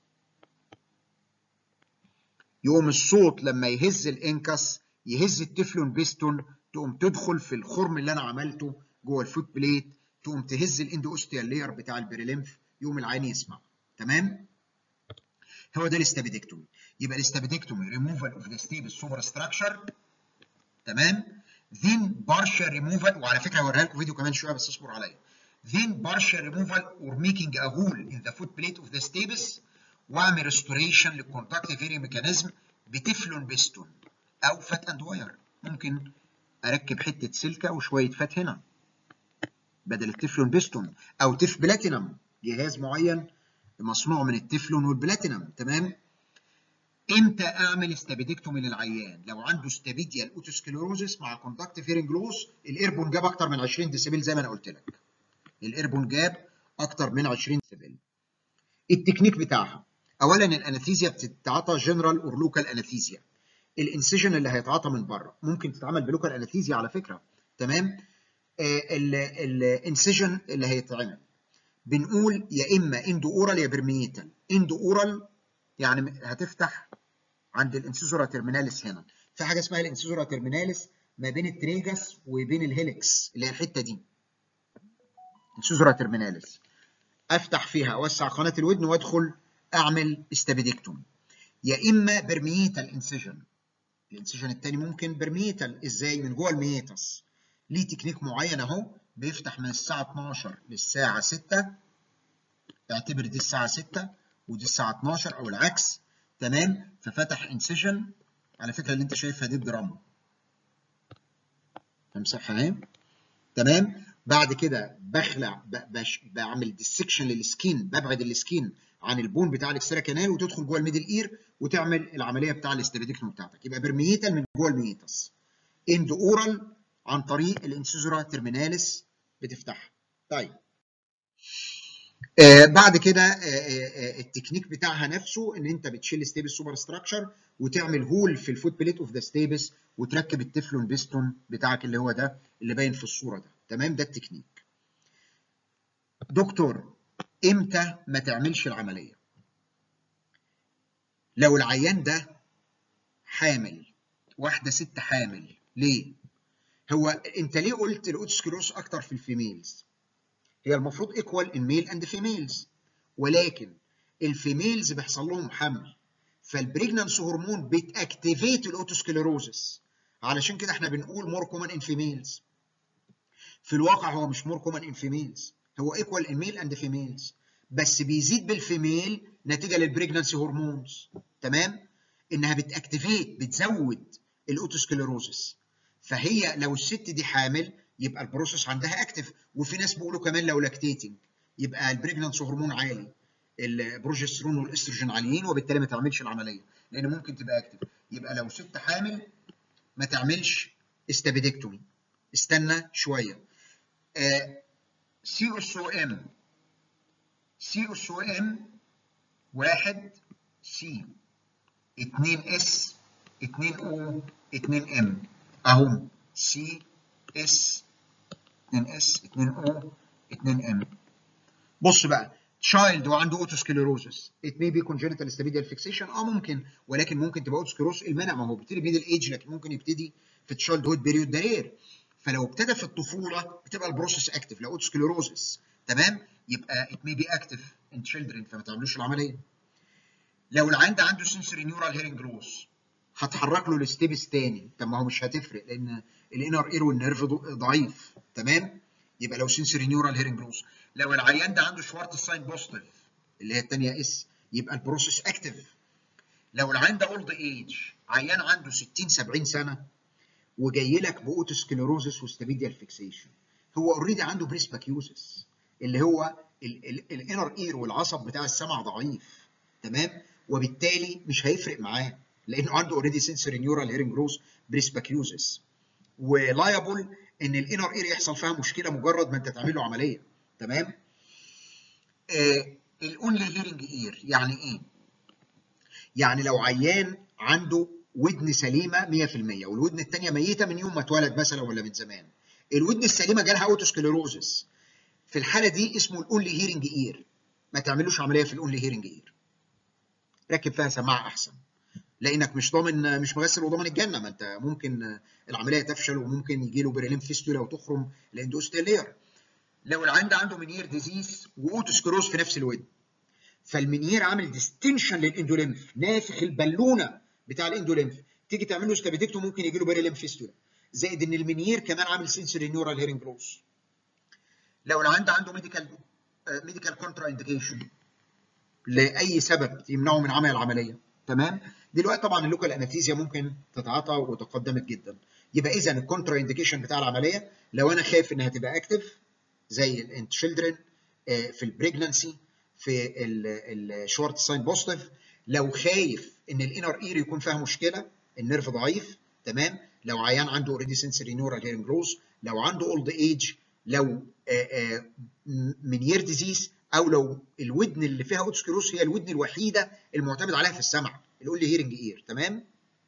يقوم الصوت لما يهز الانكس يهز التفلون بيستون تقوم تدخل في الخرم اللي انا عملته جوه الفوت بليت تقوم تهز الاندوستيال لاير بتاع البريليمف يقوم العين يسمع تمام هو ده الاستابيدكتومي يبقى الاستابيدكتومي ريموفال اوف ذا ستيبل سوبر ستراكشر تمام then partial removal وعلى فكره هوريها لكم فيديو كمان شويه بس اصبروا عليا then partial removal or making a hole in the foot plate of the stapes واعمل restoration للكونتاكت فيري ميكانيزم بتفلون بيستون او فات اند واير ممكن اركب حته سلكه وشويه فات هنا بدل التفلون بيستون او تف بلاتينم جهاز معين مصنوع من التفلون والبلاتينم تمام امتى اعمل استابيدكتومي للعيان لو عنده استابيديال اوتوسكليروزس مع كوندكت فيرنج لوس الايربون جاب اكتر من 20 ديسيبل زي ما انا قلت لك الايربون جاب اكتر من 20 ديسيبل التكنيك بتاعها اولا الانستيزيا بتتعاطى جنرال اور لوكال انستيزيا الانسيجن اللي هيتعاطى من بره ممكن تتعمل بلوكال انستيزيا على فكره تمام آه الانسيجن اللي هيتعمل بنقول يا اما اندو اورال يا برميتال اندو اورال يعني هتفتح عند الانسيزورا ترميناليس هنا في حاجه اسمها الانسيزورا ترميناليس ما بين التريجس وبين الهيلكس اللي هي الحته دي انسيزورا ترميناليس افتح فيها اوسع قناه الودن وادخل اعمل استابيدكتومي يا اما برميتال انسيجن الانسيجن الثاني ممكن برميتال ازاي من جوه الميتس ليه تكنيك معين اهو بيفتح من الساعه 12 للساعه 6 اعتبر دي الساعه 6 ودي الساعه 12 او العكس تمام ففتح انسيجن على فكره اللي انت شايفها دي الدراما همسحها اهي تمام بعد كده بخلع بش بعمل ديسكشن للسكين ببعد السكين عن البون بتاع الاكسترا كانال وتدخل جوه الميدل اير وتعمل العمليه بتاع الاستريدكتوم بتاعتك يبقى برميتال من جوه الميتس اند اورال عن طريق الانسيزورا ترميناليس بتفتحها طيب آه بعد كده آه آه التكنيك بتاعها نفسه ان انت بتشيل ستيبس سوبر ستراكشر وتعمل هول في الفوت بليت اوف ذا ستيبس وتركب التفلون بيستون بتاعك اللي هو ده اللي باين في الصوره ده تمام ده التكنيك دكتور امتى ما تعملش العمليه لو العيان ده حامل واحده ست حامل ليه هو انت ليه قلت الاوتوسكلوس اكتر في الفيميلز هي المفروض ايكوال ان ميل اند فيميلز ولكن الفيميلز بيحصل لهم حمل فالبريجنانس هرمون بتاكتيفيت الاوتوسكليروزس علشان كده احنا بنقول مور كومن ان فيميلز في الواقع هو مش مور كومن ان فيميلز هو ايكوال ان ميل اند فيميلز بس بيزيد بالفيميل نتيجه للبريجنانسي هرمونز تمام انها بتاكتيفيت بتزود الاوتوسكليروزس فهي لو الست دي حامل يبقى البروسيس عندها اكتف وفي ناس بيقولوا كمان لو لاكتيتنج يبقى البريجنانس هرمون عالي البروجسترون والاستروجين عاليين وبالتالي ما تعملش العمليه لان ممكن تبقى اكتف يبقى لو ست حامل ما تعملش استابيدكتومي استنى شويه سي اس او ام سي اس او ام واحد سي 2 اس 2 او 2 ام اهو سي اس 2 اس 2 او 2 ام بص بقى تشايلد وعنده اوتوسكليروزس ات مي بي كونجنتال ستابيديال فيكسيشن اه ممكن ولكن ممكن تبقى اوتوسكليروز المنع ما هو بيبتدي بين الايدج لكن ممكن يبتدي في التشايلد هود بيريود ده رير فلو ابتدى في الطفوله بتبقى البروسيس اكتف لو اوتوسكليروزس تمام يبقى ات مي بي اكتف ان تشيلدرن فما تعملوش العمليه لو العيان ده عنده سنسوري نيورال هيرنج لوس هتحرك له الستيبس تاني طب ما هو مش هتفرق لان الانر اير والنيرف ضعيف تمام يبقى لو سنسوري نيورال هيرنج لوس لو العيان ده عنده شوارت ساين بوزيتيف اللي هي الثانيه اس يبقى البروسيس اكتف لو العيان ده اولد ايج عيان عنده 60 70 سنه وجاي لك باوتوسكليروزس وستابيديال فيكسيشن هو اوريدي عنده بريسباكيوزس اللي هو الانر اير والعصب بتاع السمع ضعيف تمام وبالتالي مش هيفرق معاه لانه عنده اوريدي سنسوري نيورال هيرنج لوس بريسباكيوزس ولايبل ان الانر اير يحصل فيها مشكله مجرد ما انت تعمل له عمليه تمام آه الاونلي هيرنج اير يعني ايه يعني لو عيان عنده ودن سليمه 100% والودن الثانيه ميته من يوم ما اتولد مثلا ولا من زمان الودن السليمه جالها اوتوسكليروزس في الحاله دي اسمه الاونلي هيرنج اير ما تعملوش عمليه في الاونلي هيرنج اير ركب فيها سماعه احسن لانك مش ضامن مش مغسل وضامن الجنه ما انت ممكن العمليه تفشل وممكن يجي له بريلين فيستولا وتخرم الاندوستيلير لو العيان ده عنده منير ديزيز واوتوسكروز في نفس الودن فالمنير عامل ديستنشن للاندوليمف نافخ البالونه بتاع الاندوليمف تيجي تعمل له ستابيديكتو ممكن يجي له بريلين فيستولا زائد ان المنير كمان عامل سنسوري نيورال هيرنج لوس لو العيان ده عنده ميديكال ميديكال كونترا انديكيشن لاي سبب يمنعه من عمل العمليه تمام دلوقتي طبعا اللوكال انستيزيا ممكن تتعاطى وتقدمت جدا يبقى اذا الكونترا انديكيشن بتاع العمليه لو انا خايف انها تبقى اكتف زي التشيلدرن في البريجنانسي في الشورت ساين بوزيتيف لو خايف ان الانر اير يكون فيها مشكله النيرف ضعيف تمام لو عيان عنده اوريدي سنسوري نورال هيرنج لوس لو عنده اولد ايج لو منير ديزيز او لو الودن اللي فيها اوتسكلوس هي الودن الوحيده المعتمد عليها في السمع اللي قول لي هيرنج اير تمام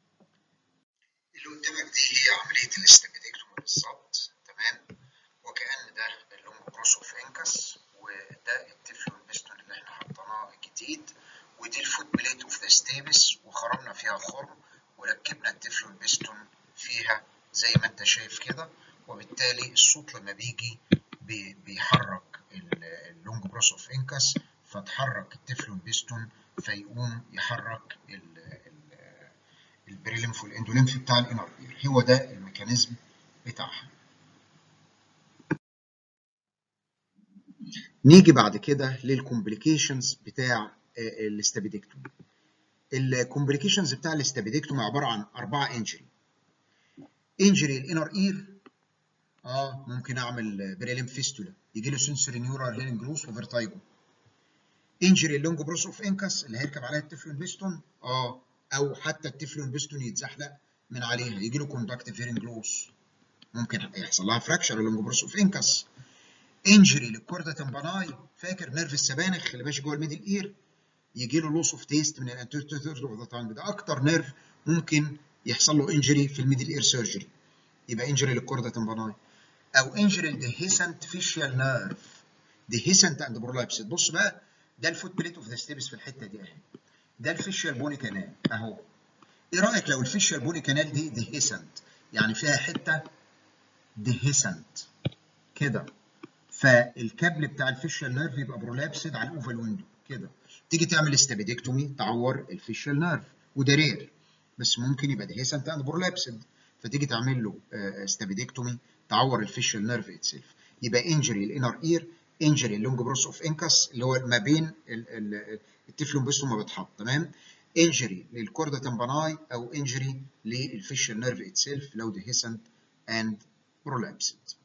اللي قدامك دي هي عمليه الاستابيديكتومي بالظبط تمام وكان ده اللونج بروس اوف انكس وده التفلون بيستون اللي احنا حطيناه جديد ودي الفوت بليت اوف ذا ستيبس وخرمنا فيها خرم وركبنا التفلون بيستون فيها زي ما انت شايف كده وبالتالي الصوت لما بيجي بيحرك اللونج بروس اوف انكس فتحرك التفلون بيستون فيقوم يحرك البريليمف والاندوليمف بتاع الانر اير هو ده الميكانيزم بتاعها نيجي بعد كده للكومبليكيشنز بتاع الاستابيديكتومي الكومبليكيشنز بتاع الاستابيديكتومي عباره عن اربعه انجري انجري الانر اير اه ممكن اعمل بريليم فيستولا يجي له سنسوري نيورال هيرنج لوس وفيرتايجو انجري اللونج بروس اوف انكس اللي هيركب عليها التفلون بيستون اه او حتى التفلون بيستون يتزحلق من عليها يجي له كوندكتيف هيرنج لوس ممكن يحصل لها فراكشر اللونج بروس اوف انكس انجري للكوردا تمباناي فاكر نيرف السبانخ اللي ماشي جوه الميدل اير يجي له لوس اوف تيست من الانتيريور ثيرد اوف ذا تانج ده اكتر نيرف ممكن يحصل له انجري في الميدل اير سيرجري يبقى انجري للكوردا تمباناي او انجري للديهيسنت فيشيال نيرف ديهيسنت اند برولابسد بص بقى ده الفوت بليت اوف ذا ستيبس في الحته دي اهي ده الفيشيال بوني كانال اهو ايه رايك لو الفيشيال بوني كانال دي ديهيسنت يعني فيها حته ديهيسنت كده فالكابل بتاع الفيشيال نيرف يبقى برولابسد على الاوفال ويندو كده تيجي تعمل استابيديكتومي تعور الفيشيال نيرف وده رير بس ممكن يبقى ديهيسنت اند برولابسد فتيجي تعمل له استابيديكتومي تعور الفيشيال نيرف اتسيلف يبقى انجري الانر اير انجري اللونج بروس اوف انكس اللي هو ما بين التفلون بيستون ما بيتحط تمام انجري للكوردا تمباناي او انجري للفيشيال نيرف اتسيلف لو ديهيسنت اند برولابسد